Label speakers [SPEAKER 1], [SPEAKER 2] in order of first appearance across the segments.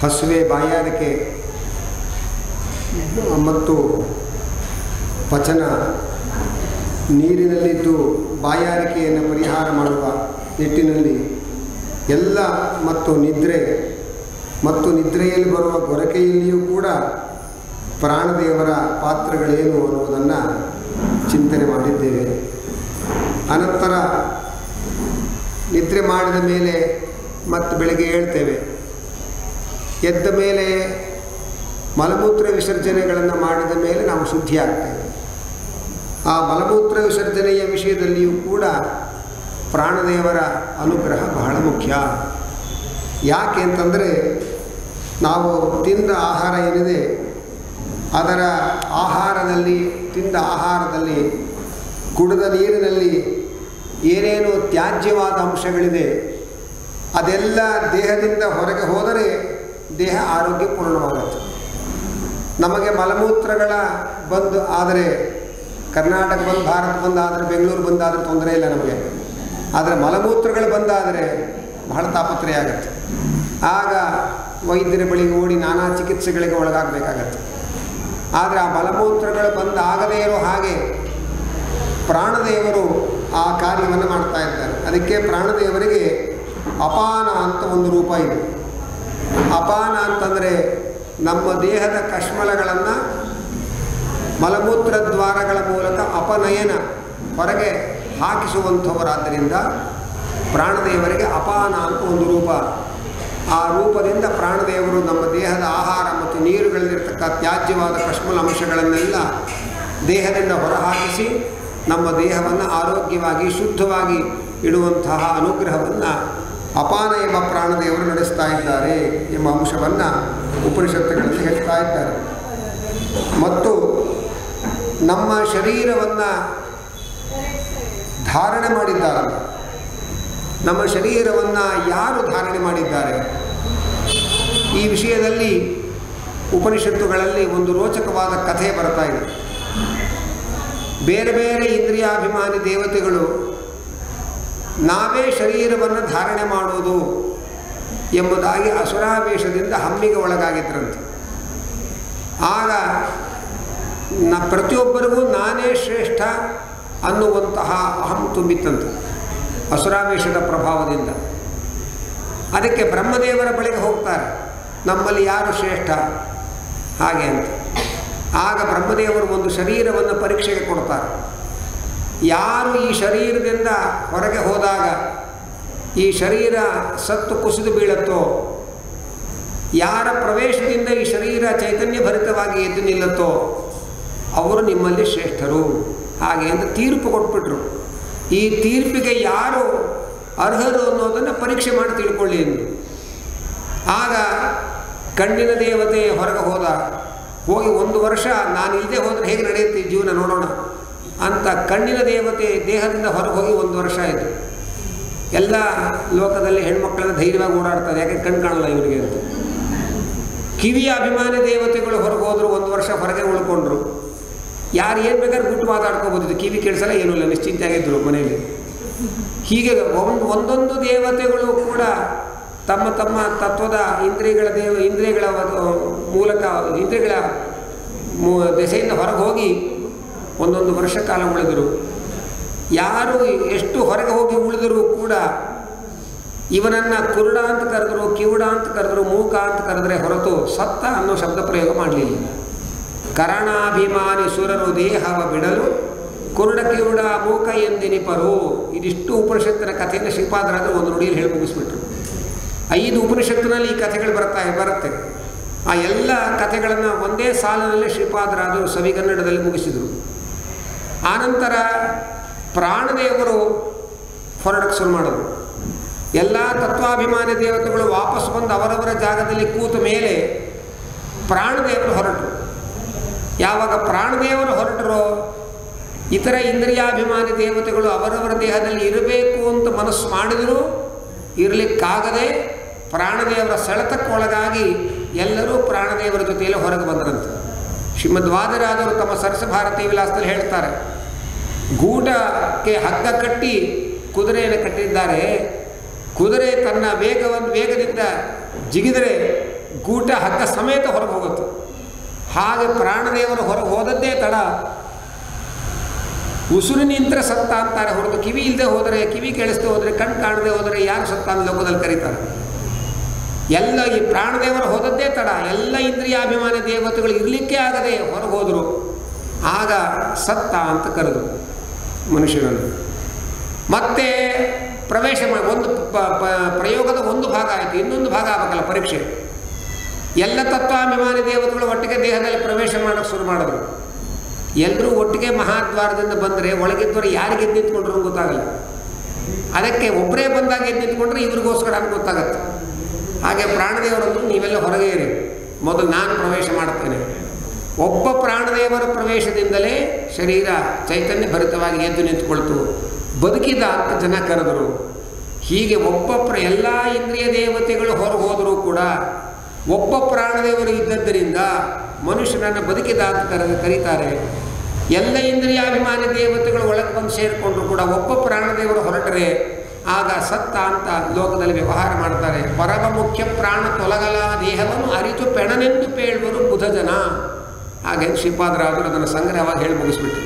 [SPEAKER 1] ಹಸುವೆ ಬಾಯಾರಿಕೆ ಮತ್ತು ಪಚನ ನೀರಿನಲ್ಲಿದ್ದು ಬಾಯಾರಿಕೆಯನ್ನು ಪರಿಹಾರ ಮಾಡುವ ನಿಟ್ಟಿನಲ್ಲಿ ಎಲ್ಲ ಮತ್ತು ನಿದ್ರೆ ಮತ್ತು ನಿದ್ರೆಯಲ್ಲಿ ಬರುವ ಗೊರಕೆಯಲ್ಲಿಯೂ ಕೂಡ ಪ್ರಾಣದೇವರ ಪಾತ್ರಗಳೇನು ಅನ್ನುವುದನ್ನು ಚಿಂತನೆ ಮಾಡಿದ್ದೇವೆ ಅನಂತರ ನಿದ್ರೆ ಮಾಡಿದ ಮೇಲೆ ಮತ್ತು ಬೆಳಗ್ಗೆ ಹೇಳ್ತೇವೆ ಎದ್ದ ಮೇಲೆ ಮಲಮೂತ್ರ ವಿಸರ್ಜನೆಗಳನ್ನು ಮಾಡಿದ ಮೇಲೆ ನಾವು ಶುದ್ಧಿ ಆಗ್ತೇವೆ ಆ ಮಲಮೂತ್ರ ವಿಸರ್ಜನೆಯ ವಿಷಯದಲ್ಲಿಯೂ ಕೂಡ ಪ್ರಾಣದೇವರ ಅನುಗ್ರಹ ಬಹಳ ಮುಖ್ಯ ಯಾಕೆ ಅಂತಂದರೆ ನಾವು ತಿಂದ ಆಹಾರ ಏನಿದೆ ಅದರ ಆಹಾರದಲ್ಲಿ ತಿಂದ ಆಹಾರದಲ್ಲಿ ಕುಡಿದ ನೀರಿನಲ್ಲಿ ಏನೇನು ತ್ಯಾಜ್ಯವಾದ ಅಂಶಗಳಿದೆ ಅದೆಲ್ಲ ದೇಹದಿಂದ ಹೊರಗೆ ಹೋದರೆ ದೇಹ ಆರೋಗ್ಯಪೂರ್ಣವಾಗುತ್ತೆ ನಮಗೆ ಮಲಮೂತ್ರಗಳ ಬಂದು ಆದರೆ ಕರ್ನಾಟಕ ಬಂದು ಭಾರತ ಬಂದಾದರೆ ಬೆಂಗಳೂರು ಬಂದಾದರೆ ತೊಂದರೆ ಇಲ್ಲ ನಮಗೆ ಆದರೆ ಮಲಮೂತ್ರಗಳು ಬಂದಾದರೆ ಬಹಳ ತಾಪತ್ರಯ ಆಗುತ್ತೆ ಆಗ ವೈದ್ಯರ ಬಳಿಗೆ ಓಡಿ ನಾನಾ ಚಿಕಿತ್ಸೆಗಳಿಗೆ ಒಳಗಾಗಬೇಕಾಗತ್ತೆ ಆದರೆ ಆ ಮಲಮೂತ್ರಗಳು ಬಂದಾಗದೇ ಇರೋ ಹಾಗೆ ಪ್ರಾಣದೇವರು ಆ ಕಾರ್ಯವನ್ನು ಮಾಡ್ತಾ ಇದ್ದಾರೆ ಅದಕ್ಕೆ ಪ್ರಾಣದೇವರಿಗೆ ಅಪಾನ ಅಂತ ಒಂದು ರೂಪ ಇದೆ ಅಪಾನ ಅಂತಂದರೆ ನಮ್ಮ ದೇಹದ ಕಶ್ಮಲಗಳನ್ನು ಮಲಮೂತ್ರ ದ್ವಾರಗಳ ಮೂಲಕ ಅಪನಯನ ಹೊರಗೆ ಹಾಕಿಸುವಂಥವರಾದ್ದರಿಂದ ಪ್ರಾಣದೇವರಿಗೆ ಅಪಾನ ಅಂತ ಒಂದು ರೂಪ ಆ ರೂಪದಿಂದ ಪ್ರಾಣದೇವರು ನಮ್ಮ ದೇಹದ ಆಹಾರ ಮತ್ತು ನೀರುಗಳಲ್ಲಿರ್ತಕ್ಕ ತ್ಯಾಜ್ಯವಾದ ಕಶ್ಮಲ ಅಂಶಗಳನ್ನೆಲ್ಲ ದೇಹದಿಂದ ಹೊರಹಾಕಿಸಿ ನಮ್ಮ ದೇಹವನ್ನು ಆರೋಗ್ಯವಾಗಿ ಶುದ್ಧವಾಗಿ ಇಡುವಂತಹ ಅನುಗ್ರಹವನ್ನು ಅಪಾನ ಎಂಬ ಪ್ರಾಣದೇವರು ನಡೆಸ್ತಾ ಇದ್ದಾರೆ ಎಂಬ ಅಂಶವನ್ನು ಉಪನಿಷತ್ತುಗಳಲ್ಲಿ ಹೇಳ್ತಾ ಇದ್ದಾರೆ ಮತ್ತು ನಮ್ಮ ಶರೀರವನ್ನು ಧಾರಣೆ ಮಾಡಿದ್ದಾರಲ್ಲ ನಮ್ಮ ಶರೀರವನ್ನು ಯಾರು ಧಾರಣೆ ಮಾಡಿದ್ದಾರೆ ಈ ವಿಷಯದಲ್ಲಿ ಉಪನಿಷತ್ತುಗಳಲ್ಲಿ ಒಂದು ರೋಚಕವಾದ ಕಥೆ ಬರ್ತಾ ಇದೆ ಬೇರೆ ಬೇರೆ ಇಂದ್ರಿಯಾಭಿಮಾನಿ ದೇವತೆಗಳು ನಾವೇ ಶರೀರವನ್ನು ಧಾರಣೆ ಮಾಡುವುದು ಎಂಬುದಾಗಿ ಅಸುರಾವೇಶದಿಂದ ಹಮ್ಮಿಗೆ ಒಳಗಾಗಿದ್ದರಂತೆ ಆಗ ನ ಪ್ರತಿಯೊಬ್ಬರಿಗೂ ನಾನೇ ಶ್ರೇಷ್ಠ ಅನ್ನುವಂತಹ ಅಹಂ ತುಂಬಿತ್ತಂತೆ ಅಸುರಾವೇಶದ ಪ್ರಭಾವದಿಂದ ಅದಕ್ಕೆ ಬ್ರಹ್ಮದೇವರ ಬಳಿಗೆ ಹೋಗ್ತಾರೆ ನಮ್ಮಲ್ಲಿ ಯಾರು ಶ್ರೇಷ್ಠ ಹಾಗೆ ಅಂತ ಆಗ ಬ್ರಹ್ಮದೇವರು ಒಂದು ಶರೀರವನ್ನು ಪರೀಕ್ಷೆಗೆ ಕೊಡ್ತಾರೆ ಯಾರು ಈ ಶರೀರದಿಂದ ಹೊರಗೆ ಹೋದಾಗ ಈ ಶರೀರ ಸತ್ತು ಕುಸಿದು ಬೀಳತ್ತೋ ಯಾರ ಪ್ರವೇಶದಿಂದ ಈ ಶರೀರ ಚೈತನ್ಯ ಭರಿತವಾಗಿ ಎದ್ದು ನಿಲ್ಲತ್ತೋ ಅವರು ನಿಮ್ಮಲ್ಲಿ ಶ್ರೇಷ್ಠರು ಹಾಗೆ ಅಂತ ತೀರ್ಪು ಕೊಟ್ಬಿಟ್ರು ಈ ತೀರ್ಪಿಗೆ ಯಾರು ಅರ್ಹರು ಅನ್ನೋದನ್ನು ಪರೀಕ್ಷೆ ಮಾಡಿ ತಿಳ್ಕೊಳ್ಳಿ ಎಂದು ಆಗ ಕಣ್ಣಿನ ದೇವತೆ ಹೊರಗೆ ಹೋದ ಹೋಗಿ ಒಂದು ವರ್ಷ ನಾನು ಇಲ್ಲದೆ ಹೋದರೆ ಹೇಗೆ ನಡೆಯುತ್ತೆ ಈ ಜೀವನ ನೋಡೋಣ ಅಂತ ಕಣ್ಣಿನ ದೇವತೆ ದೇಹದಿಂದ ಹೊರಗೆ ಹೋಗಿ ಒಂದು ವರ್ಷ ಆಯಿತು ಎಲ್ಲ ಲೋಕದಲ್ಲಿ ಹೆಣ್ಮಕ್ಳೆಲ್ಲ ಧೈರ್ಯವಾಗಿ ಓಡಾಡ್ತಾರೆ ಯಾಕೆ ಕಣ್ ಕಾಣಲ್ಲ ಇವರಿಗೆ ಅಂತ ಕಿವಿಯ ಅಭಿಮಾನಿ ದೇವತೆಗಳು ಹೊರಗೆ ಹೋದ್ರು ಒಂದು ವರ್ಷ ಹೊರಗೆ ಉಳ್ಕೊಂಡ್ರು ಯಾರು ಏನು ಬೇಕಾದ್ರೆ ಗುಟ್ಟು ಮಾತಾಡ್ಕೋಬೋದು ಕಿವಿ ಕೇಳಿಸಲ್ಲ ಏನೂ ಇಲ್ಲ ನಿಶ್ಚಿಂತೆಯಾಗಿದ್ದರು ಮನೆಯಲ್ಲಿ ಹೀಗೆ ಒಂದು ಒಂದೊಂದು ದೇವತೆಗಳು ಕೂಡ ತಮ್ಮ ತಮ್ಮ ತತ್ವದ ಇಂದ್ರಿಯಗಳ ದೇವ ಇಂದ್ರಿಯಗಳ ಮೂಲಕ ಇಂದ್ರಿಯಗಳ ಮೂ ದೆಸೆಯಿಂದ ಹೊರಗೆ ಹೋಗಿ ಒಂದೊಂದು ವರ್ಷ ಕಾಲ ಉಳಿದರು ಯಾರು ಎಷ್ಟು ಹೊರಗೆ ಹೋಗಿ ಉಳಿದರೂ ಕೂಡ ಇವನನ್ನು ಕುರುಡ ಅಂತ ಕರೆದ್ರು ಕಿವುಡ ಅಂತ ಕರೆದ್ರು ಮೂಕ ಅಂತ ಕರೆದ್ರೆ ಹೊರತು ಸತ್ತ ಅನ್ನೋ ಶಬ್ದ ಪ್ರಯೋಗ ಮಾಡಲಿಲ್ಲ ಕರಣಾಭಿಮಾನಿ ಸುರರು ದೇಹವ ಬಿಡಲು ಕುರುಡ ಕಿವುಡ ಮೂಕ ಎಂದೆನಿಪರು ಇದಿಷ್ಟು ಉಪನಿಷತ್ತಿನ ಕಥೆಯನ್ನು ಶ್ರೀಪಾದರಾದರು ಒಂದು ನುಡಿಯಲ್ಲಿ ಹೇಳಿ ಮುಗಿಸ್ಬಿಟ್ರು ಐದು ಉಪನಿಷತ್ತಿನಲ್ಲಿ ಈ ಕಥೆಗಳು ಬರ್ತಾ ಬರುತ್ತೆ ಆ ಎಲ್ಲ ಕಥೆಗಳನ್ನು ಒಂದೇ ಸಾಲಿನಲ್ಲಿ ಶ್ರೀಪಾದರಾದರು ಸವಿಗನ್ನಡದಲ್ಲಿ ಮುಗಿಸಿದರು ಆನಂತರ ಪ್ರಾಣದೇವರು ಹೊರಡಕ್ಕೆ ಶುರು ಮಾಡಿದ್ರು ಎಲ್ಲ ತತ್ವಾಭಿಮಾನಿ ದೇವತೆಗಳು ವಾಪಸ್ ಬಂದು ಅವರವರ ಜಾಗದಲ್ಲಿ ಕೂತ ಮೇಲೆ ಪ್ರಾಣದೇವರು ಹೊರಟರು ಯಾವಾಗ ಪ್ರಾಣದೇವರು ಹೊರಟರೋ ಇತರ ಇಂದ್ರಿಯಾಭಿಮಾನಿ ದೇವತೆಗಳು ಅವರವರ ದೇಹದಲ್ಲಿ ಇರಬೇಕು ಅಂತ ಮನಸ್ಸು ಮಾಡಿದರೂ ಇರಲಿಕ್ಕಾಗದೆ ಪ್ರಾಣದೇವರ ಸೆಳೆತಕ್ಕೊಳಗಾಗಿ ಎಲ್ಲರೂ ಪ್ರಾಣದೇವರ ಜೊತೆಯಲ್ಲಿ ಹೊರಗೆ ಬಂದರಂತೆ ಶ್ರೀಮದ್ವಾದರಾದರು ತಮ್ಮ ಸರಸ ಭಾರತೀಯ ವಿಲಾಸದಲ್ಲಿ ಹೇಳ್ತಾರೆ ಗೂಟಕ್ಕೆ ಹಗ್ಗ ಕಟ್ಟಿ ಕುದುರೆಯನ್ನು ಕಟ್ಟಿದ್ದಾರೆ ಕುದುರೆ ತನ್ನ ವೇಗವನ್ನು ವೇಗದಿಂದ ಜಿಗಿದರೆ ಗೂಟ ಹಗ್ಗ ಸಮೇತ ಹೊರಗೆ ಹೋಗುತ್ತೆ ಹಾಗೆ ಪ್ರಾಣದೇವರು ಹೊರಗೆ ಹೋದದ್ದೇ ತಡ ಉಸುರು ನಿಂತರೆ ಸತ್ತ ಅಂತಾರೆ ಹೊರತು ಕಿವಿ ಇಲ್ಲದೆ ಹೋದರೆ ಕಿವಿ ಕೇಳಿಸ್ದೆ ಹೋದರೆ ಕಣ್ಣು ಕಾಣದೆ ಹೋದರೆ ಯಾರು ಸತ್ತ ಅಂತ ಲೋಕದಲ್ಲಿ ಕರೀತಾರೆ ಎಲ್ಲ ಈ ಪ್ರಾಣದೇವರು ಹೋದದ್ದೇ ತಡ ಎಲ್ಲ ಇಂದ್ರಿಯಾಭಿಮಾನಿ ದೇವತೆಗಳು ಇರಲಿಕ್ಕೆ ಆಗದೆ ಹೊರಗೆ ಹೋದರು ಆಗ ಸತ್ತ ಅಂತ ಕರೆದು ಮನುಷ್ಯನನ್ನು ಮತ್ತೆ ಪ್ರವೇಶ ಮಾಡಿ ಒಂದು ಪ- ಪ- ಪ್ರಯೋಗದ ಒಂದು ಭಾಗ ಆಯಿತು ಇನ್ನೊಂದು ಭಾಗ ಆಗಬೇಕಲ್ಲ ಪರೀಕ್ಷೆ ಎಲ್ಲ ತತ್ವಾಭಿಮಾನಿ ದೇವತೆಗಳು ಒಟ್ಟಿಗೆ ದೇಹದಲ್ಲಿ ಪ್ರವೇಶ ಮಾಡೋಕ್ಕೆ ಶುರು ಮಾಡಿದ್ರು ಎಲ್ಲರೂ ಒಟ್ಟಿಗೆ ಮಹಾದ್ವಾರದಿಂದ ಬಂದರೆ ಒಳಗಿದ್ದವರು ಯಾರಿಗೆ ಎದ್ದು ನಿಂತ್ಕೊಂಡ್ರು ಅಂತ ಗೊತ್ತಾಗಲ್ಲ ಅದಕ್ಕೆ ಒಬ್ಬರೇ ಬಂದಾಗ ಎದ್ದು ನಿಂತ್ಕೊಂಡ್ರೆ ಇವ್ರಿಗೋಸ್ಕರ ಅಂತ ಗೊತ್ತಾಗತ್ತೆ ಹಾಗೆ ಪ್ರಾಣದೇವರಂದ್ರು ನೀವೆಲ್ಲ ಹೊರಗೆ ಇರಿ ಮೊದಲು ನಾನು ಪ್ರವೇಶ ಮಾಡುತ್ತೇನೆ ಒಬ್ಬ ಪ್ರಾಣದೇವರ ಪ್ರವೇಶದಿಂದಲೇ ಶರೀರ ಚೈತನ್ಯ ಭರಿತವಾಗಿ ಎದ್ದು ನಿಂತುಕೊಳ್ತು ಬದುಕಿದ ಅಂತ ಜನ ಕರೆದರು ಹೀಗೆ ಒಬ್ಬ ಪ್ರ ಎಲ್ಲ ಇಂದ್ರಿಯ ದೇವತೆಗಳು ಹೊರಗೆ ಹೋದರೂ ಕೂಡ ಒಬ್ಬ ಪ್ರಾಣದೇವರು ಇದ್ದದ್ದರಿಂದ ಮನುಷ್ಯನನ್ನು ಬದುಕಿದ ಅಂತ ಕರೆ ಕರೀತಾರೆ ಎಲ್ಲ ಇಂದ್ರಿಯಾಭಿಮಾನಿ ದೇವತೆಗಳು ಒಳಗೆ ಬಂದು ಸೇರಿಕೊಂಡ್ರು ಕೂಡ ಒಬ್ಬ ಪ್ರಾಣದೇವರು ಹೊರಟರೆ ಆಗ ಸತ್ತ ಅಂತ ಲೋಕದಲ್ಲಿ ವ್ಯವಹಾರ ಮಾಡ್ತಾರೆ ಪರಮ ಮುಖ್ಯ ಪ್ರಾಣ ತೊಲಗಲ ದೇಹವನ್ನು ಅರಿತು ಪೆಣನೆಂದು ಪೇಳುವರು ಬುಧ ಜನ ಹಾಗೆ ಶ್ರೀಪಾದರಾದರು ಅದನ್ನು ಸಂಗ್ರಹವಾಗಿ ಹೇಳಿ ಮುಗಿಸ್ಬಿಟ್ರು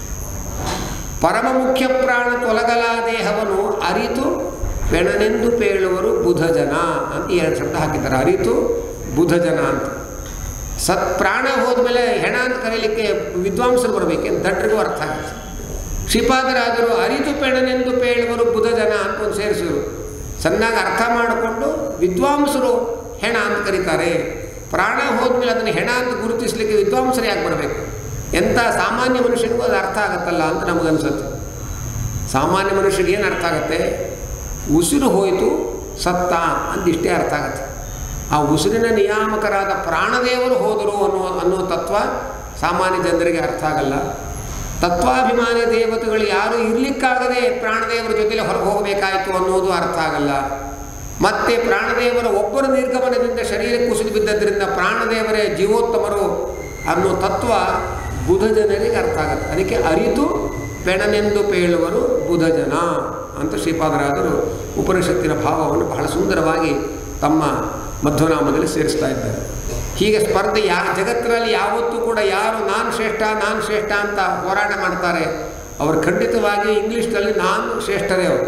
[SPEAKER 1] ಪರಮ ಮುಖ್ಯ ಪ್ರಾಣ ತೊಲಗಲ ದೇಹವನ್ನು ಅರಿತು ಪೆಣನೆಂದು ಪೇಳುವರು ಬುಧ ಜನ ಅಂತ ಎರಡು ಶಬ್ದ ಹಾಕಿದ್ದಾರೆ ಅರಿತು ಬುಧ ಜನ ಅಂತ ಸತ್ ಪ್ರಾಣ ಹೋದ್ಮೇಲೆ ಹೆಣ ಅಂತ ಕರೀಲಿಕ್ಕೆ ವಿದ್ವಾಂಸರು ಬರಬೇಕು ದಡ್ರಿಗೂ ಅರ್ಥ ಆಗುತ್ತೆ ಶ್ರೀಪಾದರಾಜರು ಅರಿತು ಪೆಣನೆಂದು ಪೇಳುವರು ಬುಧ ಜನ ಅಂತ ಒಂದು ಸೇರಿಸಿದರು ಚೆನ್ನಾಗಿ ಅರ್ಥ ಮಾಡಿಕೊಂಡು ವಿದ್ವಾಂಸರು ಹೆಣ ಅಂತ ಕರೀತಾರೆ ಪ್ರಾಣ ಹೋದ್ಮೇಲೆ ಅದನ್ನು ಹೆಣ ಅಂತ ಗುರುತಿಸಲಿಕ್ಕೆ ವಿದ್ವಾಂಸರು ಯಾಕೆ ಬರಬೇಕು ಎಂಥ ಸಾಮಾನ್ಯ ಮನುಷ್ಯನಿಗೂ ಅದು ಅರ್ಥ ಆಗುತ್ತಲ್ಲ ಅಂತ ನಮಗನ್ಸುತ್ತೆ ಸಾಮಾನ್ಯ ಮನುಷ್ಯರಿಗೆ ಏನು ಅರ್ಥ ಆಗುತ್ತೆ ಉಸಿರು ಹೋಯಿತು ಸತ್ತ ಅಂತ ಇಷ್ಟೇ ಅರ್ಥ ಆಗುತ್ತೆ ಆ ಉಸಿರಿನ ನಿಯಾಮಕರಾದ ಪ್ರಾಣದೇವರು ಹೋದರು ಅನ್ನೋ ಅನ್ನೋ ತತ್ವ ಸಾಮಾನ್ಯ ಜನರಿಗೆ ಅರ್ಥ ಆಗಲ್ಲ ತತ್ವಾಭಿಮಾನಿ ದೇವತೆಗಳು ಯಾರು ಇರಲಿಕ್ಕಾಗದೆ ಪ್ರಾಣದೇವರ ಜೊತೆಲಿ ಹೊರಗೆ ಹೋಗಬೇಕಾಯಿತು ಅನ್ನೋದು ಅರ್ಥ ಆಗಲ್ಲ ಮತ್ತೆ ಪ್ರಾಣದೇವರ ಒಬ್ಬರ ನಿರ್ಗಮನದಿಂದ ಶರೀರ ಕುಸಿದು ಬಿದ್ದದ್ರಿಂದ ಪ್ರಾಣದೇವರೇ ಜೀವೋತ್ತಮರು ಅನ್ನೋ ತತ್ವ ಬುಧ ಜನರಿಗೆ ಅರ್ಥ ಆಗುತ್ತೆ ಅದಕ್ಕೆ ಅರಿತು ಪೆಣನೆಂದು ಪೇಳುವರು ಬುಧ ಜನ ಅಂತ ಶ್ರೀಪಾದರಾದರು ಉಪನಿಷತ್ತಿನ ಭಾವವನ್ನು ಬಹಳ ಸುಂದರವಾಗಿ ತಮ್ಮ ಮಧ್ವನಾಮದಲ್ಲಿ ಸೇರಿಸ್ತಾ ಇದ್ದಾರೆ ಹೀಗೆ ಸ್ಪರ್ಧೆ ಯಾ ಜಗತ್ತಿನಲ್ಲಿ ಯಾವತ್ತೂ ಕೂಡ ಯಾರು ನಾನು ಶ್ರೇಷ್ಠ ನಾನು ಶ್ರೇಷ್ಠ ಅಂತ ಹೋರಾಟ ಮಾಡ್ತಾರೆ ಅವರು ಖಂಡಿತವಾಗಿ ಇಂಗ್ಲೀಷ್ನಲ್ಲಿ ನಾನು ಶ್ರೇಷ್ಠರೇ ಅವರು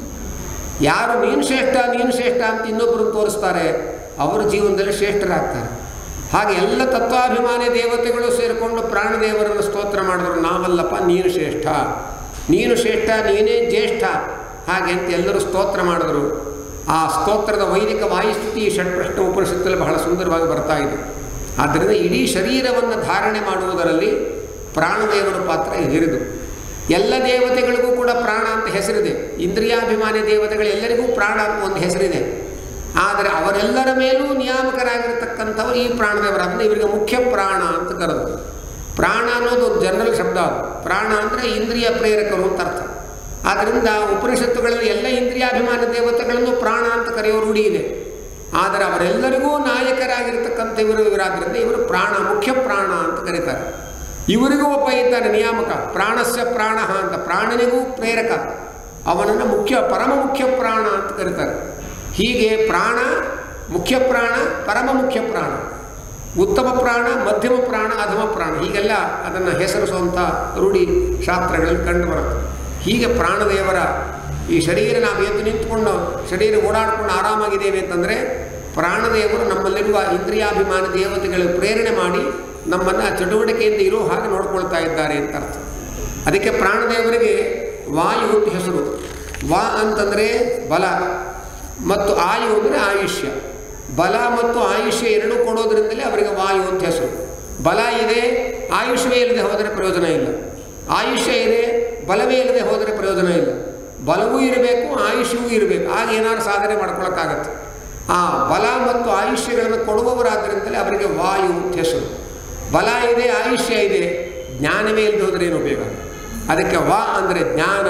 [SPEAKER 1] ಯಾರು ನೀನು ಶ್ರೇಷ್ಠ ನೀನು ಶ್ರೇಷ್ಠ ಅಂತ ಇನ್ನೊಬ್ಬರನ್ನು ತೋರಿಸ್ತಾರೆ ಅವರ ಜೀವನದಲ್ಲಿ ಶ್ರೇಷ್ಠರಾಗ್ತಾರೆ ಹಾಗೆ ಎಲ್ಲ ತತ್ವಾಭಿಮಾನಿ ದೇವತೆಗಳು ಸೇರಿಕೊಂಡು ಪ್ರಾಣದೇವರನ್ನು ಸ್ತೋತ್ರ ಮಾಡಿದ್ರು ನಾವಲ್ಲಪ್ಪ ನೀನು ಶ್ರೇಷ್ಠ ನೀನು ಶ್ರೇಷ್ಠ ನೀನೇ ಜ್ಯೇಷ್ಠ ಹಾಗೆ ಅಂತ ಎಲ್ಲರೂ ಸ್ತೋತ್ರ ಮಾಡಿದ್ರು ಆ ಸ್ತೋತ್ರದ ವೈದಿಕ ವಾಯುಸ್ಥಿತಿ ಷಟ್ಪ್ರಶ್ನ ಉಪನಿಷತ್ತಲ್ಲಿ ಬಹಳ ಸುಂದರವಾಗಿ ಬರ್ತಾ ಇದೆ ಆದ್ದರಿಂದ ಇಡೀ ಶರೀರವನ್ನು ಧಾರಣೆ ಮಾಡುವುದರಲ್ಲಿ ಪ್ರಾಣದೇವರ ಪಾತ್ರ ಹಿರಿದು ಎಲ್ಲ ದೇವತೆಗಳಿಗೂ ಕೂಡ ಪ್ರಾಣ ಅಂತ ಹೆಸರಿದೆ ಇಂದ್ರಿಯಾಭಿಮಾನಿ ದೇವತೆಗಳು ಎಲ್ಲರಿಗೂ ಪ್ರಾಣ ಅಂತ ಒಂದು ಹೆಸರಿದೆ ಆದರೆ ಅವರೆಲ್ಲರ ಮೇಲೂ ನಿಯಾಮಕರಾಗಿರ್ತಕ್ಕಂಥವ್ರು ಈ ಪ್ರಾಣದೇವರಾದ್ರೆ ಇವರಿಗೆ ಮುಖ್ಯ ಪ್ರಾಣ ಅಂತ ಕರೆದು ಪ್ರಾಣ ಅನ್ನೋದು ಒಂದು ಜನರಲ್ ಶಬ್ದ ಅದು ಪ್ರಾಣ ಅಂದರೆ ಇಂದ್ರಿಯ ಪ್ರೇರಕರು ಅಂತ ಅರ್ಥ ಆದ್ದರಿಂದ ಉಪನಿಷತ್ತುಗಳಲ್ಲಿ ಎಲ್ಲ ಇಂದ್ರಿಯಾಭಿಮಾನಿ ದೇವತೆಗಳನ್ನು ಪ್ರಾಣ ಅಂತ ಕರೆಯೋ ರೂಢಿ ಇದೆ ಆದರೆ ಅವರೆಲ್ಲರಿಗೂ ನಾಯಕರಾಗಿರ್ತಕ್ಕಂಥ ಇವರು ಇವರಾದ್ರಿಂದ ಇವರು ಪ್ರಾಣ ಮುಖ್ಯ ಪ್ರಾಣ ಅಂತ ಕರೀತಾರೆ ಇವರಿಗೂ ಒಬ್ಬ ಇದ್ದಾನೆ ನಿಯಾಮಕ ಪ್ರಾಣಸ್ಯ ಪ್ರಾಣ ಅಂತ ಪ್ರಾಣನಿಗೂ ಪ್ರೇರಕ ಅವನನ್ನು ಮುಖ್ಯ ಪರಮ ಮುಖ್ಯ ಪ್ರಾಣ ಅಂತ ಕರೀತಾರೆ ಹೀಗೆ ಪ್ರಾಣ ಮುಖ್ಯ ಪ್ರಾಣ ಪರಮ ಮುಖ್ಯ ಪ್ರಾಣ ಉತ್ತಮ ಪ್ರಾಣ ಮಧ್ಯಮ ಪ್ರಾಣ ಅಧಮ ಪ್ರಾಣ ಹೀಗೆಲ್ಲ ಅದನ್ನು ಹೆಸರಿಸುವಂಥ ರೂಢಿ ಶಾಸ್ತ್ರಗಳಲ್ಲಿ ಕಂಡು ಬರುತ್ತೆ ಹೀಗೆ ಪ್ರಾಣದೇವರ ಈ ಶರೀರ ನಾವು ಎದ್ದು ನಿಂತ್ಕೊಂಡು ಶರೀರ ಓಡಾಡ್ಕೊಂಡು ಆರಾಮಾಗಿದ್ದೇವೆ ಅಂತಂದರೆ ಪ್ರಾಣದೇವರು ನಮ್ಮಲ್ಲಿರುವ ಇಂದ್ರಿಯಾಭಿಮಾನ ದೇವತೆಗಳು ಪ್ರೇರಣೆ ಮಾಡಿ ನಮ್ಮನ್ನು ಚಟುವಟಿಕೆಯಿಂದ ಇರೋ ಹಾಗೆ ನೋಡ್ಕೊಳ್ತಾ ಇದ್ದಾರೆ ಅಂತ ಅರ್ಥ ಅದಕ್ಕೆ ಪ್ರಾಣದೇವರಿಗೆ ವಾಯು ಅಂತ ಹೆಸರು ವಾ ಅಂತಂದರೆ ಬಲ ಮತ್ತು ಆಯು ಅಂದರೆ ಆಯುಷ್ಯ ಬಲ ಮತ್ತು ಆಯುಷ್ಯ ಎರಡೂ ಕೊಡೋದ್ರಿಂದಲೇ ಅವರಿಗೆ ವಾಯು ಅಂತ ಹೆಸರು ಬಲ ಇದೆ ಆಯುಷ್ಯವೇ ಇಲ್ಲದೆ ಹೋದರೆ ಪ್ರಯೋಜನ ಇಲ್ಲ ಆಯುಷ್ಯ ಇದೆ ಬಲವೇ ಇಲ್ಲದೆ ಹೋದರೆ ಪ್ರಯೋಜನ ಇಲ್ಲ ಬಲವೂ ಇರಬೇಕು ಆಯುಷ್ಯವೂ ಇರಬೇಕು ಆಗ ಏನಾದ್ರು ಸಾಧನೆ ಮಾಡ್ಕೊಳಕ್ಕಾಗತ್ತೆ ಆ ಬಲ ಮತ್ತು ಆಯುಷ್ಯಗಳನ್ನು ಕೊಡುವವರಾದ್ದರಿಂದಲೇ ಅವರಿಗೆ ವಾಯು ಅಂತ ಹೆಸರು ಬಲ ಇದೆ ಆಯುಷ್ಯ ಇದೆ ಜ್ಞಾನವೇ ಇಲ್ಲದೆ ಹೋದರೆ ಏನು ಉಪಯೋಗ ಅದಕ್ಕೆ ವಾ ಅಂದರೆ ಜ್ಞಾನ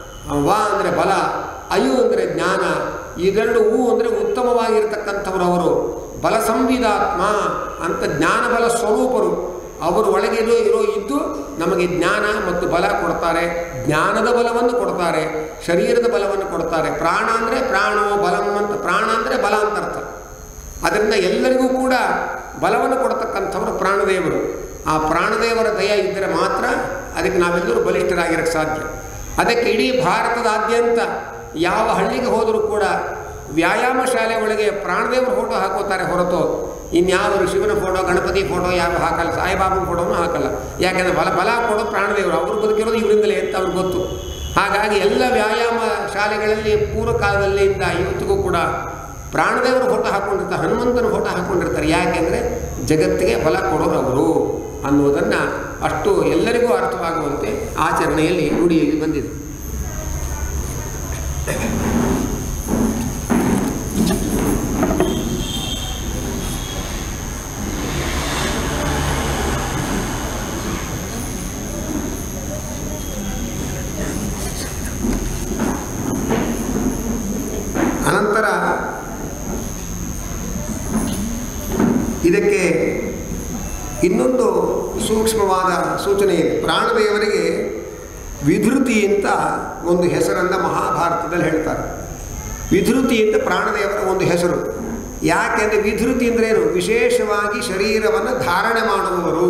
[SPEAKER 1] ವಾ ಅಂದರೆ ಬಲ ಅಯು ಅಂದರೆ ಜ್ಞಾನ ಇದೆರಡು ಹೂ ಅಂದರೆ ಉತ್ತಮವಾಗಿರ್ತಕ್ಕಂಥವ್ರು ಅವರು ಬಲ ಸಂವಿಧಾತ್ಮ ಅಂತ ಜ್ಞಾನ ಬಲ ಸ್ವರೂಪರು ಅವರು ಒಳಗೆ ಇರೋ ಇರೋ ಇದ್ದು ನಮಗೆ ಜ್ಞಾನ ಮತ್ತು ಬಲ ಕೊಡ್ತಾರೆ ಜ್ಞಾನದ ಬಲವನ್ನು ಕೊಡ್ತಾರೆ ಶರೀರದ ಬಲವನ್ನು ಕೊಡ್ತಾರೆ ಪ್ರಾಣ ಅಂದರೆ ಪ್ರಾಣೋ ಬಲಂ ಅಂತ ಪ್ರಾಣ ಅಂದರೆ ಬಲ ಅಂತ ಅರ್ಥ ಅದರಿಂದ ಎಲ್ಲರಿಗೂ ಕೂಡ ಬಲವನ್ನು ಕೊಡ್ತಕ್ಕಂಥವರು ಪ್ರಾಣದೇವರು ಆ ಪ್ರಾಣದೇವರ ದಯ ಇದ್ದರೆ ಮಾತ್ರ ಅದಕ್ಕೆ ನಾವೆಲ್ಲರೂ ಬಲಿಷ್ಠರಾಗಿರೋಕ್ಕೆ ಸಾಧ್ಯ ಅದಕ್ಕೆ ಇಡೀ ಭಾರತದಾದ್ಯಂತ ಯಾವ ಹಳ್ಳಿಗೆ ಹೋದರೂ ಕೂಡ ವ್ಯಾಯಾಮ ಶಾಲೆ ಒಳಗೆ ಪ್ರಾಣದೇವರ ಫೋಟೋ ಹಾಕೋತಾರೆ ಹೊರತು ಇನ್ಯಾವರು ಶಿವನ ಫೋಟೋ ಗಣಪತಿ ಫೋಟೋ ಯಾವ ಹಾಕಲ್ಲ ಸಾಯಿಬಾಬನ ಫೋಟೋನು ಹಾಕಲ್ಲ ಯಾಕೆಂದರೆ ಬಲ ಬಲ ಕೊಡೋ ಪ್ರಾಣದೇವರು ಅವರು ಬದುಕಿರೋದು ಇವರಿಂದಲೇ ಅಂತ ಅವ್ರಿಗೆ ಗೊತ್ತು ಹಾಗಾಗಿ ಎಲ್ಲ ವ್ಯಾಯಾಮ ಶಾಲೆಗಳಲ್ಲಿ ಪೂರ್ವ ಕಾಲದಲ್ಲಿಂದ ಇವತ್ತಿಗೂ ಕೂಡ ಪ್ರಾಣದೇವರ ಫೋಟೋ ಹಾಕ್ಕೊಂಡಿರ್ತಾರೆ ಹನುಮಂತನ ಫೋಟೋ ಹಾಕ್ಕೊಂಡಿರ್ತಾರೆ ಯಾಕೆಂದರೆ ಜಗತ್ತಿಗೆ ಬಲ ಕೊಡೋರು ಅವರು ಅನ್ನೋದನ್ನು ಅಷ್ಟು ಎಲ್ಲರಿಗೂ ಅರ್ಥವಾಗುವಂತೆ ಆಚರಣೆಯಲ್ಲಿ ರೂಢಿಯಲ್ಲಿ ಬಂದಿದೆ ಅನಂತರ ಇದಕ್ಕೆ ಇನ್ನೊಂದು ಸೂಕ್ಷ್ಮವಾದ ಸೂಚನೆ ಇದೆ ಪ್ರಾಣದೇವರಿಗೆ ವಿಧೃತಿ ಅಂತ ಒಂದು ಹೆಸರನ್ನು ಮಹಾಭಾರತದಲ್ಲಿ ಹೇಳ್ತಾರೆ ವಿಧೃತಿ ಅಂತ ಪ್ರಾಣದೇವರ ಒಂದು ಹೆಸರು ಯಾಕೆಂದರೆ ವಿಧೃತಿ ಅಂದರೆ ಏನು ವಿಶೇಷವಾಗಿ ಶರೀರವನ್ನು ಧಾರಣೆ ಮಾಡುವವರು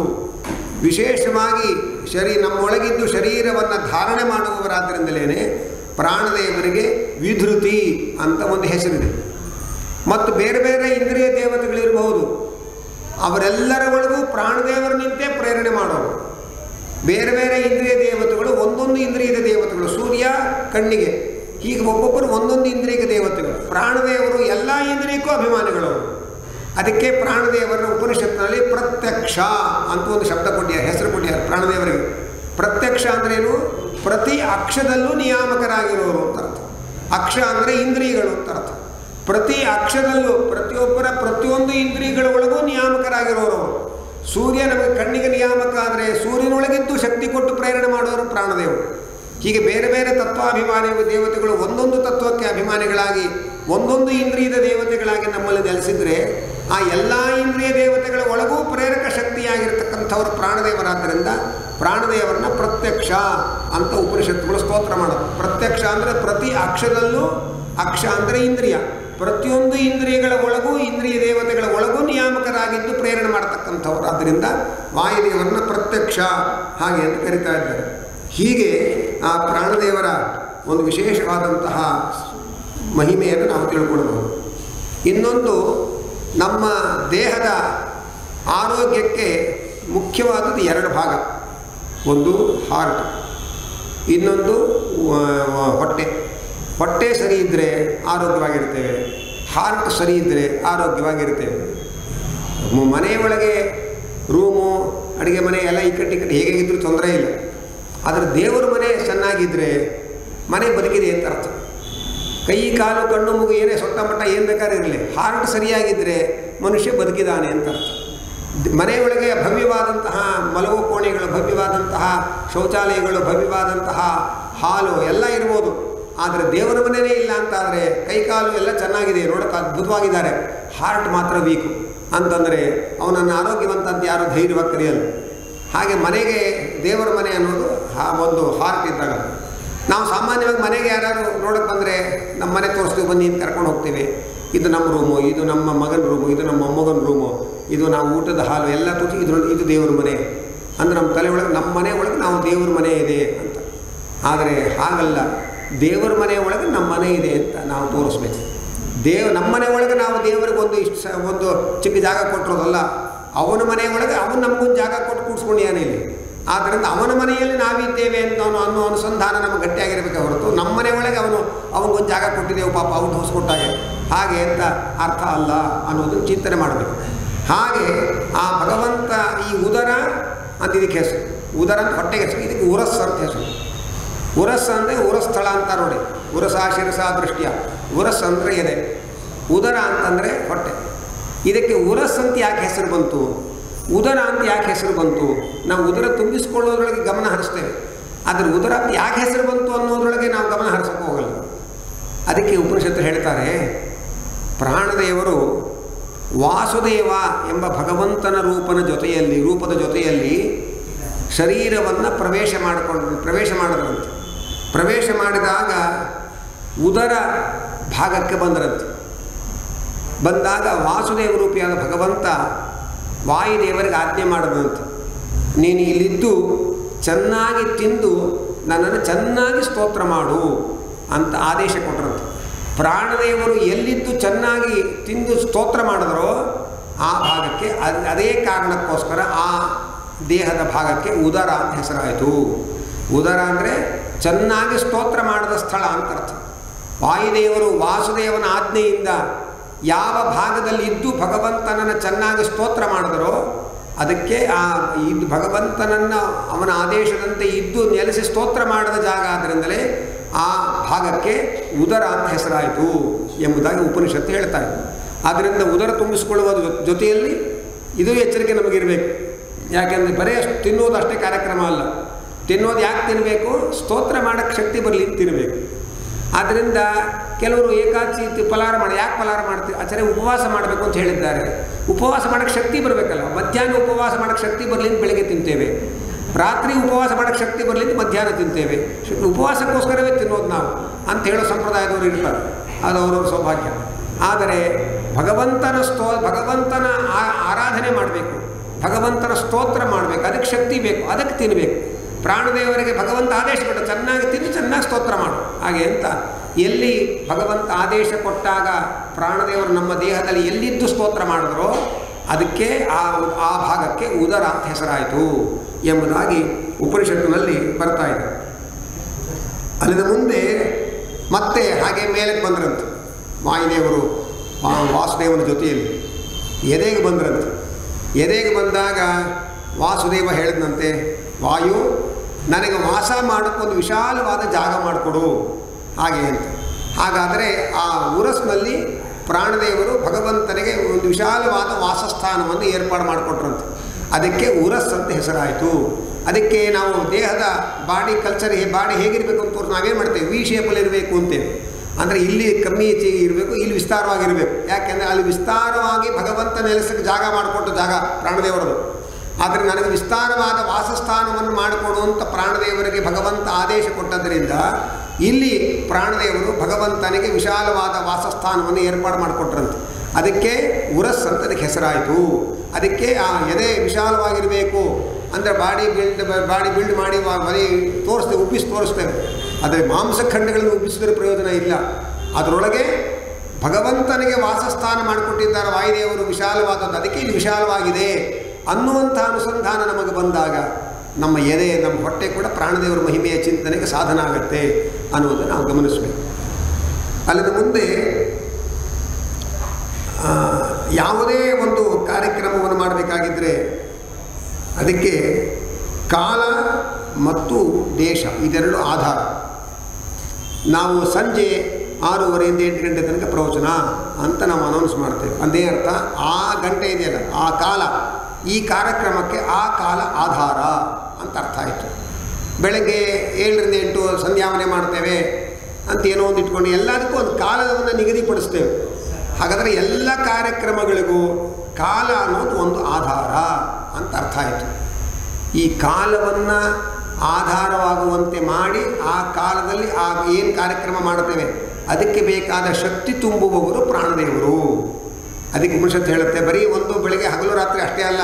[SPEAKER 1] ವಿಶೇಷವಾಗಿ ಶರೀ ನಮ್ಮೊಳಗಿದ್ದು ಶರೀರವನ್ನು ಧಾರಣೆ ಮಾಡುವವರಾದ್ದರಿಂದಲೇ ಪ್ರಾಣದೇವರಿಗೆ ವಿಧೃತಿ ಅಂತ ಒಂದು ಹೆಸರಿದೆ ಮತ್ತು ಬೇರೆ ಬೇರೆ ಇಂದ್ರಿಯ ದೇವತೆಗಳಿರಬಹುದು ಅವರೆಲ್ಲರ ಒಳಗೂ ಪ್ರಾಣದೇವರ ನಿಂತೆ ಪ್ರೇರಣೆ ಮಾಡೋರು ಬೇರೆ ಬೇರೆ ಇಂದ್ರಿಯ ದೇವತೆಗಳು ಒಂದೊಂದು ಇಂದ್ರಿಯದ ದೇವತೆಗಳು ಸೂರ್ಯ ಕಣ್ಣಿಗೆ ಹೀಗೆ ಒಬ್ಬೊಬ್ಬರು ಒಂದೊಂದು ಇಂದ್ರಿಯಕ ದೇವತೆಗಳು ಪ್ರಾಣದೇವರು ಎಲ್ಲ ಇಂದ್ರಿಯಕ್ಕೂ ಅಭಿಮಾನಿಗಳು ಅದಕ್ಕೆ ಪ್ರಾಣದೇವರ ಉಪನಿಷತ್ತಿನಲ್ಲಿ ಪ್ರತ್ಯಕ್ಷ ಅಂತ ಒಂದು ಶಬ್ದ ಕೊಟ್ಟಿದ್ದಾರೆ ಹೆಸರು ಕೊಟ್ಟಿದ್ದಾರೆ ಪ್ರಾಣದೇವರಿಗೆ ಪ್ರತ್ಯಕ್ಷ ಅಂದ್ರೇನು ಪ್ರತಿ ಅಕ್ಷದಲ್ಲೂ ನಿಯಾಮಕರಾಗಿರೋರು ಅಂತ ಅರ್ಥ ಅಕ್ಷ ಅಂದರೆ ಇಂದ್ರಿಯಗಳು ಅಂತ ಅರ್ಥ ಪ್ರತಿ ಅಕ್ಷದಲ್ಲೂ ಪ್ರತಿಯೊಬ್ಬರ ಪ್ರತಿಯೊಂದು ಇಂದ್ರಿಯಗಳ ಒಳಗೂ ನಿಯಾಮಕರಾಗಿರೋರು ಸೂರ್ಯ ನಮಗೆ ಕಣ್ಣಿಗೆ ನಿಯಾಮಕ ಆದರೆ ಸೂರ್ಯನೊಳಗಿದ್ದು ಶಕ್ತಿ ಕೊಟ್ಟು ಪ್ರೇರಣೆ ಮಾಡೋರು ಪ್ರಾಣದೇವರು ಹೀಗೆ ಬೇರೆ ಬೇರೆ ತತ್ವಾಭಿಮಾನಿ ದೇವತೆಗಳು ಒಂದೊಂದು ತತ್ವಕ್ಕೆ ಅಭಿಮಾನಿಗಳಾಗಿ ಒಂದೊಂದು ಇಂದ್ರಿಯದ ದೇವತೆಗಳಾಗಿ ನಮ್ಮಲ್ಲಿ ನೆಲೆಸಿದರೆ ಆ ಎಲ್ಲ ಇಂದ್ರಿಯ ದೇವತೆಗಳ ಒಳಗೂ ಪ್ರೇರಕ ಶಕ್ತಿಯಾಗಿರ್ತಕ್ಕಂಥವರು ಪ್ರಾಣದೇವರಾದ್ದರಿಂದ ಪ್ರಾಣದೇವರನ್ನ ಪ್ರತ್ಯಕ್ಷ ಅಂತ ಉಪನಿಷತ್ತುಗಳು ಸ್ತೋತ್ರ ಮಾಡೋದು ಪ್ರತ್ಯಕ್ಷ ಅಂದರೆ ಪ್ರತಿ ಅಕ್ಷದಲ್ಲೂ ಅಕ್ಷ ಅಂದರೆ ಇಂದ್ರಿಯ ಪ್ರತಿಯೊಂದು ಇಂದ್ರಿಯಗಳ ಒಳಗೂ ಇಂದ್ರಿಯ ದೇವತೆಗಳ ಒಳಗೂ ನಿಯಾಮಕರಾಗಿದ್ದು ಪ್ರೇರಣೆ ಮಾಡತಕ್ಕಂಥವ್ರು ಆದ್ದರಿಂದ ವಾಯುದೇವರನ್ನ ಪ್ರತ್ಯಕ್ಷ ಹಾಗೆ ಅಂತ ಕರಿತಾ ಇದ್ದಾರೆ ಹೀಗೆ ಆ ಪ್ರಾಣದೇವರ ಒಂದು ವಿಶೇಷವಾದಂತಹ ಮಹಿಮೆಯನ್ನು ನಾವು ತಿಳ್ಕೊಳ್ಬೋದು ಇನ್ನೊಂದು ನಮ್ಮ ದೇಹದ ಆರೋಗ್ಯಕ್ಕೆ ಮುಖ್ಯವಾದದ್ದು ಎರಡು ಭಾಗ ಒಂದು ಹಾರ್ಟ್ ಇನ್ನೊಂದು ವ- ವ- ಹೊಟ್ಟೆ ಹೊಟ್ಟೆ ಸರಿ ಇದ್ದರೆ ಆರೋಗ್ಯವಾಗಿರ್ತೇವೆ ಹಾರ್ಟ್ ಸರಿ ಇದ್ದರೆ ಆರೋಗ್ಯವಾಗಿರ್ತೇವೆ ಮ- ಮನೆಯ ಒಳಗೆ ರೂಮು ಅಡುಗೆ ಮನೆ ಎಲ್ಲ ಇಕ್ಕಟ್ಟು ಇಕ್ಕಟ್ಟು ಹೇಗೆ ಇದ್ರೂ ತೊಂದರೆ ಇಲ್ಲ ಆದರೆ ದೇವರ ಮನೆ ಚೆನ್ನಾಗಿದ್ದರೆ ಮನೆ ಬದುಕಿದೆ ಅಂತ ಅರ್ಥ ಕೈ ಕಾಲು ಕಣ್ಣು ಮೂಗು ಏನೇ ಸೊಟ್ಟ ಮಟ್ಟ ಏನು ಬೇಕಾದ್ರೂ ಇರಲಿ ಹಾರ್ಟ್ ಸರಿಯಾಗಿದ್ದರೆ ಮನುಷ್ಯ ಬದುಕಿದಾನೆ ಅಂತ ಅರ್ಥ ದ್- ಮನೆಯೊಳಗೆ ಭವ್ಯವಾದಂತಹ ಮಲಗು ಕೋಣೆಗಳು ಭವ್ಯವಾದಂತಹ ಶೌಚಾಲಯಗಳು ಭವ್ಯವಾದಂತಹ ಹಾಲು ಎಲ್ಲ ಇರ್ಬೋದು ಆದರೆ ದೇವರ ಮನೆಯೇ ಇಲ್ಲ ಅಂತಾದರೆ ಕೈಕಾಲು ಎಲ್ಲ ಚೆನ್ನಾಗಿದೆ ನೋಡೋಕೆ ಅದ್ಭುತವಾಗಿದ್ದಾರೆ ಹಾರ್ಟ್ ಮಾತ್ರ ವೀಕು ಅಂತಂದರೆ ಅವನನ್ನು ಆರೋಗ್ಯವಂತ ಅಂತ ಯಾರು ಧೈರ್ಯವಾಗಿ ಕರೆಯಲ್ಲ ಹಾಗೆ ಮನೆಗೆ ದೇವರ ಮನೆ ಅನ್ನೋದು ಆ ಒಂದು ಹಾರ್ಟ್ ಇದ್ದಾಗ ನಾವು ಸಾಮಾನ್ಯವಾಗಿ ಮನೆಗೆ ಯಾರಾದ್ರು ನೋಡಕ್ಕೆ ಬಂದರೆ ನಮ್ಮ ಮನೆ ತೋರಿಸ್ತೀವಿ ಬನ್ನಿ ಅಂತ ಕರ್ಕೊಂಡು ಹೋಗ್ತೀವಿ ಇದು ನಮ್ಮ ರೂಮು ಇದು ನಮ್ಮ ಮಗನ ರೂಮು ಇದು ನಮ್ಮ ಮೊಮ್ಮಗನ ರೂಮು ಇದು ನಾವು ಊಟದ ಹಾಲು ಎಲ್ಲ ತೋರಿಸಿ ಇದು ಇದು ದೇವರ ಮನೆ ಅಂದರೆ ನಮ್ಮ ತಲೆ ಒಳಗೆ ನಮ್ಮ ಮನೆ ಒಳಗೆ ನಾವು ದೇವರ ಮನೆ ಇದೆ ಅಂತ ಆದರೆ ಹಾಗಲ್ಲ ದೇವರ ಮನೆ ಒಳಗೆ ನಮ್ಮ ಮನೆ ಇದೆ ಅಂತ ನಾವು ತೋರಿಸ್ಬೇಕು ದೇವ ನಮ್ಮ ಮನೆ ಒಳಗೆ ನಾವು ದೇವರಿಗೆ ಒಂದು ಇಷ್ಟು ಸ- ಒಂದು ಚಿಕ್ಕ ಜಾಗ ಕೊಟ್ಟಿರೋದಲ್ಲ ಅವನ ಮನೆ ಒಳಗೆ ಅವನು ನಮಗೊಂದು ಜಾಗ ಕೊಟ್ಟು ಕೂಡ್ಸ್ಕೊಂಡಿಯಾನೆ ಇಲ್ಲಿ ಆದ್ದರಿಂದ ಅವನ ಮನೆಯಲ್ಲಿ ನಾವಿದ್ದೇವೆ ಅಂತ ಅವನು ಅನ್ನೋ ಅನುಸಂಧಾನ ನಮಗೆ ಗಟ್ಟಿಯಾಗಿರಬೇಕು ಹೊರತು ನಮ್ಮ ಮನೆ ಒಳಗೆ ಅವನು ಅವನಿಗೊಂದು ಜಾಗ ಕೊಟ್ಟಿದ್ದೇವೆ ಪಾಪ ಔಟ್ ಹೌಸ್ ಕೊಟ್ಟಾಗೆ ಹಾಗೆ ಅಂತ ಅರ್ಥ ಅಲ್ಲ ಅನ್ನೋದನ್ನು ಚಿಂತನೆ ಮಾಡಬೇಕು ಹಾಗೆ ಆ ಭಗವಂತ ಈ ಉದರ ಅಂತ ಇದಕ್ಕೆ ಹೆಸರು ಉದರ ಅಂತ ಹೊಟ್ಟೆಗೆ ಹೆಸರು ಇದಕ್ಕೆ ಉರಸ್ ಅಂತ ಹೆಸರು ಉರಸ್ ಅಂದರೆ ಉರಸ್ಥಳ ಅಂತ ನೋಡಿ ಉರಸ ಶಿರಸ ದೃಷ್ಟಿಯ ಉರಸ್ ಅಂದರೆ ಎದೆ ಉದರ ಅಂತಂದರೆ ಹೊಟ್ಟೆ ಇದಕ್ಕೆ ಉರಸ್ ಅಂತ ಯಾಕೆ ಹೆಸರು ಬಂತು ಉದರ ಅಂತ ಯಾಕೆ ಹೆಸರು ಬಂತು ನಾವು ಉದರ ತುಂಬಿಸ್ಕೊಳ್ಳೋದ್ರೊಳಗೆ ಗಮನ ಹರಿಸ್ತೇವೆ ಆದರೆ ಉದರ ಅಂತ ಯಾಕೆ ಹೆಸರು ಬಂತು ಅನ್ನೋದ್ರೊಳಗೆ ನಾವು ಗಮನ ಹರಿಸೋಕೆ ಹೋಗಲ್ಲ ಅದಕ್ಕೆ ಉಪನಿಷತ್ತು ಹೇಳ್ತಾರೆ ಪ್ರಾಣದೇವರು ವಾಸುದೇವ ಎಂಬ ಭಗವಂತನ ರೂಪನ ಜೊತೆಯಲ್ಲಿ ರೂಪದ ಜೊತೆಯಲ್ಲಿ ಶರೀರವನ್ನು ಪ್ರವೇಶ ಮಾಡಿಕೊಂಡು ಪ್ರವೇಶ ಮಾಡಿದ್ರಂತೆ ಪ್ರವೇಶ ಮಾಡಿದಾಗ ಉದರ ಭಾಗಕ್ಕೆ ಬಂದರಂತೆ ಬಂದಾಗ ವಾಸುದೇವ ರೂಪಿಯಾದ ಭಗವಂತ ವಾಯುದೇವರಿಗೆ ಆಜ್ಞೆ ಮಾಡದಂತೆ ನೀನು ಇಲ್ಲಿದ್ದು ಚೆನ್ನಾಗಿ ತಿಂದು ನನ್ನನ್ನು ಚೆನ್ನಾಗಿ ಸ್ತೋತ್ರ ಮಾಡು ಅಂತ ಆದೇಶ ಕೊಟ್ಟರಂತೆ ಪ್ರಾಣದೇವರು ಎಲ್ಲಿದ್ದು ಚೆನ್ನಾಗಿ ತಿಂದು ಸ್ತೋತ್ರ ಮಾಡಿದ್ರೋ ಆ ಭಾಗಕ್ಕೆ ಅದ್- ಅದೇ ಕಾರಣಕ್ಕೋಸ್ಕರ ಆ ದೇಹದ ಭಾಗಕ್ಕೆ ಉದರ ಅಂತ ಹೆಸರಾಯಿತು ಉದರ ಅಂದರೆ ಚೆನ್ನಾಗಿ ಸ್ತೋತ್ರ ಮಾಡಿದ ಸ್ಥಳ ಅಂತ ಅರ್ಥ ವಾಯುದೇವರು ವಾಸುದೇವನ ಆಜ್ಞೆಯಿಂದ ಯಾವ ಭಾಗದಲ್ಲಿ ಇದ್ದು ಭಗವಂತನನ್ನು ಚೆನ್ನಾಗಿ ಸ್ತೋತ್ರ ಮಾಡಿದರೋ ಅದಕ್ಕೆ ಆ ಇದ್ದು ಭಗವಂತನನ್ನು ಅವನ ಆದೇಶದಂತೆ ಇದ್ದು ನೆಲೆಸಿ ಸ್ತೋತ್ರ ಮಾಡಿದ ಜಾಗ ಆದ್ದರಿಂದಲೇ ಆ ಭಾಗಕ್ಕೆ ಉದರ ಅಂತ ಹೆಸರಾಯಿತು ಎಂಬುದಾಗಿ ಉಪನಿಷತ್ತು ಹೇಳ್ತಾ ಇದೆ ಆದ್ದರಿಂದ ಉದರ ತುಂಬಿಸಿಕೊಳ್ಳುವ ಜೊ- ಜೊತೆಯಲ್ಲಿ ಇದು ಎಚ್ಚರಿಕೆ ನಮಗಿರಬೇಕು ಯಾಕೆಂದರೆ ಬರೀ ಅಷ್ಟು ತಿನ್ನೋದು ಅಷ್ಟೇ ಕಾರ್ಯಕ್ರಮ ಅಲ್ಲ ತಿನ್ನೋದು ಯಾಕೆ ತಿನ್ನಬೇಕು ಸ್ತೋತ್ರ ಮಾಡೋಕ್ಕೆ ಶಕ್ತಿ ಬರಲಿ ಅಂತ ತಿನ್ನಬೇಕು ಆದ್ದರಿಂದ ಕೆಲವರು ಏಕಾದಶಿ ತಿ- ಫಲಾರ ಮಾಡಿ ಯಾಕೆ ಫಲಾರ ಮಾಡ್ತೀವಿ ಆಚಾರ್ಯ ಉಪವಾಸ ಮಾಡಬೇಕು ಅಂತ ಹೇಳಿದ್ದಾರೆ ಉಪವಾಸ ಮಾಡೋಕ್ಕೆ ಶಕ್ತಿ ಬರಬೇಕಲ್ಲ ಮಧ್ಯಾಹ್ನ ಉಪವಾಸ ಮಾಡೋಕ್ಕೆ ಶಕ್ತಿ ಬರಲಿ ಅಂತ ಬೆಳಗ್ಗೆ ತಿಂತೇವೆ ರಾತ್ರಿ ಉಪವಾಸ ಮಾಡೋಕ್ಕೆ ಶಕ್ತಿ ಬರಲಿ ಅಂತ ಮಧ್ಯಾಹ್ನ ತಿಂತೇವೆ ಶಕ್- ಉಪವಾಸಕ್ಕೋಸ್ಕರವೇ ತಿನ್ನೋದು ನಾವು ಅಂತ ಹೇಳೋ ಸಂಪ್ರದಾಯದವರು ಇರ್ತಾರೆ ಅದು ಅವರವ್ರ ಸೌಭಾಗ್ಯ ಆದರೆ ಭಗವಂತನ ಸ್ತೋ ಭಗವಂತನ ಆ- ಆರಾಧನೆ ಮಾಡಬೇಕು ಭಗವಂತನ ಸ್ತೋತ್ರ ಮಾಡಬೇಕು ಅದಕ್ಕೆ ಶಕ್ತಿ ಬೇಕು ಅದಕ್ಕೆ ತಿನ್ನಬೇಕು ಪ್ರಾಣದೇವರಿಗೆ ಭಗವಂತ ಆದೇಶ ಕೊಟ್ಟ ಚೆನ್ನಾಗಿ ತಿಂದು ಚೆನ್ನಾಗಿ ಸ್ತೋತ್ರ ಮಾಡು ಹಾಗೆ ಅಂತ ಎಲ್ಲಿ ಭಗವಂತ ಆದೇಶ ಕೊಟ್ಟಾಗ ಪ್ರಾಣದೇವರು ನಮ್ಮ ದೇಹದಲ್ಲಿ ಎಲ್ಲಿದ್ದು ಸ್ತೋತ್ರ ಮಾಡಿದ್ರೋ ಅದಕ್ಕೆ ಆ ಆ ಭಾಗಕ್ಕೆ ಉದರ ಅಂತ ಹೆಸರಾಯಿತು ಎಂಬುದಾಗಿ ಉಪನಿಷತ್ತಿನಲ್ಲಿ ಬರ್ತಾ ಇದೆ ಅಲ್ಲಿಂದ ಮುಂದೆ ಮತ್ತೆ ಹಾಗೆ ಮೇಲಕ್ಕೆ ಬಂದ್ರಂತೆ ವಾಯುದೇವರು ವಾ- ವಾಸುದೇವನ ಜೊತೆಯಲ್ಲಿ ಎದೆಗೆ ಬಂದ್ರಂತೆ ಎದೆಗೆ ಬಂದಾಗ ವಾಸುದೇವ ಹೇಳಿದಂತೆ ವಾಯು ನನಗೆ ವಾಸ ಮಾಡೋಕ್ಕೊಂದು ವಿಶಾಲವಾದ ಜಾಗ ಮಾಡಿಕೊಡು ಹಾಗೆ ಅಂತ ಹಾಗಾದರೆ ಆ ಉರಸ್ನಲ್ಲಿ ಪ್ರಾಣದೇವರು ಭಗವಂತನಿಗೆ ಒಂದು ವಿಶಾಲವಾದ ವಾಸಸ್ಥಾನವನ್ನು ಏರ್ಪಾಡು ಮಾಡಿಕೊಟ್ರಂತೆ ಅದಕ್ಕೆ ಉರಸ್ ಅಂತ ಹೆಸರಾಯಿತು ಅದಕ್ಕೆ ನಾವು ದೇಹದ ಬಾಡಿ ಕಲ್ಚರ್ ಬಾಡಿ ಹೇಗಿರಬೇಕು ಅಂತ ತೋರಿಸಿ ನಾವೇನು ಮಾಡ್ತೇವೆ ವಿ ಶೇಪಲ್ಲಿ ಇರಬೇಕು ಅಂತೇವೆ ಅಂದರೆ ಇಲ್ಲಿ ಕಮ್ಮಿ ಹೆಚ್ಚಿಗೆ ಇರಬೇಕು ಇಲ್ಲಿ ವಿಸ್ತಾರವಾಗಿರಬೇಕು ಯಾಕೆಂದರೆ ಅಲ್ಲಿ ವಿಸ್ತಾರವಾಗಿ ಭಗವಂತ ನೆಲೆಸಕ್ಕೆ ಜಾಗ ಮಾಡಿಕೊಟ್ಟು ಜಾಗ ಪ್ರಾಣದೇವರದು ಆದರೆ ನನಗೆ ವಿಸ್ತಾರವಾದ ವಾಸಸ್ಥಾನವನ್ನು ಮಾಡಿಕೊಡುವಂಥ ಪ್ರಾಣದೇವರಿಗೆ ಭಗವಂತ ಆದೇಶ ಕೊಟ್ಟದ್ದರಿಂದ ಇಲ್ಲಿ ಪ್ರಾಣದೇವರು ಭಗವಂತನಿಗೆ ವಿಶಾಲವಾದ ವಾಸಸ್ಥಾನವನ್ನು ಏರ್ಪಾಡು ಮಾಡಿಕೊಟ್ರಂತೆ ಅದಕ್ಕೆ ಉರಸ್ ಅಂತ ಅದಕ್ಕೆ ಹೆಸರಾಯಿತು ಅದಕ್ಕೆ ಆ ಎದೆ ವಿಶಾಲವಾಗಿರಬೇಕು ಅಂದರೆ ಬಾಡಿ ಬಿಲ್ಡ್ ಬಾಡಿ ಬಿಲ್ಡ್ ಮಾಡಿ ವ- ಮನೆ ತೋರಿಸ್ತೇವೆ ಉಪ್ಪಿಸಿ ತೋರಿಸ್ತೇವೆ ಆದರೆ ಮಾಂಸಖಂಡಗಳನ್ನು ಉಪ್ಪಿಸಿದ್ರೆ ಪ್ರಯೋಜನ ಇಲ್ಲ ಅದರೊಳಗೆ ಭಗವಂತನಿಗೆ ವಾಸಸ್ಥಾನ ಮಾಡಿಕೊಟ್ಟಿದ್ದಾರೆ ವಾಯುದೇವರು ವಿಶಾಲವಾದದ್ದು ಅದಕ್ಕೆ ಇಲ್ಲಿ ವಿಶಾಲವಾಗಿದೆ ಅನ್ನುವಂಥ ಅನುಸಂಧಾನ ನಮಗೆ ಬಂದಾಗ ನಮ್ಮ ಎದೆ ನಮ್ಮ ಹೊಟ್ಟೆ ಕೂಡ ಪ್ರಾಣದೇವರ ಮಹಿಮೆಯ ಚಿಂತನೆಗೆ ಸಾಧನ ಆಗುತ್ತೆ ಅನ್ನೋದನ್ನು ನಾವು ಗಮನಿಸಬೇಕು ಅಲ್ಲಿಂದ ಮುಂದೆ ಆ, ಯಾವುದೇ ಒಂದು ಕಾರ್ಯಕ್ರಮವನ್ನು ಮಾಡಬೇಕಾಗಿದ್ದರೆ ಅದಕ್ಕೆ ಕಾಲ ಮತ್ತು ದೇಶ ಇದೆರಡು ಆಧಾರ ನಾವು ಸಂಜೆ ಆರೂವರೆಯಿಂದ ಎಂಟು ಗಂಟೆ ತನಕ ಪ್ರವಚನ ಅಂತ ನಾವು ಅನೌನ್ಸ್ ಮಾಡ್ತೇವೆ ಅದೇ ಅರ್ಥ ಆ ಗಂಟೆ ಇದೆಯಲ್ಲ ಆ ಕಾಲ ಈ ಕಾರ್ಯಕ್ರಮಕ್ಕೆ ಆ ಕಾಲ ಆಧಾರ ಅಂತ ಅರ್ಥ ಆಯಿತು ಬೆಳಗ್ಗೆ ಏಳರಿಂದ ಎಂಟು ಸಂಧ್ಯಾವನೆ ಮಾಡ್ತೇವೆ ಅಂತ ಏನೋ ಒಂದು ಇಟ್ಕೊಂಡು ಎಲ್ಲದಕ್ಕೂ ಒಂದು ಕಾಲವನ್ನು ನಿಗದಿಪಡಿಸ್ತೇವೆ ಹಾಗಾದರೆ ಎಲ್ಲ ಕಾರ್ಯಕ್ರಮಗಳಿಗೂ ಕಾಲ ಅನ್ನೋದು ಒಂದು ಆಧಾರ ಅಂತ ಅರ್ಥ ಆಯಿತು ಈ ಕಾಲವನ್ನು ಆಧಾರವಾಗುವಂತೆ ಮಾಡಿ ಆ ಕಾಲದಲ್ಲಿ ಆ ಏನು ಕಾರ್ಯಕ್ರಮ ಮಾಡ್ತೇವೆ ಅದಕ್ಕೆ ಬೇಕಾದ ಶಕ್ತಿ ತುಂಬುವವರು ಪ್ರಾಣದೇವರು ಅದಕ್ಕೆ ಉಪನಿಷತ್ತು ಹೇಳುತ್ತೆ ಬರೀ ಒಂದು ಬೆಳಿಗ್ಗೆ ಹಗಲು ರಾತ್ರಿ ಅಷ್ಟೇ ಅಲ್ಲ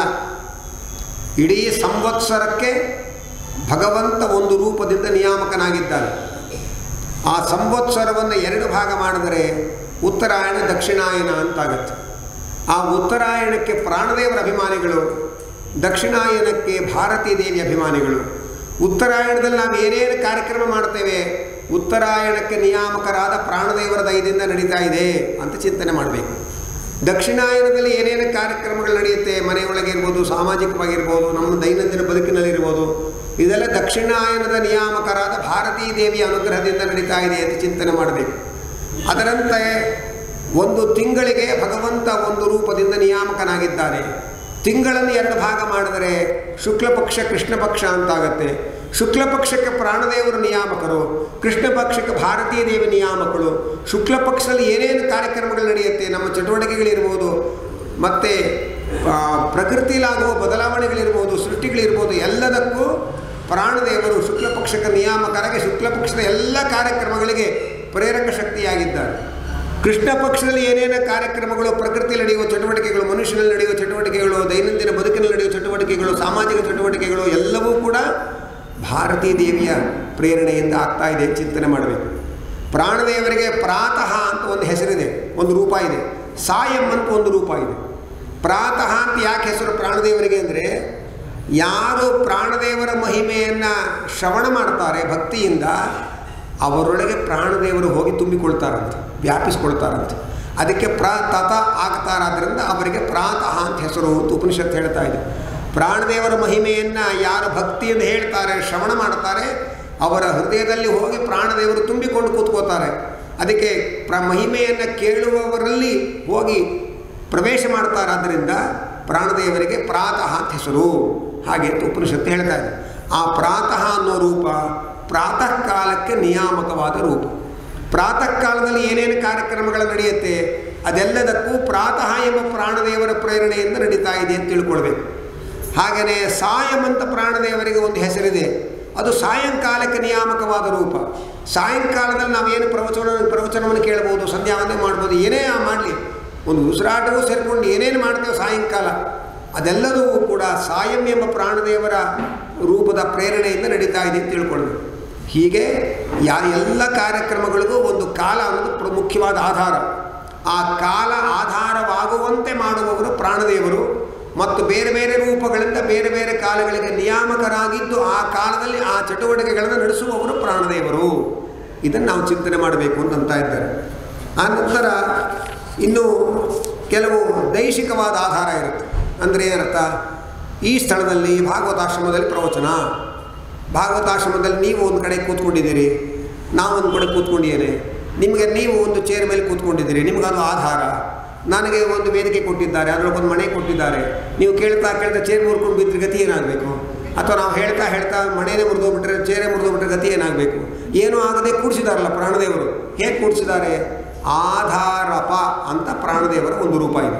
[SPEAKER 1] ಇಡೀ ಸಂವತ್ಸರಕ್ಕೆ ಭಗವಂತ ಒಂದು ರೂಪದಿಂದ ನಿಯಾಮಕನಾಗಿದ್ದಾನೆ ಆ ಸಂವತ್ಸರವನ್ನು ಎರಡು ಭಾಗ ಮಾಡಿದರೆ ಉತ್ತರಾಯಣ ದಕ್ಷಿಣಾಯನ ಅಂತಾಗತ್ತೆ ಆ ಉತ್ತರಾಯಣಕ್ಕೆ ಪ್ರಾಣದೇವರ ಅಭಿಮಾನಿಗಳು ದಕ್ಷಿಣಾಯನಕ್ಕೆ ಭಾರತೀ ದೇವಿ ಅಭಿಮಾನಿಗಳು ಉತ್ತರಾಯಣದಲ್ಲಿ ನಾವು ಏನೇನು ಕಾರ್ಯಕ್ರಮ ಮಾಡ್ತೇವೆ ಉತ್ತರಾಯಣಕ್ಕೆ ನಿಯಾಮಕರಾದ ಪ್ರಾಣದೇವರ ದಯದಿಂದ ನಡೀತಾ ಇದೆ ಅಂತ ಚಿಂತನೆ ಮಾಡಬೇಕು ದಕ್ಷಿಣಾಯನದಲ್ಲಿ ಏನೇನು ಕಾರ್ಯಕ್ರಮಗಳು ನಡೆಯುತ್ತೆ ಮನೆಯೊಳಗೆ ಇರ್ಬೋದು ಸಾಮಾಜಿಕವಾಗಿರ್ಬೋದು ನಮ್ಮ ದೈನಂದಿನ ಬದುಕಿನಲ್ಲಿರ್ಬೋದು ಇದೆಲ್ಲ ದಕ್ಷಿಣಾಯನದ ನಿಯಾಮಕರಾದ ಭಾರತೀ ದೇವಿಯ ಅನುಗ್ರಹದಿಂದ ನಡೀತಾ ಇದೆ ಅಂತ ಚಿಂತನೆ ಮಾಡಬೇಕು ಅದರಂತೆ ಒಂದು ತಿಂಗಳಿಗೆ ಭಗವಂತ ಒಂದು ರೂಪದಿಂದ ನಿಯಾಮಕನಾಗಿದ್ದಾನೆ ತಿಂಗಳನ್ನು ಎರಡು ಭಾಗ ಮಾಡಿದರೆ ಶುಕ್ಲ ಪಕ್ಷ ಕೃಷ್ಣ ಪಕ್ಷ ಅಂತಾಗತ್ತೆ ಶುಕ್ಲ ಪಕ್ಷಕ್ಕೆ ಪ್ರಾಣದೇವರು ನಿಯಾಮಕರು ಕೃಷ್ಣ ಪಕ್ಷಕ್ಕೆ ಭಾರತೀಯ ದೇವಿ ನಿಯಾಮಕರು ಶುಕ್ಲ ಪಕ್ಷದಲ್ಲಿ ಏನೇನು ಕಾರ್ಯಕ್ರಮಗಳು ನಡೆಯುತ್ತೆ ನಮ್ಮ ಚಟುವಟಿಕೆಗಳಿರ್ಬೋದು ಮತ್ತು ಪ್ರಕೃತಿಲಾಗುವ ಬದಲಾವಣೆಗಳಿರ್ಬೋದು ಸೃಷ್ಟಿಗಳಿರ್ಬೋದು ಎಲ್ಲದಕ್ಕೂ ಪ್ರಾಣದೇವರು ಶುಕ್ಲ ಪಕ್ಷಕ್ಕೆ ನಿಯಾಮಕರಾಗಿ ಶುಕ್ಲ ಪಕ್ಷದ ಎಲ್ಲ ಕಾರ್ಯಕ್ರಮಗಳಿಗೆ ಪ್ರೇರಕ ಶಕ್ತಿಯಾಗಿದ್ದಾರೆ ಕೃಷ್ಣ ಪಕ್ಷದಲ್ಲಿ ಏನೇನು ಕಾರ್ಯಕ್ರಮಗಳು ಪ್ರಕೃತಿಯಲ್ಲಿ ನಡೆಯುವ ಚಟುವಟಿಕೆಗಳು ಮನುಷ್ಯನಲ್ಲಿ ನಡೆಯುವ ಚಟುವಟಿಕೆಗಳು ದೈನಂದಿನ ಬದುಕಿನಲ್ಲಿ ನಡೆಯುವ ಚಟುವಟಿಕೆಗಳು ಸಾಮಾಜಿಕ ಚಟುವಟಿಕೆಗಳು ಎಲ್ಲವೂ ಕೂಡ ಭಾರತೀ ದೇವಿಯ ಪ್ರೇರಣೆಯಿಂದ ಆಗ್ತಾ ಇದೆ ಚಿಂತನೆ ಮಾಡಬೇಕು ಪ್ರಾಣದೇವರಿಗೆ ಪ್ರಾತಃ ಅಂತ ಒಂದು ಹೆಸರಿದೆ ಒಂದು ರೂಪ ಇದೆ ಸಾಯಂ ಅಂತ ಒಂದು ರೂಪ ಇದೆ ಪ್ರಾತಃ ಅಂತ ಯಾಕೆ ಹೆಸರು ಪ್ರಾಣದೇವರಿಗೆ ಅಂದರೆ ಯಾರು ಪ್ರಾಣದೇವರ ಮಹಿಮೆಯನ್ನು ಶ್ರವಣ ಮಾಡ್ತಾರೆ ಭಕ್ತಿಯಿಂದ ಅವರೊಳಗೆ ಪ್ರಾಣದೇವರು ಹೋಗಿ ತುಂಬಿಕೊಳ್ತಾರಂತೆ ವ್ಯಾಪಿಸ್ಕೊಳ್ತಾರಂತೆ ಅದಕ್ಕೆ ಪ್ರ ತತ ಆಗ್ತಾರಾದ್ರಿಂದ ಅವರಿಗೆ ಪ್ರಾತಃ ಅಂತ ಹೆಸರು ಅಂತ ಉಪನಿಷತ್ತು ಹೇಳ್ತಾ ಇದೆ ಪ್ರಾಣದೇವರ ಮಹಿಮೆಯನ್ನು ಯಾರು ಭಕ್ತಿಯಿಂದ ಹೇಳ್ತಾರೆ ಶ್ರವಣ ಮಾಡ್ತಾರೆ ಅವರ ಹೃದಯದಲ್ಲಿ ಹೋಗಿ ಪ್ರಾಣದೇವರು ತುಂಬಿಕೊಂಡು ಕೂತ್ಕೋತಾರೆ ಅದಕ್ಕೆ ಪ್ರ ಮಹಿಮೆಯನ್ನು ಕೇಳುವವರಲ್ಲಿ ಹೋಗಿ ಪ್ರವೇಶ ಮಾಡ್ತಾರಾದ್ದರಿಂದ ಪ್ರಾಣದೇವರಿಗೆ ಪ್ರಾತಃ ಅಂತ ಹೆಸರು ಹಾಗೆ ಅಂತ ಉಪನಿಷತ್ತು ಹೇಳ್ತಾ ಇದೆ ಆ ಪ್ರಾತಃ ಅನ್ನೋ ರೂಪ ಪ್ರಾತಃ ಕಾಲಕ್ಕೆ ನಿಯಾಮಕವಾದ ರೂಪ ಪ್ರಾತಃ ಕಾಲದಲ್ಲಿ ಏನೇನು ಕಾರ್ಯಕ್ರಮಗಳು ನಡೆಯುತ್ತೆ ಅದೆಲ್ಲದಕ್ಕೂ ಪ್ರಾತಃ ಎಂಬ ಪ್ರಾಣದೇವರ ಪ್ರೇರಣೆಯಿಂದ ನಡೀತಾ ಇದೆ ಅಂತ ತಿಳ್ಕೊಳ್ಬೇಕು ಹಾಗೆಯೇ ಸಾಯಮಂತ ಪ್ರಾಣದೇವರಿಗೆ ಒಂದು ಹೆಸರಿದೆ ಅದು ಸಾಯಂಕಾಲಕ್ಕೆ ನಿಯಾಮಕವಾದ ರೂಪ ಸಾಯಂಕಾಲದಲ್ಲಿ ನಾವೇನು ಪ್ರವಚನ ಪ್ರವಚನವನ್ನು ಕೇಳ್ಬೋದು ಸಂಧ್ಯಾವಂದನೆ ಮಾಡ್ಬೋದು ಏನೇ ಮಾಡಲಿ ಒಂದು ಉಸಿರಾಟವೂ ಸೇರಿಕೊಂಡು ಏನೇನು ಮಾಡ್ತೇವೆ ಸಾಯಂಕಾಲ ಅದೆಲ್ಲದೂ ಕೂಡ ಸಾಯಂ ಎಂಬ ಪ್ರಾಣದೇವರ ರೂಪದ ಪ್ರೇರಣೆಯಿಂದ ನಡೀತಾ ಇದೆ ಅಂತ ತಿಳ್ಕೊಳ್ಬೇಕು ಹೀಗೆ ಯಾ ಎಲ್ಲ ಕಾರ್ಯಕ್ರಮಗಳಿಗೂ ಒಂದು ಕಾಲ ಅನ್ನೋದು ಪ್ರಮುಖವಾದ ಆಧಾರ ಆ ಕಾಲ ಆಧಾರವಾಗುವಂತೆ ಮಾಡುವವರು ಪ್ರಾಣದೇವರು ಮತ್ತು ಬೇರೆ ಬೇರೆ ರೂಪಗಳಿಂದ ಬೇರೆ ಬೇರೆ ಕಾಲಗಳಿಗೆ ನಿಯಾಮಕರಾಗಿದ್ದು ಆ ಕಾಲದಲ್ಲಿ ಆ ಚಟುವಟಿಕೆಗಳನ್ನು ನಡೆಸುವವರು ಪ್ರಾಣದೇವರು ಇದನ್ನು ನಾವು ಚಿಂತನೆ ಮಾಡಬೇಕು ಅಂತ ಅಂತ ಇದ್ದಾರೆ ಆ ನಂತರ ಇನ್ನು ಕೆಲವು ದೈಶಿಕವಾದ ಆಧಾರ ಇರುತ್ತೆ ಅಂದರೆ ಏನರ್ಥ ಈ ಸ್ಥಳದಲ್ಲಿ ಭಾಗವತಾಶ್ರಮದಲ್ಲಿ ಪ್ರವಚನ ಭಾಗವತಾಶ್ರಮದಲ್ಲಿ ನೀವು ಒಂದು ಕಡೆ ಕೂತ್ಕೊಂಡಿದ್ದೀರಿ ನಾವು ಒಂದು ಕಡೆ ಕೂತ್ಕೊಂಡಿದ್ದೇನೆ ನಿಮಗೆ ನೀವು ಒಂದು ಚೇರ್ ಮೇಲೆ ಕೂತ್ಕೊಂಡಿದ್ದೀರಿ ನಿಮಗದು ಆಧಾರ ನನಗೆ ಒಂದು ವೇದಿಕೆ ಕೊಟ್ಟಿದ್ದಾರೆ ಅದರೊಳಗೆ ಒಂದು ಮನೆ ಕೊಟ್ಟಿದ್ದಾರೆ ನೀವು ಕೇಳ್ತಾ ಕೇಳ್ತಾ ಚೇರ್ ಮುರ್ಕೊಂಡು ಬಿದ್ದರೆ ಗತಿ ಏನಾಗಬೇಕು ಅಥವಾ ನಾವು ಹೇಳ್ತಾ ಹೇಳ್ತಾ ಮನೇನೆ ಮುರಿದೋಗ್ಬಿಟ್ರೆ ಚೇರೆ ಮುರಿದೋಗ್ಬಿಟ್ರೆ ಗತಿ ಏನಾಗಬೇಕು ಏನೂ ಆಗದೆ ಕೂಡಿಸಿದಾರಲ್ಲ ಪ್ರಾಣದೇವರು ಹೇಗೆ ಕೂಡಿಸಿದ್ದಾರೆ ಆಧಾರಪ ಅಂತ ಪ್ರಾಣದೇವರ ಒಂದು ರೂಪ ಇದೆ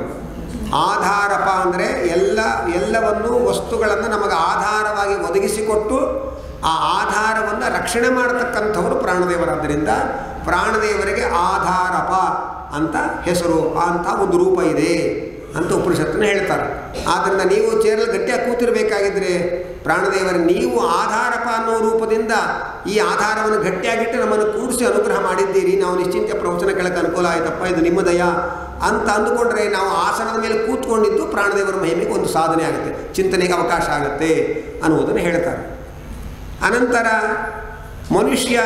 [SPEAKER 1] ಆಧಾರಪ ಅಂದರೆ ಎಲ್ಲ ಎಲ್ಲವನ್ನು ವಸ್ತುಗಳನ್ನು ನಮಗೆ ಆಧಾರವಾಗಿ ಒದಗಿಸಿಕೊಟ್ಟು ಆ ಆಧಾರವನ್ನು ರಕ್ಷಣೆ ಮಾಡತಕ್ಕಂಥವರು ಪ್ರಾಣದೇವರಾದ್ದರಿಂದ ಪ್ರಾಣದೇವರಿಗೆ ಆಧಾರಪ ಅಂತ ಹೆಸರು ಅಂತ ಒಂದು ರೂಪ ಇದೆ ಅಂತ ಉಪನಿಷತ್ತನ್ನು ಹೇಳ್ತಾರೆ ಆದ್ದರಿಂದ ನೀವು ಚೇರಲ್ಲಿ ಗಟ್ಟಿಯಾಗಿ ಕೂತಿರಬೇಕಾಗಿದ್ದರೆ ಪ್ರಾಣದೇವರ ನೀವು ಆಧಾರಪ ಅನ್ನೋ ರೂಪದಿಂದ ಈ ಆಧಾರವನ್ನು ಗಟ್ಟಿಯಾಗಿಟ್ಟು ನಮ್ಮನ್ನು ಕೂಡಿಸಿ ಅನುಗ್ರಹ ಮಾಡಿದ್ದೀರಿ ನಾವು ನಿಶ್ಚಿಂತೆ ಪ್ರವಚನ ಕೇಳಕ್ಕೆ ಅನುಕೂಲ ಆಯ್ತಪ್ಪ ಇದು ನಿಮ್ಮ ದಯ ಅಂತ ಅಂದುಕೊಂಡ್ರೆ ನಾವು ಆಸನದ ಮೇಲೆ ಕೂತ್ಕೊಂಡಿದ್ದು ಪ್ರಾಣದೇವರ ಮಹಿಮೆಗೆ ಒಂದು ಸಾಧನೆ ಆಗುತ್ತೆ ಚಿಂತನೆಗೆ ಅವಕಾಶ ಆಗುತ್ತೆ ಅನ್ನುವುದನ್ನು ಹೇಳ್ತಾರೆ ಅನಂತರ ಮನುಷ್ಯ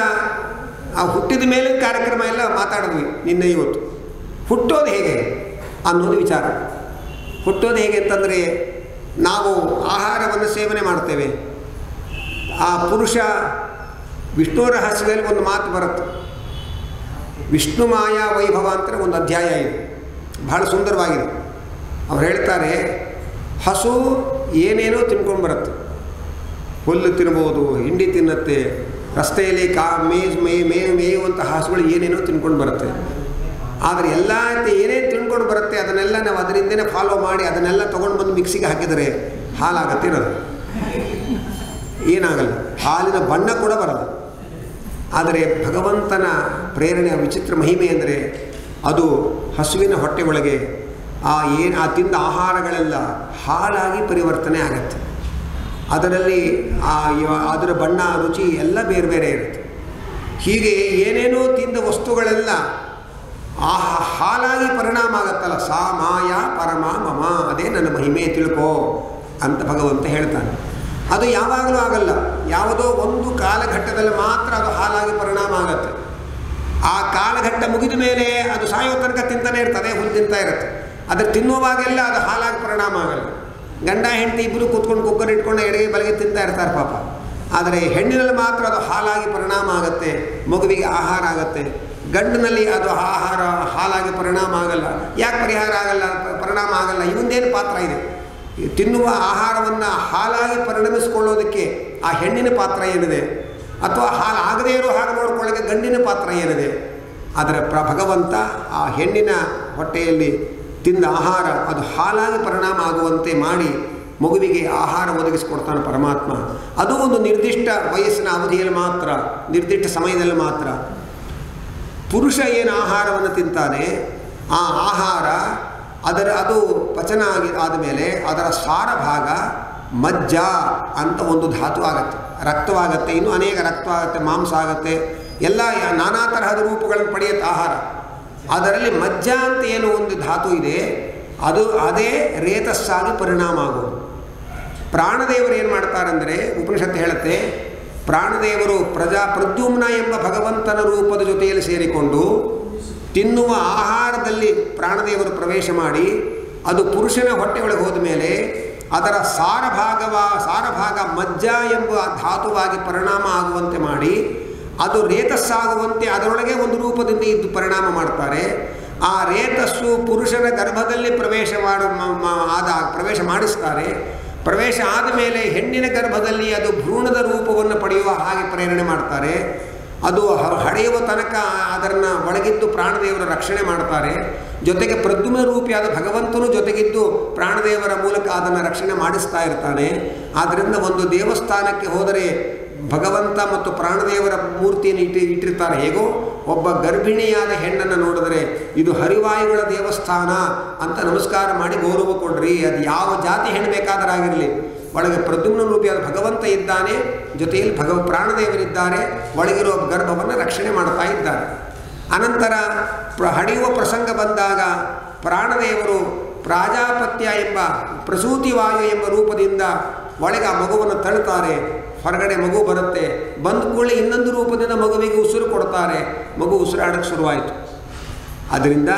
[SPEAKER 1] ಆ ಹುಟ್ಟಿದ ಮೇಲೆ ಕಾರ್ಯಕ್ರಮ ಎಲ್ಲ ಮಾತಾಡಿದ್ವಿ ನಿನ್ನೆ ಇವತ್ತು ಹುಟ್ಟೋದು ಹೇಗೆ ಅನ್ನೋದು ವಿಚಾರ ಹುಟ್ಟೋದು ಹೇಗೆ ಅಂತಂದರೆ ನಾವು ಆಹಾರವನ್ನು ಸೇವನೆ ಮಾಡ್ತೇವೆ ಆ ಪುರುಷ ವಿಷ್ಣು ರಹಸ್ಯದಲ್ಲಿ ಒಂದು ಮಾತು ಬರುತ್ತೆ ವಿಷ್ಣು ಮಾಯಾ ವೈಭವ ಅಂತ ಒಂದು ಅಧ್ಯಾಯ ಇದೆ ಬಹಳ ಸುಂದರವಾಗಿದೆ ಅವ್ರು ಹೇಳ್ತಾರೆ ಹಸು ಏನೇನೋ ತಿನ್ಕೊಂಡು ಬರುತ್ತೆ ಹುಲ್ಲು ತಿನ್ಬೋದು ಹಿಂಡಿ ತಿನ್ನುತ್ತೆ ರಸ್ತೆಯಲ್ಲಿ ಕಾ ಮೇಜ್ ಮೇ ಮೇ ಮೇಯುವಂಥ ಹಸುಗಳು ಏನೇನೋ ತಿನ್ಕೊಂಡು ಬರುತ್ತೆ ಆದರೆ ಎಲ್ಲ ಏನೇನು ತಿನ್ಕೊಂಡು ಬರುತ್ತೆ ಅದನ್ನೆಲ್ಲ ನಾವು ಅದರಿಂದನೇ ಫಾಲೋ ಮಾಡಿ ಅದನ್ನೆಲ್ಲ ತೊಗೊಂಡು ಬಂದು ಮಿಕ್ಸಿಗೆ ಹಾಕಿದರೆ ಹಾಲಾಗತ್ತೆ ಇರೋದು ಏನಾಗಲ್ಲ ಹಾಲಿನ ಬಣ್ಣ ಕೂಡ ಬರಲ್ಲ ಆದರೆ ಭಗವಂತನ ಪ್ರೇರಣೆಯ ವಿಚಿತ್ರ ಮಹಿಮೆ ಅಂದರೆ ಅದು ಹಸುವಿನ ಹೊಟ್ಟೆ ಒಳಗೆ ಆ ಏನು ಆ ತಿಂದ ಆಹಾರಗಳೆಲ್ಲ ಹಾಲಾಗಿ ಪರಿವರ್ತನೆ ಆಗತ್ತೆ ಅದರಲ್ಲಿ ಆ ಯ- ಅದರ ಬಣ್ಣ ರುಚಿ ಎಲ್ಲ ಬೇರೆ ಬೇರೆ ಇರುತ್ತೆ ಹೀಗೆ ಏನೇನೋ ತಿಂದ ವಸ್ತುಗಳೆಲ್ಲ ಆ ಹಾಲಾಗಿ ಪರಿಣಾಮ ಆಗತ್ತಲ್ಲ ಸಾ ಮಾಯ ಪರಮ ಮಮ ಅದೇ ನನ್ನ ಮಹಿಮೆ ತಿಳ್ಕೋ ಅಂತ ಭಗವಂತ ಹೇಳ್ತಾನೆ ಅದು ಯಾವಾಗಲೂ ಆಗಲ್ಲ ಯಾವುದೋ ಒಂದು ಕಾಲಘಟ್ಟದಲ್ಲಿ ಮಾತ್ರ ಅದು ಹಾಲಾಗಿ ಪರಿಣಾಮ ಆಗತ್ತೆ ಆ ಕಾಲಘಟ್ಟ ಮುಗಿದ ಮೇಲೆ ಅದು ಸಾಯೋ ತನಕ ತಿಂತಾನೆ ಇರ್ತದೆ ಹುಲ್ಲು ತಿಂತಾ ಇರುತ್ತೆ ಅದು ತಿನ್ನುವಾಗೆಲ್ಲ ಅದು ಹಾಲಾಗಿ ಪರಿಣಾಮ ಆಗಲ್ಲ ಗಂಡ ಹೆಂಡತಿ ಇಬ್ಬರು ಕೂತ್ಕೊಂಡು ಕುಕ್ಕರ್ ಇಟ್ಕೊಂಡು ಎಡಗೆ ಬಲಗೆ ತಿಂತಾ ಇರ್ತಾರೆ ಪಾಪ ಆದರೆ ಹೆಣ್ಣಿನಲ್ಲಿ ಮಾತ್ರ ಅದು ಹಾಲಾಗಿ ಪರಿಣಾಮ ಆಗುತ್ತೆ ಮಗುವಿಗೆ ಆಹಾರ ಆಗುತ್ತೆ ಗಂಡಿನಲ್ಲಿ ಅದು ಆಹಾರ ಹಾಲಾಗಿ ಪರಿಣಾಮ ಆಗಲ್ಲ ಯಾಕೆ ಪರಿಹಾರ ಆಗಲ್ಲ ಪ- ಪರಿಣಾಮ ಆಗಲ್ಲ ಇವಂದೇನು ಪಾತ್ರ ಇದೆ ಈ ತಿನ್ನುವ ಆಹಾರವನ್ನು ಹಾಲಾಗಿ ಪರಿಣಮಿಸಿಕೊಳ್ಳೋದಕ್ಕೆ ಆ ಹೆಣ್ಣಿನ ಪಾತ್ರ ಏನಿದೆ ಅಥವಾ ಹಾಲು ಆಗದೇ ಇರೋ ಹಾಗೆ ನೋಡ್ಕೊಳ್ಳೋಕ್ಕೆ ಗಂಡಿನ ಪಾತ್ರ ಏನಿದೆ ಆದರೆ ಪ್ರ ಭಗವಂತ ಆ ಹೆಣ್ಣಿನ ಹೊಟ್ಟೆಯಲ್ಲಿ ತಿಂದ ಆಹಾರ ಅದು ಹಾಲಾಗಿ ಪರಿಣಾಮ ಆಗುವಂತೆ ಮಾಡಿ ಮಗುವಿಗೆ ಆಹಾರ ಒದಗಿಸಿಕೊಡ್ತಾನೆ ಪರಮಾತ್ಮ ಅದು ಒಂದು ನಿರ್ದಿಷ್ಟ ವಯಸ್ಸಿನ ಅವಧಿಯಲ್ಲಿ ಮಾತ್ರ ನಿರ್ದಿಷ್ಟ ಸಮಯದಲ್ಲಿ ಮಾತ್ರ ಪುರುಷ ಏನು ಆಹಾರವನ್ನು ತಿಂತಾನೆ ಆ ಆಹಾರ ಅದರ ಅದು ಪಚನ ಆಗಿ ಆದಮೇಲೆ ಅದರ ಸಾರ ಭಾಗ ಮಜ್ಜ ಅಂತ ಒಂದು ಧಾತು ಆಗತ್ತೆ ರಕ್ತವಾಗತ್ತೆ ಇನ್ನು ಅನೇಕ ರಕ್ತವಾಗತ್ತೆ ಮಾಂಸ ಆಗತ್ತೆ ಎಲ್ಲ ಯ- ನಾನಾ ತರಹದ ರೂಪಗಳನ್ನು ಪಡೆಯುತ್ತೆ ಆಹಾರ ಅದರಲ್ಲಿ ಮಜ್ಜ ಅಂತ ಏನು ಒಂದು ಧಾತು ಇದೆ ಅದು ಅದೇ ರೇತಸ್ಸಾಗಿ ಪರಿಣಾಮ ಆಗೋದು ಪ್ರಾಣದೇವರು ಏನು ಮಾಡ್ತಾರಂದರೆ ಉಪನಿಷತ್ತು ಹೇಳುತ್ತೆ ಪ್ರಾಣದೇವರು ಪ್ರಜಾ ಪ್ರದ್ಯುಮ್ನ ಎಂಬ ಭಗವಂತನ ರೂಪದ ಜೊತೆಯಲ್ಲಿ ಸೇರಿಕೊಂಡು ತಿನ್ನುವ ಆಹಾರದಲ್ಲಿ ಪ್ರಾಣದೇವರು ಪ್ರವೇಶ ಮಾಡಿ ಅದು ಪುರುಷನ ಹೊಟ್ಟೆಯೊಳಗೆ ಹೋದ ಮೇಲೆ ಅದರ ಸಾರಭಾಗವ ಸಾರಭಾಗ ಮಜ್ಜ ಎಂಬ ಧಾತುವಾಗಿ ಪರಿಣಾಮ ಆಗುವಂತೆ ಮಾಡಿ ಅದು ರೇತಸ್ಸಾಗುವಂತೆ ಅದರೊಳಗೆ ಒಂದು ರೂಪದಿಂದ ಇದ್ದು ಪರಿಣಾಮ ಮಾಡ್ತಾರೆ ಆ ರೇತಸ್ಸು ಪುರುಷನ ಗರ್ಭದಲ್ಲಿ ಪ್ರವೇಶ ಮಾಡು ಮ- ಮ- ಆದ ಪ್ರವೇಶ ಮಾಡಿಸ್ತಾರೆ ಪ್ರವೇಶ ಆದ ಮೇಲೆ ಹೆಣ್ಣಿನ ಗರ್ಭದಲ್ಲಿ ಅದು ಭ್ರೂಣದ ರೂಪವನ್ನು ಪಡೆಯುವ ಹಾಗೆ ಪ್ರೇರಣೆ ಮಾಡ್ತಾರೆ ಅದು ಹ- ಹಡೆಯುವ ತನಕ ಅದನ್ನು ಒಳಗಿದ್ದು ಪ್ರಾಣದೇವರ ರಕ್ಷಣೆ ಮಾಡ್ತಾರೆ ಜೊತೆಗೆ ಪ್ರದ್ಯುಮ್ನ ರೂಪಿಯಾದ ಭಗವಂತನು ಜೊತೆಗಿದ್ದು ಪ್ರಾಣದೇವರ ಮೂಲಕ ಅದನ್ನು ರಕ್ಷಣೆ ಮಾಡಿಸ್ತಾ ಇರ್ತಾನೆ ಆದ್ದರಿಂದ ಒಂದು ದೇವಸ್ಥಾನಕ್ಕೆ ಹೋದರೆ ಭಗವಂತ ಮತ್ತು ಪ್ರಾಣದೇವರ ಮೂರ್ತಿಯನ್ನು ಇಟ್ಟು ಇಟ್ಟಿರ್ತಾರೆ ಹೇಗೋ ಒಬ್ಬ ಗರ್ಭಿಣಿಯಾದ ಹೆಣ್ಣನ್ನು ನೋಡಿದ್ರೆ ಇದು ಹರಿವಾಯುಗಳ ದೇವಸ್ಥಾನ ಅಂತ ನಮಸ್ಕಾರ ಮಾಡಿ ಗೌರವ ಕೊಡ್ರಿ ಅದು ಯಾವ ಜಾತಿ ಹೆಣ್ಣು ಬೇಕಾದರಾಗಿರಲಿ ಒಳಗೆ ಪ್ರದ್ಯುಮ್ನ ರೂಪಿಯಾದ ಭಗವಂತ ಇದ್ದಾನೆ ಜೊತೆಯಲ್ಲಿ ಭಗವ ಪ್ರಾಣದೇವರಿದ್ದಾರೆ ಒಳಗಿರುವ ಗರ್ಭವನ್ನು ರಕ್ಷಣೆ ಮಾಡ್ತಾ ಇದ್ದಾರೆ ಅನಂತರ ಪ್ರ ಹಡೆಯುವ ಪ್ರಸಂಗ ಬಂದಾಗ ಪ್ರಾಣದೇವರು ಪ್ರಾಜಾಪತ್ಯ ಎಂಬ ಪ್ರಸೂತಿ ವಾಯು ಎಂಬ ರೂಪದಿಂದ ಒಳಗೆ ಆ ಮಗುವನ್ನು ತಳ್ಳುತ್ತಾರೆ ಹೊರಗಡೆ ಮಗು ಬರುತ್ತೆ ಬಂದ ಕೂಡಲೇ ಇನ್ನೊಂದು ರೂಪದಿಂದ ಮಗುವಿಗೆ ಉಸಿರು ಕೊಡ್ತಾರೆ ಮಗು ಉಸಿರಾಡಕ್ಕೆ ಶುರುವಾಯಿತು ಅದರಿಂದ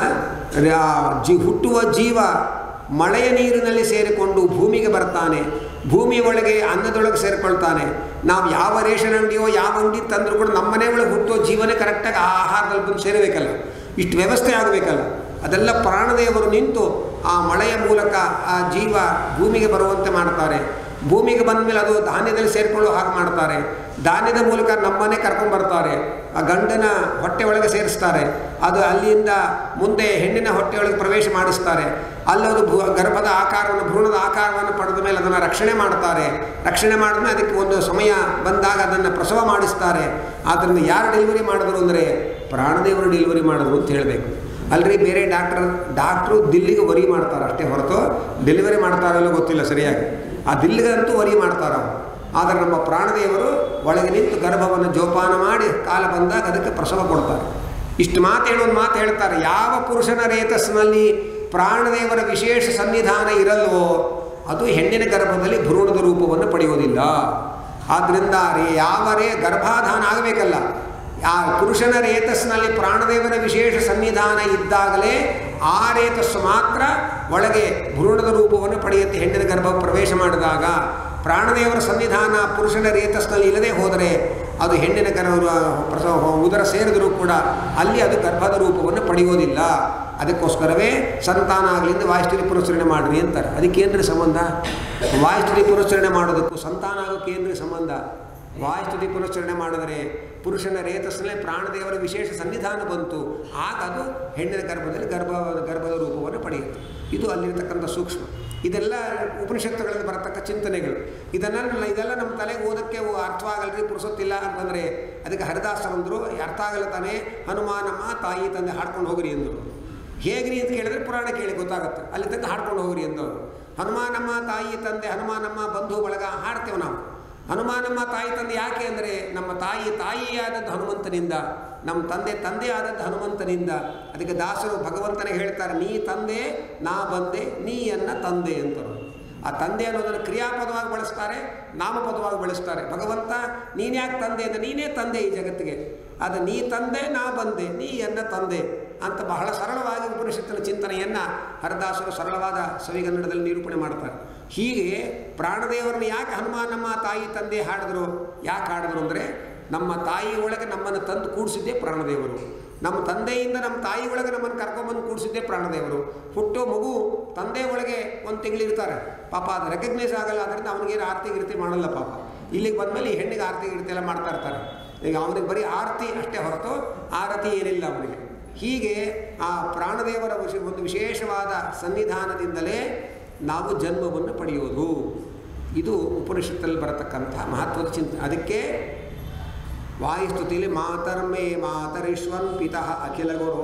[SPEAKER 1] ರಾ- ಜಿ ಹುಟ್ಟುವ ಜೀವ ಮಳೆಯ ನೀರಿನಲ್ಲಿ ಸೇರಿಕೊಂಡು ಭೂಮಿಗೆ ಬರ್ತಾನೆ ಭೂಮಿಯ ಒಳಗೆ ಅನ್ನದೊಳಗೆ ಸೇರಿಕೊಳ್ತಾನೆ ನಾವು ಯಾವ ರೇಷನ್ ಅಂಗಡಿಯೋ ಯಾವ ಅಂಗಡಿ ತಂದರೂ ಕೂಡ ನಮ್ಮ ಮನೆ ಒಳಗೆ ಹುಟ್ಟೋ ಜೀವನೇ ಕರೆಕ್ಟಾಗಿ ಆ ಆಹಾರದಲ್ಲಿ ಬಂದು ಸೇರಬೇಕಲ್ಲ ಇಷ್ಟು ವ್ಯವಸ್ಥೆ ಆಗಬೇಕಲ್ಲ ಅದೆಲ್ಲ ಪ್ರಾಣದೇವರು ನಿಂತು ಆ ಮಳೆಯ ಮೂಲಕ ಆ ಜೀವ ಭೂಮಿಗೆ ಬರುವಂತೆ ಮಾಡ್ತಾರೆ ಭೂಮಿಗೆ ಬಂದ ಮೇಲೆ ಅದು ಧಾನ್ಯದಲ್ಲಿ ಸೇರಿಕೊಳ್ಳೋ ಹಾಗೆ ಮಾಡ್ತಾರೆ ಧಾನ್ಯದ ಮೂಲಕ ನಮ್ಮನೆ ಕರ್ಕೊಂಡ್ಬರ್ತಾರೆ ಆ ಗಂಡನ ಹೊಟ್ಟೆ ಒಳಗೆ ಸೇರಿಸ್ತಾರೆ ಅದು ಅಲ್ಲಿಂದ ಮುಂದೆ ಹೆಣ್ಣಿನ ಹೊಟ್ಟೆಯೊಳಗೆ ಪ್ರವೇಶ ಮಾಡಿಸ್ತಾರೆ ಅಲ್ಲದು ಭೂ ಗರ್ಭದ ಆಕಾರವನ್ನು ಭ್ರೂಣದ ಆಕಾರವನ್ನು ಪಡೆದ ಮೇಲೆ ಅದನ್ನು ರಕ್ಷಣೆ ಮಾಡ್ತಾರೆ ರಕ್ಷಣೆ ಮಾಡಿದ್ಮೇಲೆ ಅದಕ್ಕೆ ಒಂದು ಸಮಯ ಬಂದಾಗ ಅದನ್ನು ಪ್ರಸವ ಮಾಡಿಸ್ತಾರೆ ಆದ್ದರಿಂದ ಯಾರು ಡೆಲಿವರಿ ಮಾಡಿದ್ರು ಅಂದರೆ ಪ್ರಾಣದೇವರು ಡೆಲಿವರಿ ಮಾಡಿದ್ರು ಅಂತ ಹೇಳಬೇಕು ಅಲ್ರಿ ಬೇರೆ ಡಾಕ್ಟರ್ ಡಾಕ್ಟ್ರು ದಿಲ್ಲಿಗೆ ವರಿ ಮಾಡ್ತಾರೆ ಅಷ್ಟೇ ಹೊರತು ಡೆಲಿವರಿ ಮಾಡ್ತಾರಲ್ಲೋ ಗೊತ್ತಿಲ್ಲ ಸರಿಯಾಗಿ ಆ ದಿಲ್ಲಿಗಂತೂ ವರಿ ಮಾಡ್ತಾರೆ ಅವ್ರು. ಆದರೆ ನಮ್ಮ ಪ್ರಾಣದೇವರು ಒಳಗೆ ನಿಂತು ಗರ್ಭವನ್ನು ಜೋಪಾನ ಮಾಡಿ ಕಾಲ ಬಂದಾಗ ಅದಕ್ಕೆ ಪ್ರಸವ ಕೊಡ್ತಾರೆ ಇಷ್ಟು ಮಾತು ಹೇಳೋದು ಮಾತು ಹೇಳ್ತಾರೆ ಯಾವ ಪುರುಷನ ರೇತಸ್ಸಿನಲ್ಲಿ ಪ್ರಾಣದೇವರ ವಿಶೇಷ ಸನ್ನಿಧಾನ ಇರಲ್ವೋ ಅದು ಹೆಣ್ಣಿನ ಗರ್ಭದಲ್ಲಿ ಭ್ರೂಣದ ರೂಪವನ್ನು ಪಡೆಯುವುದಿಲ್ಲ ಆದ್ದರಿಂದ ರೇ ಯಾವ ರೇ ಗರ್ಭಾಧಾನ ಆಗಬೇಕಲ್ಲ ಆ ಪುರುಷನ ರೇತಸ್ಸಿನಲ್ಲಿ ಪ್ರಾಣದೇವರ ವಿಶೇಷ ಸನ್ನಿಧಾನ ಇದ್ದಾಗಲೇ ಆ ರೇತಸ್ಸು ಮಾತ್ರ ಒಳಗೆ ಭ್ರೂಣದ ರೂಪವನ್ನು ಪಡೆಯುತ್ತೆ ಹೆಣ್ಣಿನ ಗರ್ಭ ಪ್ರವೇಶ ಮಾಡಿದಾಗ ಪ್ರಾಣದೇವರ ಸನ್ನಿಧಾನ ಪುರುಷನ ರೇತಸ್ನಲ್ಲಿ ಇಲ್ಲದೆ ಹೋದರೆ ಅದು ಹೆಣ್ಣಿನ ಗರ್ಭ ಪ್ರಸವ ಉದರ ಸೇರಿದರೂ ಕೂಡ ಅಲ್ಲಿ ಅದು ಗರ್ಭದ ರೂಪವನ್ನು ಪಡೆಯೋದಿಲ್ಲ ಅದಕ್ಕೋಸ್ಕರವೇ ಸಂತಾನ ಆಗಲಿಂದ ವಾಯುಸ್ಥಿತಿ ಪುರಸ್ಕರಣೆ ಮಾಡ್ರಿ ಅಂತಾರೆ ಅದಕ್ಕೇನ್ರಿ ಸಂಬಂಧ ವಾಯುಸ್ಥಿತಿ ಪುರಸ್ಕರಣೆ ಮಾಡೋದಕ್ಕೂ ಸಂತಾನ ಆಗೋಕ್ಕೇನ್ರಿ ಸಂಬಂಧ ವಾಯುಸ್ತುತಿ ಪುರಸ್ಕರಣೆ ಮಾಡಿದರೆ ಪುರುಷನ ರೇತಸ್ಸಲ್ಲೇ ಪ್ರಾಣದೇವರ ವಿಶೇಷ ಸನ್ನಿಧಾನ ಬಂತು ಆಗ ಅದು ಹೆಣ್ಣಿನ ಗರ್ಭದಲ್ಲಿ ಗರ್ಭ ಗರ್ಭದ ರೂಪವನ್ನು ಪಡೆಯುತ್ತೆ ಇದು ಅಲ್ಲಿರ್ತಕ್ಕಂಥ ಸೂಕ್ಷ್ಮ ಇದೆಲ್ಲ ಉಪನಿಷತ್ತುಗಳಲ್ಲಿ ಬರತಕ್ಕ ಚಿಂತನೆಗಳು ಇದನ್ನೆಲ್ಲ ಇದೆಲ್ಲ ನಮ್ಮ ತಲೆಗೆ ಓದಕ್ಕೆ ಅರ್ಥವಾಗಲ್ರಿ ಪುರುಸೊತ್ತಿಲ್ಲ ಅಂತಂದರೆ ಅದಕ್ಕೆ ಹರಿದಾಸರಂದರು ಅರ್ಥ ಆಗಲ್ಲ ತಾನೇ ಹನುಮಾನಮ್ಮ ತಾಯಿ ತಂದೆ ಹಾಡ್ಕೊಂಡು ಹೋಗ್ರಿ ಎಂದರು ಹೇಗ್ರಿ ಅಂತ ಕೇಳಿದ್ರೆ ಪುರಾಣ ಕೇಳಿ ಗೊತ್ತಾಗುತ್ತೆ ಅಲ್ಲಿ ತನಕ ಹಾಡ್ಕೊಂಡು ಹೋಗ್ರಿ ಎಂದವರು ಹನುಮಾನಮ್ಮ ತಾಯಿ ತಂದೆ ಹನುಮಾನಮ್ಮ ಬಂಧು ಬಳಗ ಹಾಡ್ತೇವೆ ನಾವು ಹನುಮಾನಮ್ಮ ತಾಯಿ ತಂದೆ ಯಾಕೆ ಅಂದರೆ ನಮ್ಮ ತಾಯಿ ತಾಯಿಯಾದದ್ದು ಹನುಮಂತನಿಂದ ನಮ್ಮ ತಂದೆ ತಂದೆ ಆದದ್ದು ಹನುಮಂತನಿಂದ ಅದಕ್ಕೆ ದಾಸರು ಭಗವಂತನಿಗೆ ಹೇಳ್ತಾರೆ ನೀ ತಂದೆ ನಾ ಬಂದೆ ನೀ ಅನ್ನ ತಂದೆ ಅಂತರು ಆ ತಂದೆ ಅನ್ನೋದನ್ನು ಕ್ರಿಯಾಪದವಾಗಿ ಬಳಸ್ತಾರೆ ನಾಮಪದವಾಗಿ ಬಳಸ್ತಾರೆ ಭಗವಂತ ನೀನು ಯಾಕೆ ತಂದೆ ಅಂದರೆ ನೀನೇ ತಂದೆ ಈ ಜಗತ್ತಿಗೆ ಅದು ನೀ ತಂದೆ ನಾ ಬಂದೆ ನೀ ಎನ್ನ ತಂದೆ ಅಂತ ಬಹಳ ಸರಳವಾಗಿ ಉಪನಿಷತ್ತಿನ ಚಿಂತನೆಯನ್ನು ಹರದಾಸರು ಸರಳವಾದ ಸವಿಗನ್ನಡದಲ್ಲಿ ನಿರೂಪಣೆ ಮಾಡ್ತಾರೆ ಹೀಗೆ ಪ್ರಾಣದೇವರನ್ನು ಯಾಕೆ ಹನುಮಾನಮ್ಮ ತಾಯಿ ತಂದೆ ಹಾಡಿದ್ರು ಯಾಕೆ ಹಾಡಿದ್ರು ಅಂದರೆ ನಮ್ಮ ತಾಯಿ ಒಳಗೆ ನಮ್ಮನ್ನು ತಂದು ಕೂಡಿಸಿದ್ದೇ ಪ್ರಾಣದೇವರು ನಮ್ಮ ತಂದೆಯಿಂದ ನಮ್ಮ ತಾಯಿ ಒಳಗೆ ನಮ್ಮನ್ನು ಕರ್ಕೊಂಬಂದು ಕೂಡಿಸಿದ್ದೇ ಪ್ರಾಣದೇವರು ಹುಟ್ಟೋ ಮಗು ತಂದೆ ಒಳಗೆ ಒಂದು ತಿಂಗಳಿರ್ತಾರೆ ಪಾಪ ಅದು ರೆಕಗ್ನೈಸ್ ಆಗಲ್ಲ ಅದರಿಂದ ಅವನಿಗೇನು ಆರತಿ ಗಿರ್ತಿ ಮಾಡಲ್ಲ ಪಾಪ ಇಲ್ಲಿಗೆ ಬಂದಮೇಲೆ ಈ ಹೆಣ್ಣಿಗೆ ಆರತಿ ಗಿರ್ತಿ ಎಲ್ಲ ಮಾಡ್ತಾ ಇರ್ತಾರೆ ಈಗ ಅವನಿಗೆ ಬರೀ ಆರತಿ ಅಷ್ಟೇ ಹೊರತು ಆರತಿ ಏನಿಲ್ಲ ಅವನಿಗೆ ಹೀಗೆ ಆ ಪ್ರಾಣದೇವರ ವಿಶ ಒಂದು ವಿಶೇಷವಾದ ಸನ್ನಿಧಾನದಿಂದಲೇ ನಾವು ಜನ್ಮವನ್ನು ಪಡೆಯೋದು ಇದು ಉಪನಿಷತ್ತಲ್ಲಿ ಬರತಕ್ಕಂಥ ಮಹತ್ವದ ಚಿಂತೆ ಅದಕ್ಕೆ ವಾಯುಸ್ತುತಿಲಿ ಮಾತರ್ಮೇ ಮಾತರಿಶ್ವನ್ ಪಿತಃ ಅಖಿಲ ಗುರು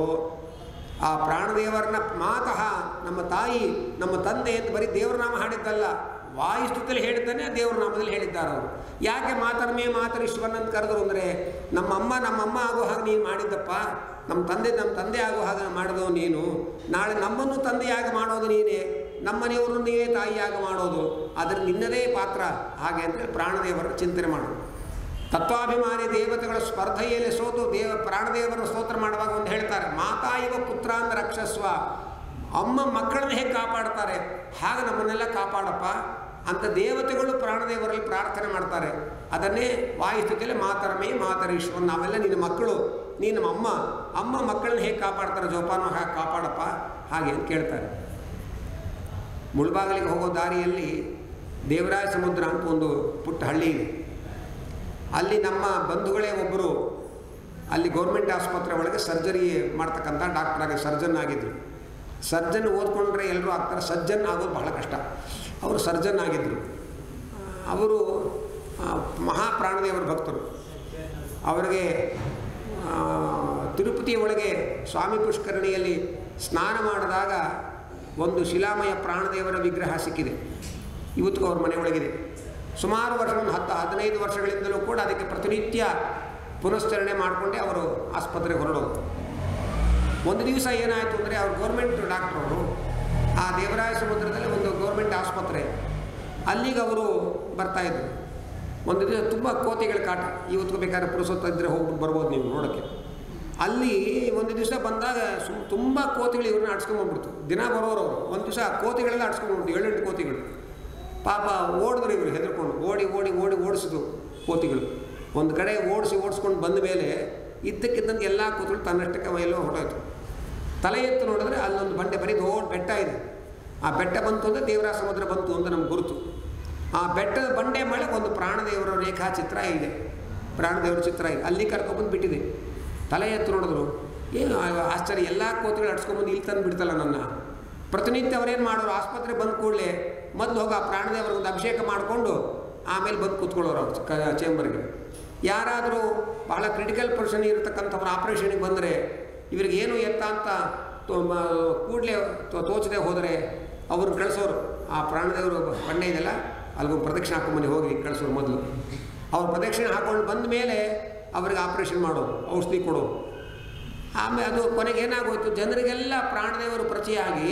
[SPEAKER 1] ಆ ಪ್ರಾಣದೇವರನ್ನ ಮಾತಃ ನಮ್ಮ ತಾಯಿ ನಮ್ಮ ತಂದೆ ಅಂತ ಬರೀ ದೇವ್ರ ನಾಮ ಹಾಡಿದ್ದಲ್ಲ ವಾಯುಸ್ತುತಿಲಿ ಹೇಳಿದ್ದಾನೆ ದೇವ್ರ ನಾಮದಲ್ಲಿ ಹೇಳಿದ್ದಾರೆ ಅವರು ಯಾಕೆ ಮಾತರ್ಮೇ ಮಾತರಿಶ್ವನ್ ಅಂತ ಕರೆದ್ರು ಅಂದರೆ ನಮ್ಮಮ್ಮ ನಮ್ಮಮ್ಮ ಆಗೋ ಹಾಗೆ ನೀನು ಮಾಡಿದ್ದಪ್ಪ ನಮ್ಮ ತಂದೆ ನಮ್ಮ ತಂದೆ ಆಗೋ ಹಾಗೆ ಮಾಡಿದವು ನೀನು ನಾಳೆ ನಮ್ಮನ್ನು ತಂದೆಯಾಗಿ ಮಾಡೋದು ನೀನೇ ನಮ್ಮನೆಯವರು ನೀವೇ ತಾಯಿಯಾಗಿ ಮಾಡೋದು ಆದರೆ ನಿನ್ನದೇ ಪಾತ್ರ ಹಾಗೆ ಅಂದರೆ ಪ್ರಾಣದೇವರ ಚಿಂತನೆ ಮಾಡೋದು ತತ್ವಾಭಿಮಾನಿ ದೇವತೆಗಳ ಸ್ಪರ್ಧೆಯಲ್ಲಿ ಸೋತು ದೇವ ಪ್ರಾಣದೇವರ ಸ್ತೋತ್ರ ಮಾಡುವಾಗ ಒಂದು ಹೇಳ್ತಾರೆ ಮಾತಾ ಇವ ಪುತ್ರ ಅಂದ್ರೆ ರಕ್ಷಸ್ವ ಅಮ್ಮ ಮಕ್ಕಳನ್ನ ಹೇಗೆ ಕಾಪಾಡ್ತಾರೆ ಹಾಗೆ ನಮ್ಮನ್ನೆಲ್ಲ ಕಾಪಾಡಪ್ಪ ಅಂತ ದೇವತೆಗಳು ಪ್ರಾಣದೇವರಲ್ಲಿ ಪ್ರಾರ್ಥನೆ ಮಾಡ್ತಾರೆ ಅದನ್ನೇ ವಾಯುಸ್ಥಿತಿಯಲ್ಲಿ ಮಾತರಮೇ ಮಾತರೀಶ್ವರ್ ನಾವೆಲ್ಲ ನಿನ್ನ ಮಕ್ಕಳು ನೀನು ಅಮ್ಮ ಅಮ್ಮ ಮಕ್ಕಳನ್ನ ಹೇಗೆ ಕಾಪಾಡ್ತಾರೆ ಜೋಪಾನ ಹಾಗೆ ಕಾಪಾಡಪ್ಪ ಹಾಗೆ ಅಂತ ಕೇಳ್ತಾರೆ ಮುಳ್ಬಾಗಿಲಿಗೆ ಹೋಗೋ ದಾರಿಯಲ್ಲಿ ದೇವರಾಯ ಸಮುದ್ರ ಅಂತ ಒಂದು ಪುಟ್ಟ ಹಳ್ಳಿ ಇದೆ ಅಲ್ಲಿ ನಮ್ಮ ಬಂಧುಗಳೇ ಒಬ್ಬರು ಅಲ್ಲಿ ಗೌರ್ಮೆಂಟ್ ಆಸ್ಪತ್ರೆ ಒಳಗೆ ಸರ್ಜರಿ ಮಾಡ್ತಕ್ಕಂಥ ಡಾಕ್ಟರ್ ಆಗಿ ಸರ್ಜನ್ ಆಗಿದ್ದರು ಸರ್ಜನ್ ಓದ್ಕೊಂಡ್ರೆ ಎಲ್ಲರೂ ಆಗ್ತಾರೆ ಸರ್ಜನ್ ಆಗೋದು ಬಹಳ ಕಷ್ಟ ಅವರು ಸರ್ಜನ್ ಆಗಿದ್ದರು ಅವರು ಆ, ಮಹಾಪ್ರಾಣದೇವರ ಭಕ್ತರು ಅವರಿಗೆ ಆ, ತಿರುಪತಿಯ ಒಳಗೆ ಸ್ವಾಮಿ ಪುಷ್ಕರಣಿಯಲ್ಲಿ ಸ್ನಾನ ಮಾಡಿದಾಗ ಒಂದು ಶಿಲಾಮಯ ಪ್ರಾಣದೇವರ ವಿಗ್ರಹ ಸಿಕ್ಕಿದೆ ಇವತ್ತಿಗೂ ಅವ್ರ ಮನೆ ಒಳಗಿದೆ ಸುಮಾರು ವರ್ಷಗಳು ಹತ್ತು ಹದಿನೈದು ವರ್ಷಗಳಿಂದಲೂ ಕೂಡ ಅದಕ್ಕೆ ಪ್ರತಿನಿತ್ಯ ಪುನಶ್ಚರಣೆ ಮಾಡಿಕೊಂಡೇ ಅವರು ಆಸ್ಪತ್ರೆಗೆ ಹೊರಡೋದು ಒಂದು ದಿವಸ ಏನಾಯಿತು ಅಂದರೆ ಅವ್ರು ಗೌರ್ಮೆಂಟ್ ಡಾಕ್ಟ್ರು ಅವರು ಆ ದೇವರಾಯ ಸಮುದ್ರದಲ್ಲಿ ಒಂದು ಗೌರ್ಮೆಂಟ್ ಆಸ್ಪತ್ರೆ ಅಲ್ಲಿಗೆ ಅವರು ಬರ್ತಾಯಿದ್ರು ಒಂದು ದಿವಸ ತುಂಬ ಕೋತಿಗಳ ಕಾಟ ಇವತ್ತಿಗೂ ಬೇಕಾದ್ರೆ ಪುರುಸೊತ್ತ ಇದ್ದರೆ ಹೋಗ್ಬಿಟ್ಟು ಬರ್ಬೋದು ನೀವು ನೋಡೋಕ್ಕೆ ಅಲ್ಲಿ ಒಂದು ದಿವಸ ಬಂದಾಗ ಸುಮ್ ತುಂಬ ಕೋತಿಗಳು ಇವ್ರನ್ನ ಆಡ್ಸ್ಕೊಂಬಂದ್ಬಿಡ್ತು ದಿನ ಬರೋರು ಅವರು ಒಂದು ದಿವಸ ಕೋತಿಗಳೆಲ್ಲ ಆಡ್ಸ್ಕೊಂಬಂದ್ಬಿಡ್ತು ಏಳೆಂಟು ಕೋತಿಗಳು ಪಾಪ ಓಡಿದ್ರು ಇವರು ಹೆದರ್ಕೊಂಡು ಓಡಿ ಓಡಿ ಓಡಿ ಓಡಿಸಿದ್ರು ಕೋತಿಗಳು ಒಂದು ಕಡೆ ಓಡಿಸಿ ಓಡಿಸ್ಕೊಂಡು ಬಂದ ಮೇಲೆ ಇದ್ದಕ್ಕಿದ್ದಂಗೆ ಎಲ್ಲ ಕೋತಿಗಳು ತನ್ನಷ್ಟಕ್ಕೆ ವಯಲ್ಲೋ ಹೊರಟೋಯ್ತು ತಲೆ ಎತ್ತು ನೋಡಿದ್ರೆ ಅಲ್ಲೊಂದು ಬಂಡೆ ಬರೀ ದೊಡ್ಡ ಬೆಟ್ಟ ಇದೆ ಆ ಬೆಟ್ಟ ಬಂತು ಅಂದರೆ ದೇವರ ಸಮುದ್ರ ಬಂತು ಅಂತ ನಮ್ಗೆ ಗುರುತು ಆ ಬೆಟ್ಟದ ಬಂಡೆ ಮೇಲೆ ಒಂದು ಪ್ರಾಣದೇವರ ರೇಖಾಚಿತ್ರ ಇದೆ ಪ್ರಾಣದೇವರ ಚಿತ್ರ ಇದೆ ಅಲ್ಲಿ ಕರ್ಕೊಬಂದು ಬಿಟ್ಟಿದೆ ತಲೆ ಎತ್ತು ನೋಡಿದ್ರು ಏನು ಆ- ಆಶ್ಚರ್ಯ ಎಲ್ಲ ಕೋತಿಗಳು ಅಡ್ಸ್ಕೊಂಬಂದು ಇಲ್ಲಿ ತಂದು ಬಿಡ್ತಲ್ಲ ನನ್ನ ಪ್ರತಿನಿತ್ಯ ಅವರೇನು ಮಾಡೋರು ಆಸ್ಪತ್ರೆ ಬಂದ ಕೂಡಲೇ ಮೊದಲು ಹೋಗಿ ಆ ಪ್ರಾಣದೇವರಿಗೆ ಒಂದು ಅಭಿಷೇಕ ಮಾಡಿಕೊಂಡು ಆಮೇಲೆ ಬಂದು ಕೂತ್ಕೊಳ್ಳೋರು ಅವ್ರು ಕ ಚೇಂಬರ್ಗೆ ಯಾರಾದರೂ ಬಹಳ ಕ್ರಿಟಿಕಲ್ ಪರ್ಸನ್ ಇರತಕ್ಕಂಥವ್ರು ಆಪ್ರೇಷನಿಗೆ ಬಂದರೆ ಇವ್ರಿಗೆ ಏನು ಎತ್ತ ಅಂತ ಕೂಡಲೇ ತೋಚದೆ ಹೋದರೆ ಅವ್ರನ್ನ ಕಳಿಸೋರು ಆ ಪ್ರಾಣದೇವರು ಬಂಡೆ ಇದೆಲ್ಲ ಅಲ್ಲಿಗೊಂದು ಪ್ರದಕ್ಷಿಣೆ ಹಾಕೊಂಬಂದು ಹೋಗಿ ಕಳಿಸೋರು ಮೊದಲು ಅವ್ರು ಪ್ರದಕ್ಷಿಣೆ ಹಾಕೊಂಡು ಬಂದ ಮೇಲೆ ಅವ್ರಿಗೆ ಆಪ್ರೇಷನ್ ಮಾಡೋರು ಔಷಧಿ ಕೊಡೋರು ಆಮೇಲೆ ಅದು ಕೊನೆಗೆ ಏನಾಗೋಯ್ತು ಜನರಿಗೆಲ್ಲ ಪ್ರಾಣದೇವರು ಪರಿಚಯ ಆಗಿ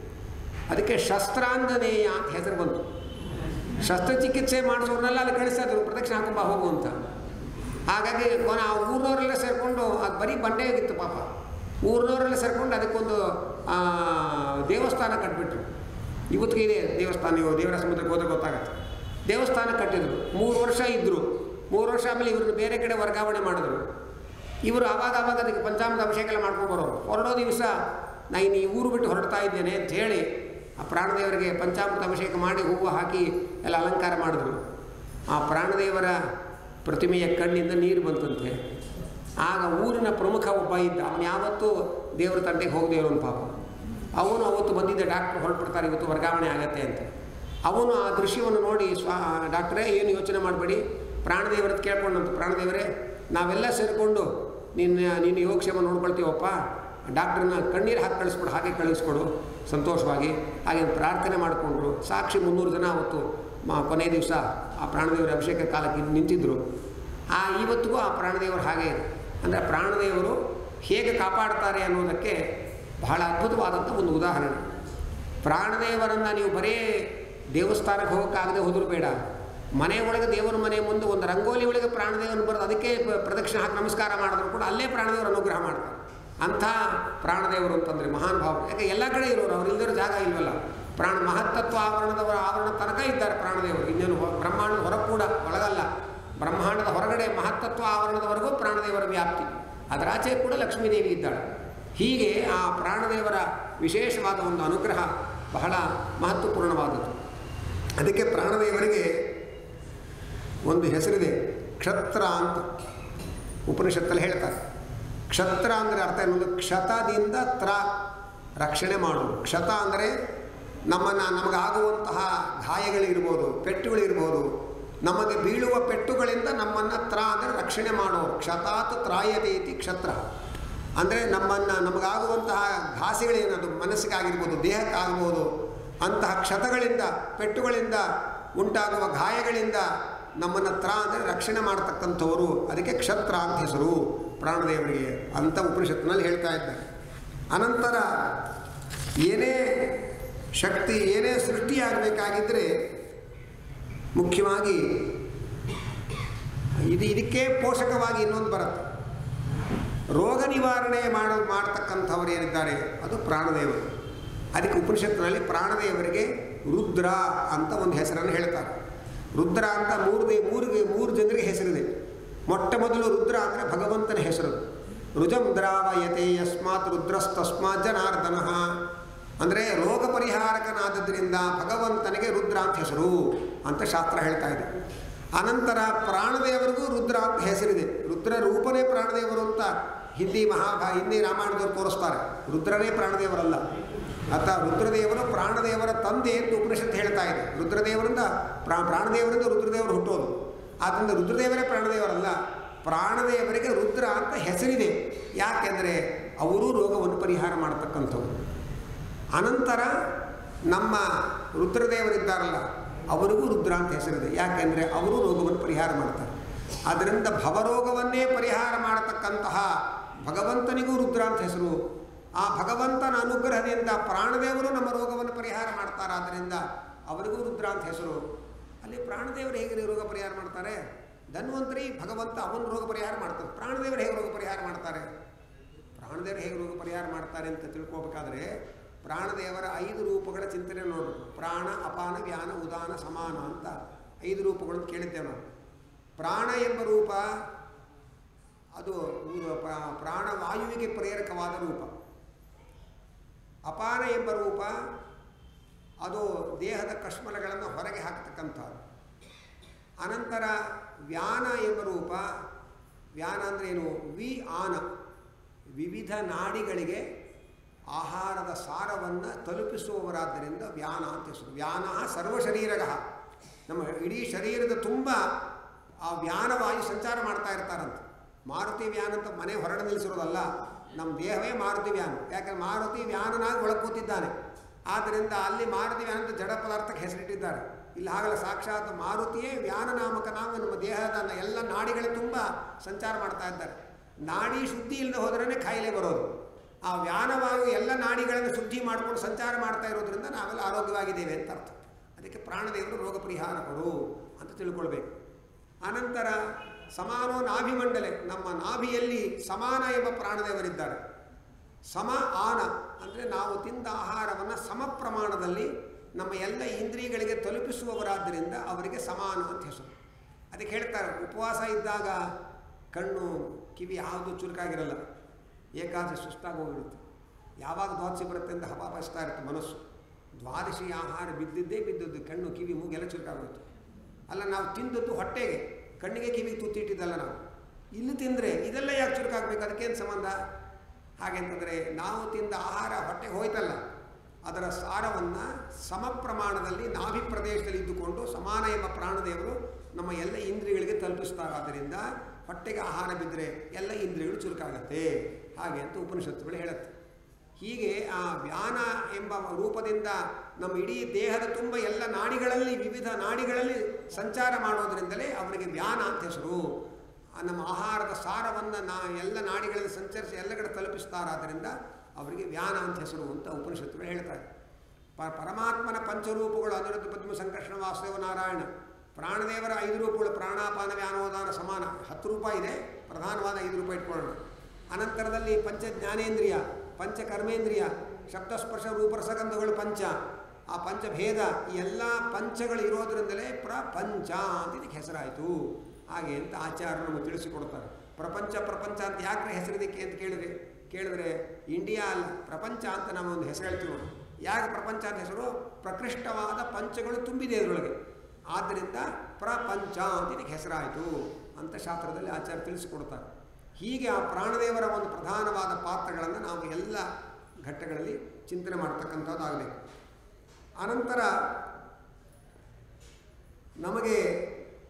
[SPEAKER 1] ಅದಕ್ಕೆ ಶಸ್ತ್ರಾಂಜನೇಯ ಅಂತ ಹೆಸರು ಬಂತು ಶಸ್ತ್ರಚಿಕಿತ್ಸೆ ಮಾಡಿಸೋರ್ನೆಲ್ಲ ಅಲ್ಲಿ ಕಳಿಸ್ತಾ ಇದ್ರು ಪ್ರದಕ್ಷಿಣೆ ಹಾಕೊಂಬ ಹೋಗು ಅಂತ ಹಾಗಾಗಿ ಕೊನೆ ಆ ಊರಿನವರೆಲ್ಲ ಸೇರಿಕೊಂಡು ಅದು ಬರೀ ಬಂಡೆ ಆಗಿತ್ತು ಪಾಪ ಊರಿನವರೆಲ್ಲ ಸೇರಿಕೊಂಡು ಅದಕ್ಕೊಂದು ಆ, ದೇವಸ್ಥಾನ ಕಟ್ಬಿಟ್ರು ಇವತ್ತಿಗೆ ಇದೆ ದೇವಸ್ಥಾನ ನೀವು ದೇವರ ಸಮುದ್ರಕ್ಕೆ ಹೋದ್ರೆ ಗೊತ್ತಾಗತ್ತೆ ದೇವಸ್ಥಾನ ಕಟ್ಟಿದ್ರು ಮೂರು ವರ್ಷ ಇದ್ದರು ಮೂರು ವರ್ಷ ಆಮೇಲೆ ಇವ್ರನ್ನ ಬೇರೆ ಕಡೆ ವರ್ಗಾವಣೆ ಮಾಡಿದ್ರು ಇವರು ಆವಾಗ ಆವಾಗ ಅದಕ್ಕೆ ಪಂಚಾಮೃತ ಅಭಿಷೇಕ ಎಲ್ಲ ಮಾಡ್ಕೊಂಡು ಬರೋರು ಹೊರಡೋ ದಿವಸ ನಾ ಇನ್ನು ಈ ಊರು ಬಿಟ್ಟು ಹೊರಡ್ತಾ ಇದ್ದೇನೆ ಅಂತ ಹೇಳಿ ಆ ಪ್ರಾಣದೇವರಿಗೆ ಪಂಚಾಮೃತ ಅಭಿಷೇಕ ಮಾಡಿ ಹೂವು ಹಾಕಿ ಎಲ್ಲ ಅಲಂಕಾರ ಮಾಡಿದ್ರು ಆ ಪ್ರಾಣದೇವರ ಪ್ರತಿಮೆಯ ಕಣ್ಣಿಂದ ನೀರು ಬಂತಂತೆ ಆಗ ಊರಿನ ಪ್ರಮುಖ ಒಬ್ಬ ಇದ್ದ ಅವನು ಯಾವತ್ತೂ ದೇವರ ತಂಟೆಗೆ ಹೋಗದೇವರವನು ಪಾಪ ಅವನು ಅವತ್ತು ಬಂದಿದ್ದ ಡಾಕ್ಟ್ರು ಹೊರಟ್ಬಿಡ್ತಾರೆ ಇವತ್ತು ವರ್ಗಾವಣೆ ಆಗತ್ತೆ ಅಂತ ಅವನು ಆ ದೃಶ್ಯವನ್ನು ನೋಡಿ ಸ್ವಾ ಡಾಕ್ಟ್ರೇ ಏನು ಯೋಚನೆ ಮಾಡಬೇಡಿ ಪ್ರಾಣದೇವರದ್ದು ಕೇಳ್ಕೊಂಡಂತ ಪ್ರಾಣದೇವರೇ ನಾವೆಲ್ಲ ಸೇರಿಕೊಂಡು ನಿನ್ನ ನಿನ್ನ ಯೋಗಕ್ಷೇಮ ನೋಡ್ಕೊಳ್ತೀವಪ್ಪ ಡಾಕ್ಟ್ರನ್ನ ಕಣ್ಣೀರು ಹಾಕಿ ಕಳಿಸ್ಬಿಡು ಹಾಗೆ ಕಳಿಸ್ಕೊಡು ಸಂತೋಷವಾಗಿ ಹಾಗೆ ಪ್ರಾರ್ಥನೆ ಮಾಡಿಕೊಂಡ್ರು ಸಾಕ್ಷಿ ಮುನ್ನೂರು ಜನ ಅವತ್ತು ಮ ಕೊನೆ ದಿವಸ ಆ ಪ್ರಾಣದೇವರ ಅಭಿಷೇಕ ಕಾಲಕ್ಕೆ ನಿಂತಿದ್ದರು ಆ ಇವತ್ತಿಗೂ ಆ ಪ್ರಾಣದೇವರು ಹಾಗೆ ಇದೆ ಅಂದರೆ ಪ್ರಾಣದೇವರು ಹೇಗೆ ಕಾಪಾಡ್ತಾರೆ ಅನ್ನೋದಕ್ಕೆ ಬಹಳ ಅದ್ಭುತವಾದಂಥ ಒಂದು ಉದಾಹರಣೆ ಪ್ರಾಣದೇವರನ್ನು ನೀವು ಬರೀ ದೇವಸ್ಥಾನಕ್ಕೆ ಹೋಗೋಕ್ಕಾಗದೆ ಹೋದರೂ ಬೇಡ ಮನೆ ಒಳಗೆ ದೇವರ ಮನೆ ಮುಂದೆ ಒಂದು ರಂಗೋಲಿ ಒಳಗೆ ಪ್ರಾಣದೇವನ ಬರೋದು ಅದಕ್ಕೆ ಪ- ಪ್ರದಕ್ಷಿಣೆ ಹಾಕಿ ನಮಸ್ಕಾರ ಮಾಡಿದ್ರು ಕೂಡ ಅಲ್ಲೇ ಪ್ರಾಣದೇವರು ಅನುಗ್ರಹ ಮಾಡ್ತಾರೆ ಅಂಥ ಪ್ರಾಣದೇವರು ಅಂತಂದರೆ ಮಹಾನ್ ಭಾವ ಯಾಕೆ ಎಲ್ಲ ಕಡೆ ಇರೋರು ಅವ್ರು ಇಲ್ದಿರೋ ಜಾಗ ಇಲ್ವಲ್ಲ ಪ್ರಾಣ ಮಹತ್ತತ್ವ ಆವರಣದವರ ಆವರಣ ತನಕ ಇದ್ದಾರೆ ಪ್ರಾಣದೇವರು ಇನ್ನೇನು ಹೊ- ಬ್ರಹ್ಮಾಂಡದ ಹೊರ ಕೂಡ ಒಳಗಲ್ಲ ಬ್ರಹ್ಮಾಂಡದ ಹೊರಗಡೆ ಮಹತ್ತತ್ವ ಆವರಣದವರೆಗೂ ಪ್ರಾಣದೇವರ ವ್ಯಾಪ್ತಿ ಅದರಾಚೆ ಕೂಡ ಲಕ್ಷ್ಮೀದೇವಿ ಇದ್ದಾಳೆ ಹೀಗೆ ಆ ಪ್ರಾಣದೇವರ ವಿಶೇಷವಾದ ಒಂದು ಅನುಗ್ರಹ ಬಹಳ ಮಹತ್ವಪೂರ್ಣವಾದದ್ದು ಅದಕ್ಕೆ ಪ್ರಾಣದೇವರಿಗೆ ಒಂದು ಹೆಸರಿದೆ ಕ್ಷತ್ರ ಅಂತ ಉಪನಿಷತ್ತಲ್ಲಿ ಹೇಳ್ತಾರೆ ಕ್ಷತ್ರ ಅಂದರೆ ಅರ್ಥ ಏನೊಂದು ಕ್ಷತದಿಂದ ತ್ರ ರಕ್ಷಣೆ ಮಾಡೋದು ಕ್ಷತ ಅಂದರೆ ನಮ್ಮನ್ನು ನಮಗಾಗುವಂತಹ ಗಾಯಗಳಿರ್ಬೋದು ಪೆಟ್ಟುಗಳಿರ್ಬೋದು ನಮಗೆ ಬೀಳುವ ಪೆಟ್ಟುಗಳಿಂದ ನಮ್ಮನ್ನು ತ್ರ ಅಂದರೆ ರಕ್ಷಣೆ ಮಾಡೋರು ಕ್ಷತಾತ್ ತ್ರಾಯತೆ ಇತಿ ಕ್ಷತ್ರ ಅಂದರೆ ನಮ್ಮನ್ನು ನಮಗಾಗುವಂತಹ ಘಾಸಿಗಳೇನದು ಮನಸ್ಸಿಗಾಗಿರ್ಬೋದು ದೇಹಕ್ಕಾಗ್ಬೋದು ಅಂತಹ ಕ್ಷತಗಳಿಂದ ಪೆಟ್ಟುಗಳಿಂದ ಉಂಟಾಗುವ ಗಾಯಗಳಿಂದ ನಮ್ಮನ್ನು ತ್ರ ಅಂದರೆ ರಕ್ಷಣೆ ಮಾಡ್ತಕ್ಕಂಥವರು ಅದಕ್ಕೆ ಕ್ಷತ್ರ ಅಂತ ಹೆಸರು ಪ್ರಾಣದೇವರಿಗೆ ಅಂತ ಉಪನಿಷತ್ತಿನಲ್ಲಿ ಹೇಳ್ತಾ ಇದ್ದಾರೆ ಅನಂತರ ಏನೇ ಶಕ್ತಿ ಏನೇ ಸೃಷ್ಟಿಯಾಗಬೇಕಾಗಿದ್ದರೆ ಮುಖ್ಯವಾಗಿ ಇದು ಇದಕ್ಕೆ ಪೋಷಕವಾಗಿ ಇನ್ನೊಂದು ಬರುತ್ತೆ ರೋಗ ನಿವಾರಣೆ ಮಾಡೋ ಮಾಡ್ತಕ್ಕಂಥವ್ರು ಏನಿದ್ದಾರೆ ಅದು ಪ್ರಾಣದೇವರು ಅದಕ್ಕೆ ಉಪನಿಷತ್ತಿನಲ್ಲಿ ಪ್ರಾಣದೇವರಿಗೆ ರುದ್ರ ಅಂತ ಒಂದು ಹೆಸರನ್ನು ಹೇಳ್ತಾರೆ ರುದ್ರ ಅಂತ ಮೂರು ದೇ ಮೂರಿಗೆ ಮೂರು ಜನರಿಗೆ ಹೆಸರಿದೆ ಮೊಟ್ಟ ಮೊದಲು ರುದ್ರ ಅಂದರೆ ಭಗವಂತನ ಹೆಸರು ರುಜಂ ದ್ರಾವಯತೆ ಯಸ್ಮಾತ್ ರುದ್ರಸ್ತಸ್ಮಾತ್ ಜನಾರ್ದನ ಅಂದರೆ ರೋಗ ಪರಿಹಾರಕನಾದದ್ರಿಂದ ಭಗವಂತನಿಗೆ ರುದ್ರ ಅಂತ ಹೆಸರು ಅಂತ ಶಾಸ್ತ್ರ ಹೇಳ್ತಾ ಇದೆ ಅನಂತರ ಪ್ರಾಣದೇವರಿಗೂ ರುದ್ರ ಅಂತ ಹೆಸರಿದೆ ರುದ್ರ ರೂಪನೇ ಪ್ರಾಣದೇವರು ಅಂತ ಹಿಂದಿ ಮಹಾಭಾ ಹಿಂದಿ ರಾಮಾಯಣದವರು ತೋರಿಸ್ತಾರೆ ರುದ್ರನೇ ಪ್ರಾಣದೇವರಲ್ಲ ಅಥ ರುದ್ರದೇವರು ಪ್ರಾಣದೇವರ ತಂದೆ ಅಂತ ಉಪನಿಷತ್ತು ಹೇಳ್ತಾ ಇದೆ ರುದ್ರದೇವರಿಂದ ಪ್ರಾ ಪ್ರಾಣದೇವರಿಂದ ರುದ್ರದೇವರು ಹುಟ್ಟೋದು ಆದ್ದರಿಂದ ರುದ್ರದೇವರೇ ಪ್ರಾಣದೇವರಲ್ಲ ಪ್ರಾಣದೇವರಿಗೆ ರುದ್ರ ಅಂತ ಹೆಸರಿದೆ ಯಾಕೆಂದರೆ ಅವರು ರೋಗವನ್ನು ಪರಿಹಾರ ಮಾಡತಕ್ಕಂಥವ್ರು ಅನಂತರ ನಮ್ಮ ರುದ್ರದೇವರಿದ್ದಾರಲ್ಲ ಅವರಿಗೂ ರುದ್ರ ಅಂತ ಹೆಸರಿದೆ ಯಾಕೆಂದರೆ ಅವರು ರೋಗವನ್ನು ಪರಿಹಾರ ಮಾಡ್ತಾರೆ ಆದ್ದರಿಂದ ಭವರೋಗವನ್ನೇ ಪರಿಹಾರ ಮಾಡತಕ್ಕಂತಹ ಭಗವಂತನಿಗೂ ರುದ್ರ ಅಂತ ಹೆಸರು ಆ ಭಗವಂತನ ಅನುಗ್ರಹದಿಂದ ಪ್ರಾಣದೇವರು ನಮ್ಮ ರೋಗವನ್ನು ಪರಿಹಾರ ಮಾಡ್ತಾರೆ ಆದ್ದರಿಂದ ಅವರಿಗೂ ರುದ್ರ ಅಂತ ಹೆಸರು ಅಲ್ಲಿ ಪ್ರಾಣದೇವರು ಹೇಗೆ ರೋಗ ಪರಿಹಾರ ಮಾಡ್ತಾರೆ ಧನ್ವಂತರಿ ಭಗವಂತ ಅವನ ರೋಗ ಪರಿಹಾರ ಮಾಡ್ತಾರೆ ಪ್ರಾಣದೇವರು ಹೇಗೆ ರೋಗ ಪರಿಹಾರ ಮಾಡ್ತಾರೆ ಪ್ರಾಣದೇವರು ಹೇಗೆ ರೋಗ ಪರಿಹಾರ ಮಾಡ್ತಾರೆ ಅಂತ ತಿಳ್ಕೊಬೇಕಾದ್ರೆ ಪ್ರಾಣದೇವರ ಐದು ರೂಪಗಳ ಚಿಂತನೆ ನೋಡಬೇಕು ಪ್ರಾಣ ಅಪಾನ ವ್ಯಾನ ಉದಾನ ಸಮಾನ ಅಂತ ಐದು ರೂಪಗಳನ್ನು ಕೇಳಿದ್ದೇವೆ ನಾವು ಪ್ರಾಣ ಎಂಬ ರೂಪ ಅದು ಪ್ರಾ- ಪ್ರಾಣವಾಯುವಿಗೆ ಪ್ರೇರಕವಾದ ರೂಪ ಅಪಾನ ಎಂಬ ರೂಪ ಅದು ದೇಹದ ಕಶ್ಮಲಗಳನ್ನು ಹೊರಗೆ ಹಾಕ್ತಕ್ಕಂಥದ್ದು ಅನಂತರ ವ್ಯಾನ ಎಂಬ ರೂಪ ವ್ಯಾನ ಅಂದ್ರೇನು ವಿ ಆನ ವಿವಿಧ ನಾಡಿಗಳಿಗೆ ಆಹಾರದ ಸಾರವನ್ನು ತಲುಪಿಸುವವರಾದ್ದರಿಂದ ವ್ಯಾನ ಅಂತ ಹೆಸರು ವ್ಯಾನ ಸರ್ವಶರೀರಗ ನಮ್ಮ ಇಡೀ ಶರೀರದ ತುಂಬ ಆ ವ್ಯಾನವಾಯು ಸಂಚಾರ ಮಾಡ್ತಾ ಇರ್ತಾರಂತೆ ಮಾರುತಿ ವ್ಯಾನ್ ಅಂತ ಮನೆ ಹೊರಡೆ ನಿಲ್ಲಿಸಿರೋದಲ್ಲ ನಮ್ಮ ದೇಹವೇ ಮಾರುತಿ ವ್ಯಾನ್ ಯಾಕಂದ್ರೆ ಮಾರುತಿ ವ್ಯಾನನಾಗಿ ಒಳಗೆ ಕೂತಿದ್ದಾನೆ ಆದ್ದರಿಂದ ಅಲ್ಲಿ ಮಾರುತಿ ವ್ಯಾನ್ ಅಂತ ಜಡ ಪದಾರ್ಥಕ್ಕೆ ಹೆಸರಿಟ್ಟಿದ್ದಾರೆ ಇಲ್ಲಿ ಹಾಗಲ್ಲ ಸಾಕ್ಷಾತ್ ಮಾರುತಿಯೇ ವ್ಯಾನ ನಾಮಕ ನಾವು ನಮ್ಮ ದೇಹದ ಎಲ್ಲ ನಾಡಿಗಳ ತುಂಬ ಸಂಚಾರ ಮಾಡ್ತಾ ಇದ್ದಾರೆ ನಾಡಿ ಶುದ್ಧಿ ಇಲ್ಲದೆ ಹೋದ್ರೇ ಕಾಯಿಲೆ ಬರೋದು ಆ ವ್ಯಾನವಾಯು ಎಲ್ಲ ನಾಡಿಗಳನ್ನು ಶುದ್ಧಿ ಮಾಡ್ಕೊಂಡು ಸಂಚಾರ ಮಾಡ್ತಾ ಇರೋದ್ರಿಂದ ನಾವೆಲ್ಲ ಆರೋಗ್ಯವಾಗಿದ್ದೇವೆ ಅಂತ ಅರ್ಥ ಅದಕ್ಕೆ ಪ್ರಾಣದೇವರು ರೋಗ ಪರಿಹಾರಕರು ಅಂತ ತಿಳ್ಕೊಳ್ಬೇಕು ಅನಂತರ ಸಮಾನೋ ನಾಭಿಮಂಡಲೆ ನಮ್ಮ ನಾಭಿಯಲ್ಲಿ ಸಮಾನ ಎಂಬ ಪ್ರಾಣದೇವರಿದ್ದಾರೆ ಸಮ ಆನ ಅಂದರೆ ನಾವು ತಿಂದ ಆಹಾರವನ್ನು ಸಮ ಪ್ರಮಾಣದಲ್ಲಿ ನಮ್ಮ ಎಲ್ಲ ಇಂದ್ರಿಯಗಳಿಗೆ ತಲುಪಿಸುವವರಾದ್ದರಿಂದ ಅವರಿಗೆ ಸಮಾನ ಅಂತ ಹೆಸರು ಅದಕ್ಕೆ ಹೇಳ್ತಾರೆ ಉಪವಾಸ ಇದ್ದಾಗ ಕಣ್ಣು ಕಿವಿ ಯಾವುದು ಚುರುಕಾಗಿರಲ್ಲ ಏಕಾದಶಿ ಸುಸ್ತಾಗಿ ಹೋಗಿರುತ್ತೆ ಯಾವಾಗ ದ್ವಾದಶಿ ಬರುತ್ತೆ ಅಂತ ಹಪಾಪಿಸ್ತಾ ಇರುತ್ತೆ ಮನಸ್ಸು ದ್ವಾದಶಿ ಆಹಾರ ಬಿದ್ದಿದ್ದೇ ಬಿದ್ದದ್ದು ಕಣ್ಣು ಕಿವಿ ಮೂಗೆಲ್ಲ ಚುರುಕಾಗೋಯ್ತು ಅಲ್ಲ ನಾವು ತಿಂದದ್ದು ಹೊಟ್ಟೆಗೆ ಕಣ್ಣಿಗೆ ಕಿವಿಗೆ ತುತ್ತಿಟ್ಟಿದ್ದಲ್ಲ ನಾವು ಇಲ್ಲಿ ತಿಂದರೆ ಇದೆಲ್ಲ ಯಾಕೆ ಚುರುಕಾಗಬೇಕು ಅದಕ್ಕೇನು ಸಂಬಂಧ ಹಾಗೆ ಅಂತಂದರೆ ನಾವು ತಿಂದ ಆಹಾರ ಹೊಟ್ಟೆಗೆ ಹೋಯ್ತಲ್ಲ ಅದರ ಸಾರವನ್ನು ಸಮ ಪ್ರಮಾಣದಲ್ಲಿ ನಾಭಿ ಪ್ರದೇಶದಲ್ಲಿ ಇದ್ದುಕೊಂಡು ಸಮಾನ ಎಂಬ ಪ್ರಾಣದೇವರು ನಮ್ಮ ಎಲ್ಲ ಇಂದ್ರಿಯಗಳಿಗೆ ತಲುಪಿಸ್ತಾರೆ ಆದ್ದರಿಂದ ಹೊಟ್ಟೆಗೆ ಆಹಾರ ಬಿದ್ದರೆ ಎಲ್ಲ ಇಂದ್ರಿಯಗಳು ಚುರುಕಾಗತ್ತೆ ಹಾಗೆ ಅಂತ ಉಪನಿಷತ್ತುಗಳು ಹೇಳುತ್ತೆ ಹೀಗೆ ಆ ವ್ಯಾನ ಎಂಬ ರೂಪದಿಂದ ನಮ್ಮ ಇಡೀ ದೇಹದ ತುಂಬ ಎಲ್ಲ ನಾಡಿಗಳಲ್ಲಿ ವಿವಿಧ ನಾಡಿಗಳಲ್ಲಿ ಸಂಚಾರ ಮಾಡೋದರಿಂದಲೇ ಅವರಿಗೆ ವ್ಯಾನ ಅಂತ ಹೆಸರು ಆ ನಮ್ಮ ಆಹಾರದ ಸಾರವನ್ನು ನಾ ಎಲ್ಲ ನಾಡಿಗಳಲ್ಲಿ ಸಂಚರಿಸಿ ಎಲ್ಲ ಕಡೆ ತಲುಪಿಸ್ತಾರಾದ್ದರಿಂದ ಅವರಿಗೆ ವ್ಯಾನ ಅಂತ ಹೆಸರು ಅಂತ ಉಪನಿಷತ್ತುಗಳು ಹೇಳ್ತಾರೆ ಪ ಪರಮಾತ್ಮನ ಪಂಚರೂಪಗಳು ಅನಿರುದ್ಧ ಪದ್ಮ ಸಂಕರ್ಷಣ ವಾಸುದೇವ ನಾರಾಯಣ ಪ್ರಾಣದೇವರ ಐದು ರೂಪಗಳು ಪ್ರಾಣಾಪಾನ ವ್ಯಾನೋದಾನ ಸಮಾನ ಹತ್ತು ರೂಪ ಇದೆ ಪ್ರಧಾನವಾದ ಐದು ರೂಪ ಇಟ್ಕೊಳ್ಳೋಣ ಅನಂತರದಲ್ಲಿ ಪಂಚ ಜ್ಞಾನೇಂದ್ರಿಯ ಪಂಚ ಕರ್ಮೇಂದ್ರಿಯ ಶಬ್ದಸ್ಪರ್ಶ ರೂಪರಸಗಂಧಗಳು ಪಂಚ ಆ ಪಂಚಭೇದ ಈ ಎಲ್ಲ ಪಂಚಗಳು ಇರೋದ್ರಿಂದಲೇ ಪ್ರಪಂಚ ಅಂತ ಇದಕ್ಕೆ ಹೆಸರಾಯಿತು ಹಾಗೆ ಅಂತ ಆಚಾರ್ಯರು ನಮಗೆ ತಿಳಿಸಿಕೊಡ್ತಾರೆ ಪ್ರಪಂಚ ಪ್ರಪಂಚ ಅಂತ ಯಾಕೆ ಹೆಸರಿದಕ್ಕೆ ಅಂತ ಕೇಳಿದ್ರೆ ಕೇಳಿದ್ರೆ ಇಂಡಿಯಾ ಅಲ್ಲ ಪ್ರಪಂಚ ಅಂತ ನಾವು ಒಂದು ಹೆಸರು ಹೇಳ್ತೀವಿ ನೋಡಿ ಯಾಕೆ ಪ್ರಪಂಚ ಅಂತ ಹೆಸರು ಪ್ರಕೃಷ್ಟವಾದ ಪಂಚಗಳು ತುಂಬಿದೆ ಅದರೊಳಗೆ ಆದ್ದರಿಂದ ಪ್ರಪಂಚ ಅಂತ ಇದಕ್ಕೆ ಹೆಸರಾಯಿತು ಅಂತ ಶಾಸ್ತ್ರದಲ್ಲಿ ಆಚಾರ್ಯ ತಿಳಿಸಿಕೊಡ್ತಾರೆ ಹೀಗೆ ಆ ಪ್ರಾಣದೇವರ ಒಂದು ಪ್ರಧಾನವಾದ ಪಾತ್ರಗಳನ್ನು ನಾವು ಎಲ್ಲ ಘಟ್ಟಗಳಲ್ಲಿ ಚಿಂತನೆ ಮಾಡ್ತಕ್ಕಂಥದ್ದಾಗಬೇಕು ಅನಂತರ ನಮಗೆ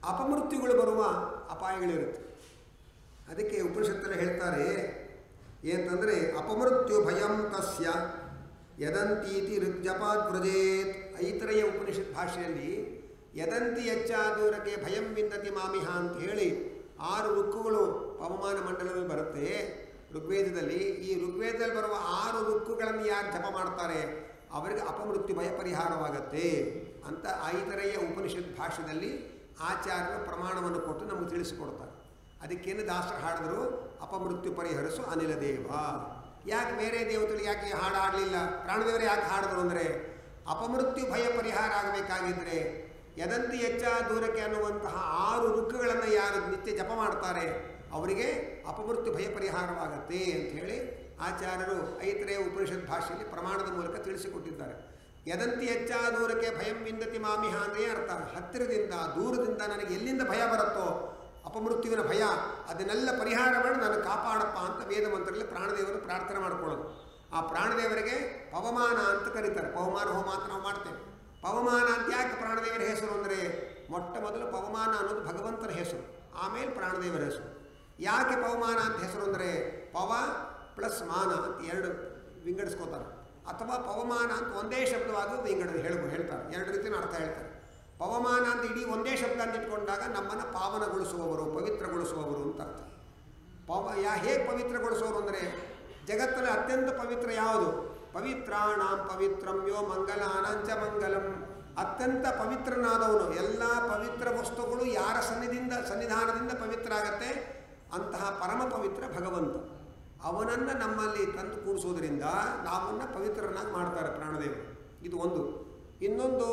[SPEAKER 1] ಅಪಮೃತ್ಯುಗಳು ಬರುವ ಅಪಾಯಗಳಿರುತ್ತೆ ಅದಕ್ಕೆ ಉಪನಿಷತ್ತಲ್ಲಿ ಹೇಳ್ತಾರೆ ಏನಂತಂದರೆ ಅಪಮೃತ್ಯು ಭಯಂ ತಸ್ಯ ಯದಂತೀತಿ ಋಗ್ಜಪಾತ್ ವ್ರಜೇತ್ ಐತರೆಯ ಉಪನಿಷತ್ ಭಾಷೆಯಲ್ಲಿ ಯದಂತಿ ಹೆಚ್ಚಾದೂರಕ್ಕೆ ಭಯಂ ವಿಂದತಿ ಮಾಮಿಹ ಅಂತ ಹೇಳಿ ಆರು ರುಕ್ಕುಗಳು ಪವಮಾನ ಮಂಡಲದಲ್ಲಿ ಬರುತ್ತೆ ಋಗ್ವೇದದಲ್ಲಿ ಈ ಋಗ್ವೇದದಲ್ಲಿ ಬರುವ ಆರು ರುಕ್ಕುಗಳನ್ನು ಯಾರು ಜಪ ಮಾಡ್ತಾರೆ ಅವರಿಗೆ ಅಪಮೃತ್ಯು ಭಯ ಪರಿಹಾರವಾಗತ್ತೆ ಅಂತ ಐತರೆಯ ಉಪನಿಷತ್ ಭಾಷೆಯಲ್ಲಿ ಆಚಾರ್ಯರು ಪ್ರಮಾಣವನ್ನು ಕೊಟ್ಟು ನಮಗೆ ತಿಳಿಸಿಕೊಡ್ತಾರೆ ಅದಕ್ಕೇನು ದಾಸರು ಹಾಡಿದ್ರು ಅಪಮೃತ್ಯು ಪರಿಹರಿಸು ಅನಿಲ ದೇವ ಯಾಕೆ ಬೇರೆ ದೇವತೆಗಳು ಯಾಕೆ ಈ ಹಾಡು ಹಾಡಲಿಲ್ಲ ಪ್ರಾಣದೇವರು ಯಾಕೆ ಹಾಡಿದ್ರು ಅಂದರೆ ಅಪಮೃತ್ಯು ಭಯ ಪರಿಹಾರ ಆಗಬೇಕಾಗಿದ್ದರೆ ಯದಂತಿ ಹೆಚ್ಚ ದೂರಕ್ಕೆ ಅನ್ನುವಂತಹ ಆರು ರುಕ್ಕುಗಳನ್ನು ಯಾರು ನಿತ್ಯ ಜಪ ಮಾಡ್ತಾರೆ ಅವರಿಗೆ ಅಪಮೃತ್ಯು ಭಯ ಪರಿಹಾರವಾಗತ್ತೆ ಅಂತ ಹೇಳಿ ಆಚಾರ್ಯರು ಐತರೆಯ ಉಪನಿಷತ್ ಭಾಷೆಯಲ್ಲಿ ಪ್ರಮಾಣದ ಮೂಲಕ ತಿಳಿಸಿಕೊಟ್ಟಿದ್ದಾರೆ ಯದಂತಿ ಹೆಚ್ಚ ದೂರಕ್ಕೆ ಭಯಂ ವಿಂದತಿ ಮಾಮಿಹ ಅಂದರೆ ಅರ್ಥ ಹತ್ತಿರದಿಂದ ದೂರದಿಂದ ನನಗೆ ಎಲ್ಲಿಂದ ಭಯ ಬರುತ್ತೋ ಅಪಮೃತ್ಯುವಿನ ಭಯ ಅದನ್ನೆಲ್ಲ ಪರಿಹಾರ ಮಾಡಿ ನಾನು ಕಾಪಾಡಪ್ಪ ಅಂತ ವೇದ ಮಂತ್ರದಲ್ಲಿ ಪ್ರಾಣದೇವರು ಪ್ರಾರ್ಥನೆ ಮಾಡ್ಕೊಳ್ಳೋದು ಆ ಪ್ರಾಣದೇವರಿಗೆ ಪವಮಾನ ಅಂತ ಕರೀತಾರೆ ಪವಮಾನ ಹೋಮ ಅಂತ ನಾವು ಮಾಡ್ತೇವೆ ಪವಮಾನ ಅಂತ ಯಾಕೆ ಪ್ರಾಣದೇವರ ಹೆಸರು ಅಂದರೆ ಮೊಟ್ಟ ಮೊದಲು ಪವಮಾನ ಅನ್ನೋದು ಭಗವಂತನ ಹೆಸರು ಆಮೇಲೆ ಪ್ರಾಣದೇವರ ಹೆಸರು ಯಾಕೆ ಪವಮಾನ ಅಂತ ಹೆಸರು ಅಂದರೆ ಪವ ಪ್ಲಸ್ ಮಾನ ಅಂತ ಎರಡು ವಿಂಗಡಿಸ್ಕೋತಾರೆ ಅಥವಾ ಪವಮಾನ ಅಂತ ಒಂದೇ ಶಬ್ದವಾಗಿ ವಿಂಗಡ ಹೇಳ್ಬೋದು ಹೇಳ್ತಾರೆ ಎರಡು ರೀತಿಯ ಅರ್ಥ ಹೇಳ್ತಾರೆ ಪವಮಾನ ಅಂತ ಇಡೀ ಒಂದೇ ಶಬ್ದ ಅಂತ ಇಟ್ಕೊಂಡಾಗ ನಮ್ಮನ್ನು ಪಾವನಗೊಳಿಸುವವರು ಪವಿತ್ರಗೊಳಿಸುವವರು ಅಂತ ಅರ್ಥ ಪವ ಯಾ ಹೇಗೆ ಪವಿತ್ರಗೊಳಿಸೋರು ಅಂದರೆ ಜಗತ್ತಲ್ಲಿ ಅತ್ಯಂತ ಪವಿತ್ರ ಯಾವುದು ಪವಿತ್ರಾಣಾಂ ಪವಿತ್ರಂ ಯೋ ಮಂಗಲ ಅನಂಚ ಮಂಗಲಂ ಅತ್ಯಂತ ಪವಿತ್ರನಾದವನು ಎಲ್ಲ ಪವಿತ್ರ ವಸ್ತುಗಳು ಯಾರ ಸನ್ನಿಧಿಯಿಂದ ಸನ್ನಿಧಾನದಿಂದ ಪವಿತ್ರ ಆಗತ್ತೆ ಅಂತಹ ಪರಮ ಪವಿತ್ರ ಭಗವಂತ ಅವನನ್ನು ನಮ್ಮಲ್ಲಿ ತಂದು ಕೂಡಿಸೋದ್ರಿಂದ ನಾವನ್ನು ಪವಿತ್ರನಾಗಿ ಮಾಡ್ತಾರೆ ಪ್ರಾಣದೇವರು ಇದು ಒಂದು ಇನ್ನೊಂದು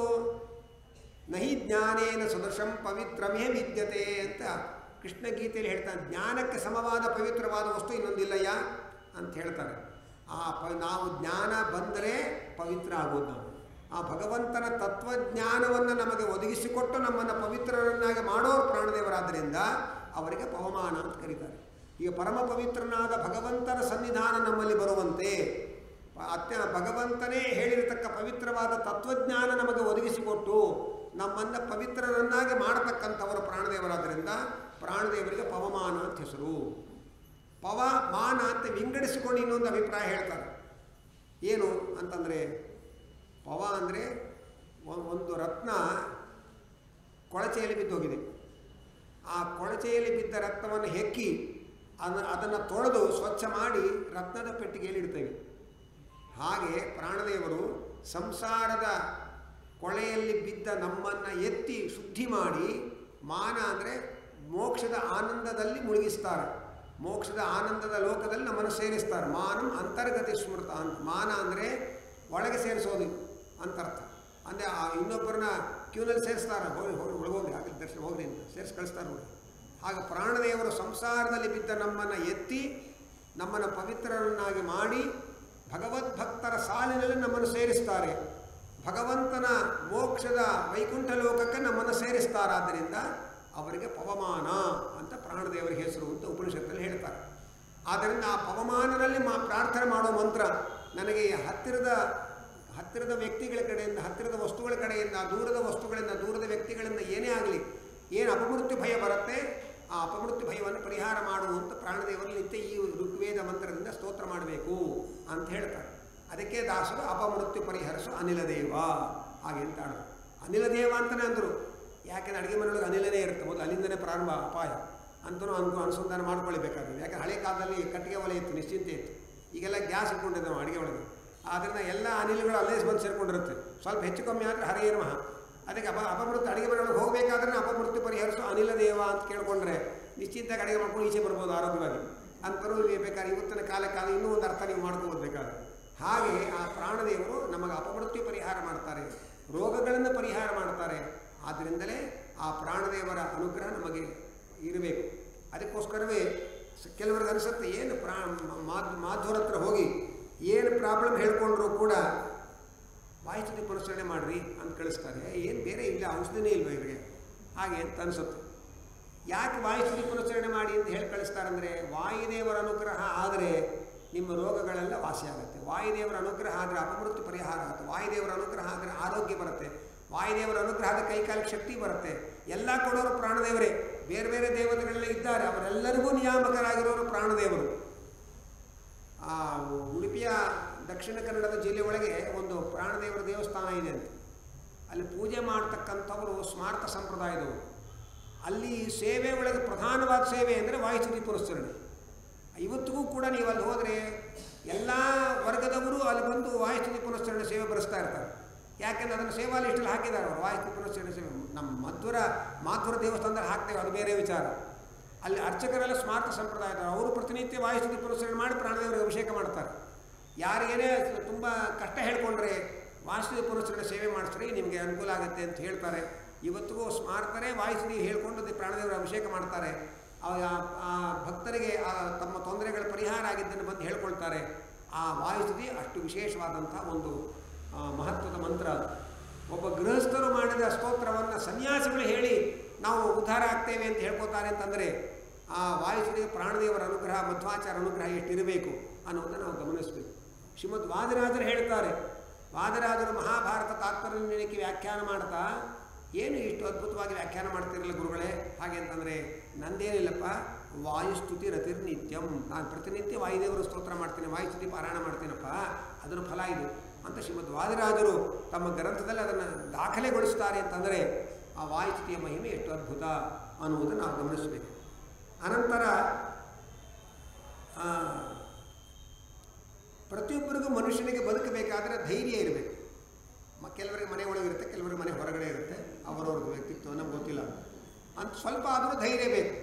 [SPEAKER 1] ನಹಿ ಜ್ಞಾನೇನ ಸದೃಶಂ ಪವಿತ್ರಮೇ ವಿದ್ಯತೆ ಅಂತ ಕೃಷ್ಣ ಗೀತೆಯಲ್ಲಿ ಹೇಳ್ತಾನೆ ಜ್ಞಾನಕ್ಕೆ ಸಮವಾದ ಪವಿತ್ರವಾದ ವಸ್ತು ಇನ್ನೊಂದಿಲ್ಲಯ್ಯ ಅಂತ ಹೇಳ್ತಾರೆ ಆ ಪ ನಾವು ಜ್ಞಾನ ಬಂದರೆ ಪವಿತ್ರ ಆಗೋದು ನಾವು ಆ ಭಗವಂತನ ತತ್ವಜ್ಞಾನವನ್ನು ನಮಗೆ ಒದಗಿಸಿಕೊಟ್ಟು ನಮ್ಮನ್ನು ಪವಿತ್ರರನ್ನಾಗಿ ಮಾಡೋರು ಪ್ರಾಣದೇವರಾದ್ದರಿಂದ ಅವರಿಗೆ ಪವಮಾನ ಅಂತ ಕರೀತಾರೆ ಈಗ ಪರಮ ಪವಿತ್ರನಾದ ಭಗವಂತನ ಸನ್ನಿಧಾನ ನಮ್ಮಲ್ಲಿ ಬರುವಂತೆ ಅತ್ಯ ಭಗವಂತನೇ ಹೇಳಿರತಕ್ಕ ಪವಿತ್ರವಾದ ತತ್ವಜ್ಞಾನ ನಮಗೆ ಒದಗಿಸಿಕೊಟ್ಟು ನಮ್ಮನ್ನು ಪವಿತ್ರರನ್ನಾಗಿ ಮಾಡತಕ್ಕಂಥವರು ಪ್ರಾಣದೇವರಾದ್ದರಿಂದ ಪ್ರಾಣದೇವರಿಗೆ ಪವಮಾನ ಅಂತ ಹೆಸರು ಪವ ಮಾನ ಅಂತ ವಿಂಗಡಿಸಿಕೊಂಡು ಇನ್ನೊಂದು ಅಭಿಪ್ರಾಯ ಹೇಳ್ತಾರೆ ಏನು ಅಂತಂದರೆ ಪವ ಅಂದರೆ ಒಂದು ರತ್ನ ಕೊಳಚೆಯಲ್ಲಿ ಬಿದ್ದೋಗಿದೆ ಆ ಕೊಳಚೆಯಲ್ಲಿ ಬಿದ್ದ ರಕ್ತವನ್ನು ಹೆಕ್ಕಿ ಅದನ್ನು ಅದನ್ನು ತೊಳೆದು ಸ್ವಚ್ಛ ಮಾಡಿ ರತ್ನದ ಪೆಟ್ಟಿಗೆಯಲ್ಲಿ ಇಡ್ತೇವೆ ಹಾಗೆ ಪ್ರಾಣದೇವರು ಸಂಸಾರದ ಕೊಳೆಯಲ್ಲಿ ಬಿದ್ದ ನಮ್ಮನ್ನು ಎತ್ತಿ ಶುದ್ಧಿ ಮಾಡಿ ಮಾನ ಅಂದರೆ ಮೋಕ್ಷದ ಆನಂದದಲ್ಲಿ ಮುಳುಗಿಸ್ತಾರೆ ಮೋಕ್ಷದ ಆನಂದದ ಲೋಕದಲ್ಲಿ ನಮ್ಮನ್ನು ಸೇರಿಸ್ತಾರೆ ಮಾನಂ ಅಂತರ್ಗತಿ ಸ್ಮೃತ ಅಂತ ಮಾನ ಅಂದರೆ ಒಳಗೆ ಸೇರಿಸೋದು ಅಂತರ್ಥ ಅಂದರೆ ಆ ಇನ್ನೊಬ್ಬರನ್ನ ಕ್ಯೂನಲ್ಲಿ ಸೇರಿಸ್ತಾರೆ ಹೋಗಿ ಹೋಗಿ ಒಳಗೋಗ್ರಿ ಆಗಲಿ ದರ್ಶನ ಹೋಗ್ರಿ ಅಂತ ಸೇರಿಸಿ ಕಳಿಸ್ತಾರೆ ನೋಡಿ ಹಾಗೆ ಪ್ರಾಣದೇವರು ಸಂಸಾರದಲ್ಲಿ ಬಿದ್ದ ನಮ್ಮನ್ನು ಎತ್ತಿ ನಮ್ಮನ್ನು ಪವಿತ್ರರನ್ನಾಗಿ ಮಾಡಿ ಭಗವದ್ಭಕ್ತರ ಸಾಲಿನಲ್ಲಿ ನಮ್ಮನ್ನು ಸೇರಿಸ್ತಾರೆ ಭಗವಂತನ ಮೋಕ್ಷದ ವೈಕುಂಠ ಲೋಕಕ್ಕೆ ನಮ್ಮನ್ನು ಸೇರಿಸ್ತಾರಾದ್ದರಿಂದ ಅವರಿಗೆ ಪವಮಾನ ಅಂತ ಪ್ರಾಣದೇವರ ಹೆಸರು ಅಂತ ಉಪನಿಷತ್ತಲ್ಲಿ ಹೇಳ್ತಾರೆ ಆದ್ದರಿಂದ ಆ ಪವಮಾನದಲ್ಲಿ ಮಾ ಪ್ರಾರ್ಥನೆ ಮಾಡೋ ಮಂತ್ರ ನನಗೆ ಹತ್ತಿರದ ಹತ್ತಿರದ ವ್ಯಕ್ತಿಗಳ ಕಡೆಯಿಂದ ಹತ್ತಿರದ ವಸ್ತುಗಳ ಕಡೆಯಿಂದ ದೂರದ ವಸ್ತುಗಳಿಂದ ದೂರದ ವ್ಯಕ್ತಿಗಳಿಂದ ಏನೇ ಆಗಲಿ ಏನು ಅಪಮೃತ್ಯು ಭಯ ಬರುತ್ತೆ ಆ ಅಪಮೃತ್ಯು ಭಯವನ್ನು ಪರಿಹಾರ ಮಾಡುವಂಥ ಪ್ರಾಣದೇವರು ನಿತ್ಯ ಈ ಋಗ್ವೇದ ಮಂತ್ರದಿಂದ ಸ್ತೋತ್ರ ಮಾಡಬೇಕು ಅಂತ ಹೇಳ್ತಾರೆ ಅದಕ್ಕೆ ದಾಸರು ಅಪಮೃತ್ಯು ಪರಿಹರಿಸು ಅನಿಲ ದೇವ ಹಾಗೆ ಅಂತ ಆಡೋದು ಅನಿಲ ದೇವ ಅಂತಲೇ ಅಂದರು ಯಾಕೆಂದ್ರೆ ಅಡುಗೆ ಮನೆಯೊಳಗೆ ಅನಿಲನೇ ಇರುತ್ತೆ ಮೊದಲು ಅಲ್ಲಿಂದನೇ ಪ್ರಾರಂಭ ಅಪಾಯ ಅಂತಲೂ ಅನ್ಕೊ ಅನುಸಂಧಾನ ಮಾಡ್ಕೊಳ್ಬೇಕಾದ್ರೆ ಯಾಕೆ ಹಳೆ ಕಾಲದಲ್ಲಿ ಕಟ್ಟಿಗೆ ಒಲೆ ಇತ್ತು ನಿಶ್ಚಿಂತೆ ಇತ್ತು ಈಗೆಲ್ಲ ಗ್ಯಾಸ್ ಇಟ್ಕೊಂಡಿದ್ದೆ ನಾವು ಅಡುಗೆ ಒಳಗೆ ಆದ್ದರಿಂದ ಎಲ್ಲ ಅನಿಲಗಳು ಅಲ್ಲೇ ಬಂದು ಸೇರ್ಕೊಂಡಿರುತ್ತೆ ಸ್ವಲ್ಪ ಹೆಚ್ಚು ಕಮ್ಮಿ ಆದರೆ ಹರಿಯೇನು ಮಹಾ ಅದಕ್ಕೆ ಅಪ ಅಪಮೃತ್ಯು ಅಡುಗೆ ಮನೆಯೊಳಗೆ ಹೋಗಬೇಕಾದ್ರೆ ಅಪಮೃತ್ಯು ಪರಿಹರಿಸು ಅನಿಲ ದೇವ ಅಂತ ಕೇಳ್ಕೊಂಡ್ರೆ ನಿಶ್ಚಿಂತಾಗಿ ಅಡುಗೆ ಮಾಡ್ಕೊಂಡು ಈಚೆ ಬರ್ಬೋದು ಆರೋಗ್ಯವಾಗಿ ಅಂತರೂ ಬೇಕಾದ್ರೆ ಇವತ್ತಿನ ಕಾಲಕ್ಕಾದ ಇನ್ನೂ ಒಂದು ಅರ್ಥ ನೀವು ಮಾಡ್ಕೋಬೋದು ಬೇಕಾದ್ರೆ ಹಾಗೆ ಆ ಪ್ರಾಣದೇವರು ನಮಗೆ ಅಪಮೃತ್ಯು ಪರಿಹಾರ ಮಾಡ್ತಾರೆ ರೋಗಗಳನ್ನು ಪರಿಹಾರ ಮಾಡ್ತಾರೆ ಆದ್ದರಿಂದಲೇ ಆ ಪ್ರಾಣದೇವರ ಅನುಗ್ರಹ ನಮಗೆ ಇರಬೇಕು ಅದಕ್ಕೋಸ್ಕರವೇ ಸ- ಕೆಲವರಿಗೆ ಅನಿಸುತ್ತೆ ಏನು ಪ್ರಾ ಮಾಧ್ ಮಾಧುರ ಹತ್ರ ಹೋಗಿ ಏನು ಪ್ರಾಬ್ಲಮ್ ಹೇಳ್ಕೊಂಡ್ರೂ ಕೂಡ ವಾಯುಸ್ತುತಿ ಪುನಶ್ಚರಣೆ ಮಾಡಿರಿ ಅಂತ ಕಳಿಸ್ತಾರೆ ಏನು ಬೇರೆ ಇಲ್ಲ ಔಷಧಿನೇ ಇಲ್ವ ಇವರಿಗೆ ಹಾಗೆ ಅಂತ ಅನಿಸುತ್ತೆ ಯಾಕೆ ವಾಯುಸ್ತುತಿ ಪುನಶ್ಚರಣೆ ಮಾಡಿ ಅಂತ ಹೇಳಿ ಕಳಿಸ್ತಾರೆ ಅಂದರೆ ವಾಯುದೇವರ ಅನುಗ್ರಹ ಆದರೆ ನಿಮ್ಮ ರೋಗಗಳೆಲ್ಲ ವಾಸಿಯಾಗುತ್ತೆ ವಾಯುದೇವರ ಅನುಗ್ರಹ ಆದರೆ ಅಪಮೃತ್ಯು ಪರಿಹಾರ ಆಗುತ್ತೆ ವಾಯುದೇವರ ಅನುಗ್ರಹ ಆದರೆ ಆರೋಗ್ಯ ಬರುತ್ತೆ ವಾಯುದೇವರ ಅನುಗ್ರಹದ ಕೈಕಾಲಿಗೆ ಶಕ್ತಿ ಬರುತ್ತೆ ಎಲ್ಲ ಕೊಡೋರು ಪ್ರಾಣದೇವರೇ ಬೇರೆ ಬೇರೆ ದೇವತೆಗಳೆಲ್ಲ ಇದ್ದಾರೆ ಅವರೆಲ್ಲರಿಗೂ ನಿಯಾಮಕರಾಗಿರೋರು ಪ್ರಾಣದೇವರು ಆ ಉಡುಪಿಯ ದಕ್ಷಿಣ ಕನ್ನಡದ ಜಿಲ್ಲೆ ಒಳಗೆ ಒಂದು ಪ್ರಾಣದೇವರ ದೇವಸ್ಥಾನ ಇದೆ ಅಂತ ಅಲ್ಲಿ ಪೂಜೆ ಮಾಡ್ತಕ್ಕಂಥವರು ಸ್ಮಾರಕ ಸಂಪ್ರದಾಯದವರು ಅಲ್ಲಿ ಸೇವೆ ಒಳಗೆ ಪ್ರಧಾನವಾದ ಸೇವೆ ಅಂದರೆ ವಾಯುಸ್ತುತಿ ಪುರಸ್ಕರಣೆ ಇವತ್ತಿಗೂ ಕೂಡ ನೀವು ಅಲ್ಲಿ ಹೋದರೆ ಎಲ್ಲ ವರ್ಗದವರು ಅಲ್ಲಿ ಬಂದು ವಾಯುಸ್ತುತಿ ಪುರಸ್ಕರಣೆ ಸೇವೆ ಬರೆಸ್ತಾ ಇರ್ತಾರೆ ಯಾಕೆಂದ್ರೆ ಅದನ್ನು ಸೇವಾ ಲಿಸ್ಟಲ್ಲಿ ಹಾಕಿದ್ದಾರೆ ಅವರು ವಾಯುಸ್ತುತಿ ಪುರಸ್ಕರಣೆ ಸೇವೆ ನಮ್ಮ ಮಧ್ವರ ಮಾಧ್ವರ ದೇವಸ್ಥಾನದಲ್ಲಿ ಹಾಕ್ತೇವೆ ಅದು ಬೇರೆ ವಿಚಾರ ಅಲ್ಲಿ ಅರ್ಚಕರೆಲ್ಲ ಸ್ಮಾರಕ ಸಂಪ್ರದಾಯದ ಅವರು ಪ್ರತಿನಿತ್ಯ ವಾಯುಸ್ತುತಿ ಪುರಸ್ಕರಣೆ ಮಾಡಿ ಪ್ರಾಣದೇವರಿಗೆ ಅಭಿಷೇಕ ಮಾಡ್ತಾರೆ ಯಾರಿಗೇನೇ ತುಂಬ ಕಷ್ಟ ಹೇಳ್ಕೊಂಡ್ರೆ ವಾಸ್ತುತಿ ಪುರಸ್ಕರಣೆ ಸೇವೆ ಮಾಡಿಸ್ರಿ ನಿಮಗೆ ಅನುಕೂಲ ಆಗುತ್ತೆ ಅಂತ ಹೇಳ್ತಾರೆ ಇವತ್ತಿಗೂ ಸ್ಮಾರಕರೇ ವಾಯುಸ್ತುತಿ ಹೇಳ್ಕೊಂಡು ಅದು ಪ್ರಾಣದೇವರ ಅಭಿಷೇಕ ಮಾಡ್ತಾರೆ ಆ ಆ ಭಕ್ತರಿಗೆ ಆ ತಮ್ಮ ತೊಂದರೆಗಳ ಪರಿಹಾರ ಆಗಿದ್ದನ್ನು ಬಂದು ಹೇಳ್ಕೊಳ್ತಾರೆ ಆ ವಾಯುಸ್ತುತಿ ಅಷ್ಟು ವಿಶೇಷವಾದಂಥ ಒಂದು ಆ, ಮಹತ್ವದ ಮಂತ್ರ ಅದು ಒಬ್ಬ ಗೃಹಸ್ಥರು ಮಾಡಿದ ಸ್ತೋತ್ರವನ್ನು ಸನ್ಯಾಸಿಗಳು ಹೇಳಿ ನಾವು ಉದ್ಧಾರ ಆಗ್ತೇವೆ ಅಂತ ಹೇಳ್ಕೊತಾರೆ ಅಂತಂದರೆ ಆ ವಾಯುಸ್ತುತಿ ಪ್ರಾಣದೇವರ ಅನುಗ್ರಹ ಮಧ್ವಾಚಾರ ಅನುಗ್ರಹ ಎಷ್ಟಿರಬೇಕು ಅನ್ನೋದನ್ನು ನಾವು ಗಮನಿಸಬೇಕು ಶ್ರೀಮದ್ ವಾದರಾಜರು ಹೇಳ್ತಾರೆ ವಾದರಾಜರು ಮಹಾಭಾರತ ತಾತ್ಪರ್ಯಕ್ಕೆ ವ್ಯಾಖ್ಯಾನ ಮಾಡ್ತಾ ಏನು ಇಷ್ಟು ಅದ್ಭುತವಾಗಿ ವ್ಯಾಖ್ಯಾನ ಮಾಡ್ತಿರಲಿಲ್ಲ ಗುರುಗಳೇ ಹಾಗೆ ಅಂತಂದರೆ ನಂದೇನಿಲ್ಲಪ್ಪ ವಾಯುಸ್ತುತಿ ರತಿರ್ ನಿತ್ಯಂ ನಾನು ಪ್ರತಿನಿತ್ಯ ವಾಯುದೇವರ ಸ್ತೋತ್ರ ಮಾಡ್ತೀನಿ ವಾಯುಸ್ತುತಿ ಪಾರಾಯಣ ಮಾಡ್ತೀನಪ್ಪ ಅದರ ಫಲ ಇದು ಅಂತ ಶ್ರೀಮದ್ ವಾದಿರಾಜರು ತಮ್ಮ ಗ್ರಂಥದಲ್ಲಿ ಅದನ್ನು ದಾಖಲೆಗೊಳಿಸ್ತಾರೆ ಅಂತಂದರೆ ಆ ವಾಯುಸ್ತುತಿಯ ಮಹಿಮೆ ಎಷ್ಟು ಅದ್ಭುತ ಅನ್ನುವುದನ್ನು ನಾವು ಗಮನಿಸಬೇಕು ಅನಂತರ ಆ, ಪ್ರತಿಯೊಬ್ಬರಿಗೂ ಮನುಷ್ಯನಿಗೆ ಬದುಕಬೇಕಾದ್ರೆ ಧೈರ್ಯ ಇರಬೇಕು ಮ ಕೆಲವರಿಗೆ ಮನೆ ಒಳಗಿರುತ್ತೆ ಕೆಲವರಿಗೆ ಮನೆ ಹೊರಗಡೆ ಇರುತ್ತೆ ಅವರವ್ರದ್ದು ವ್ಯಕ್ತಿತ್ವ ನಮ್ಗೆ ಗೊತ್ತಿಲ್ಲ ಅಂತ ಸ್ವಲ್ಪ ಆದರೂ ಧೈರ್ಯ ಬೇಕು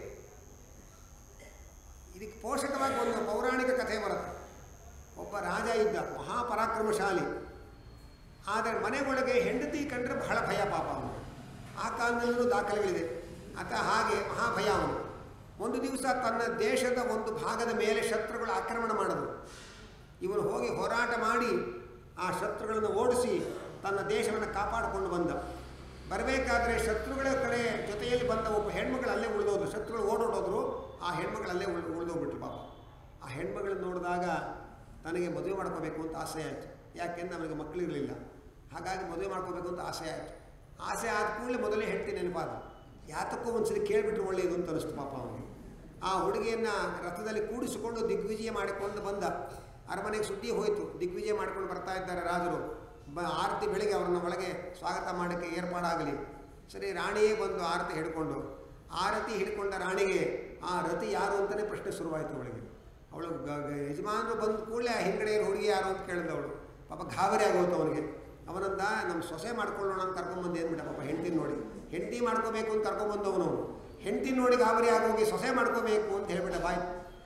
[SPEAKER 1] ಇದಕ್ಕೆ ಪೋಷಕವಾಗಿ ಒಂದು ಪೌರಾಣಿಕ ಕಥೆ ಬರುತ್ತೆ ಒಬ್ಬ ರಾಜ ಇದ್ದ ಮಹಾಪರಾಕ್ರಮಶಾಲಿ ಆದರೆ ಮನೆಯೊಳಗೆ ಹೆಂಡತಿ ಕಂಡ್ರೆ ಬಹಳ ಭಯ ಪಾಪ ಅವನು ಆ ಕಾಲದಲ್ಲೂ ದಾಖಲೆಗಳಿದೆ ಆತ ಹಾಗೆ ಮಹಾಭಯ ಅವನು ಒಂದು ದಿವಸ ತನ್ನ ದೇಶದ ಒಂದು ಭಾಗದ ಮೇಲೆ ಶತ್ರುಗಳು ಆಕ್ರಮಣ ಮಾಡಿದ್ರು ಇವನು ಹೋಗಿ ಹೋರಾಟ ಮಾಡಿ ಆ ಶತ್ರುಗಳನ್ನು ಓಡಿಸಿ ತನ್ನ ದೇಶವನ್ನು ಕಾಪಾಡಿಕೊಂಡು ಬಂದ ಬರಬೇಕಾದ್ರೆ ಶತ್ರುಗಳ ಕಡೆ ಜೊತೆಯಲ್ಲಿ ಬಂದ ಒಬ್ಬ ಹೆಣ್ಮಗಳು ಅಲ್ಲೇ ಉಳಿದೋದ್ರು ಶತ್ರುಗಳು ಓಡೋಡೋದ್ರು ಆ ಹೆಣ್ಮಗಳು ಅಲ್ಲೇ ಉಳ್ ಉಳಿದೋಗ್ಬಿಟ್ರು ಪಾಪ ಆ ಹೆಣ್ಮಗಳನ್ನ ನೋಡಿದಾಗ ತನಗೆ ಮದುವೆ ಮಾಡ್ಕೋಬೇಕು ಅಂತ ಆಸೆ ಆಯಿತು ಯಾಕೆಂದ್ರೆ ಅವನಿಗೆ ಮಕ್ಕಳಿರಲಿಲ್ಲ ಹಾಗಾಗಿ ಮದುವೆ ಮಾಡ್ಕೋಬೇಕು ಅಂತ ಆಸೆ ಆಯಿತು ಆಸೆ ಆದ ಕೂಡಲೇ ಮೊದಲೇ ಹೆಂಡ್ತಿ ನೆನಪಾದ ಯಾತಕ್ಕೂ ಒಂದ್ಸರಿ ಕೇಳಿಬಿಟ್ರೆ ಒಳ್ಳೆಯದು ಅಂತ ಅನಿಸ್ತು ಪಾಪ ಅವನಿಗೆ ಆ ಹುಡುಗಿಯನ್ನು ರಥದಲ್ಲಿ ಕೂಡಿಸಿಕೊಂಡು ದಿಗ್ವಿಜಯ ಮಾಡಿಕೊಂಡು ಬಂದ ಅರಮನೆಗೆ ಸುದ್ದಿ ಹೋಯಿತು ದಿಗ್ವಿಜಯ ಮಾಡ್ಕೊಂಡು ಬರ್ತಾ ಇದ್ದಾರೆ ರಾಜರು ಬ ಆರತಿ ಬೆಳಿಗ್ಗೆ ಅವ್ರನ್ನ ಒಳಗೆ ಸ್ವಾಗತ ಮಾಡೋಕ್ಕೆ ಏರ್ಪಾಡಾಗಲಿ ಸರಿ ರಾಣಿಯೇ ಬಂದು ಆರತಿ ಹಿಡ್ಕೊಂಡು ಆರತಿ ಹಿಡ್ಕೊಂಡ ರಾಣಿಗೆ ಆ ರತಿ ಯಾರು ಅಂತಲೇ ಪ್ರಶ್ನೆ ಶುರುವಾಯಿತು ಅವಳಿಗೆ ಅವಳು ಗ- ಗ- ಯಜಮಾನರು ಬಂದ ಕೂಡಲೇ ಆ ಹಿಂಗಡೆ ಹುಡುಗಿ ಯಾರು ಅಂತ ಕೇಳಿದ ಅವಳು ಪಾಪ ಗಾಬರಿ ಆಗೋತು ಅವನಿಗೆ ಅವನಂದ ನಮ್ಮ ಸೊಸೆ ಮಾಡ್ಕೊಳ್ಳೋಣ ಅಂತ ಕರ್ಕೊಂಬಂದು ಏನ್ಬಿಟ್ಟ ಪಾಪ ಹೆಂಡ್ತಿನ ನೋಡಿ ಹೆಂಡತಿ ಮಾಡ್ಕೋಬೇಕು ಅಂತ ಕರ್ಕೊಂಬಂದವನು ಅವನು ಹೆಂಡ್ತಿ ನೋಡಿ ಗಾಬರಿ ಆಗೋಗಿ ಸೊಸೆ ಮಾಡ್ಕೋಬೇಕು ಅಂತ ಹೇಳ್ಬಿಟ್ಟ ಬಾಯ್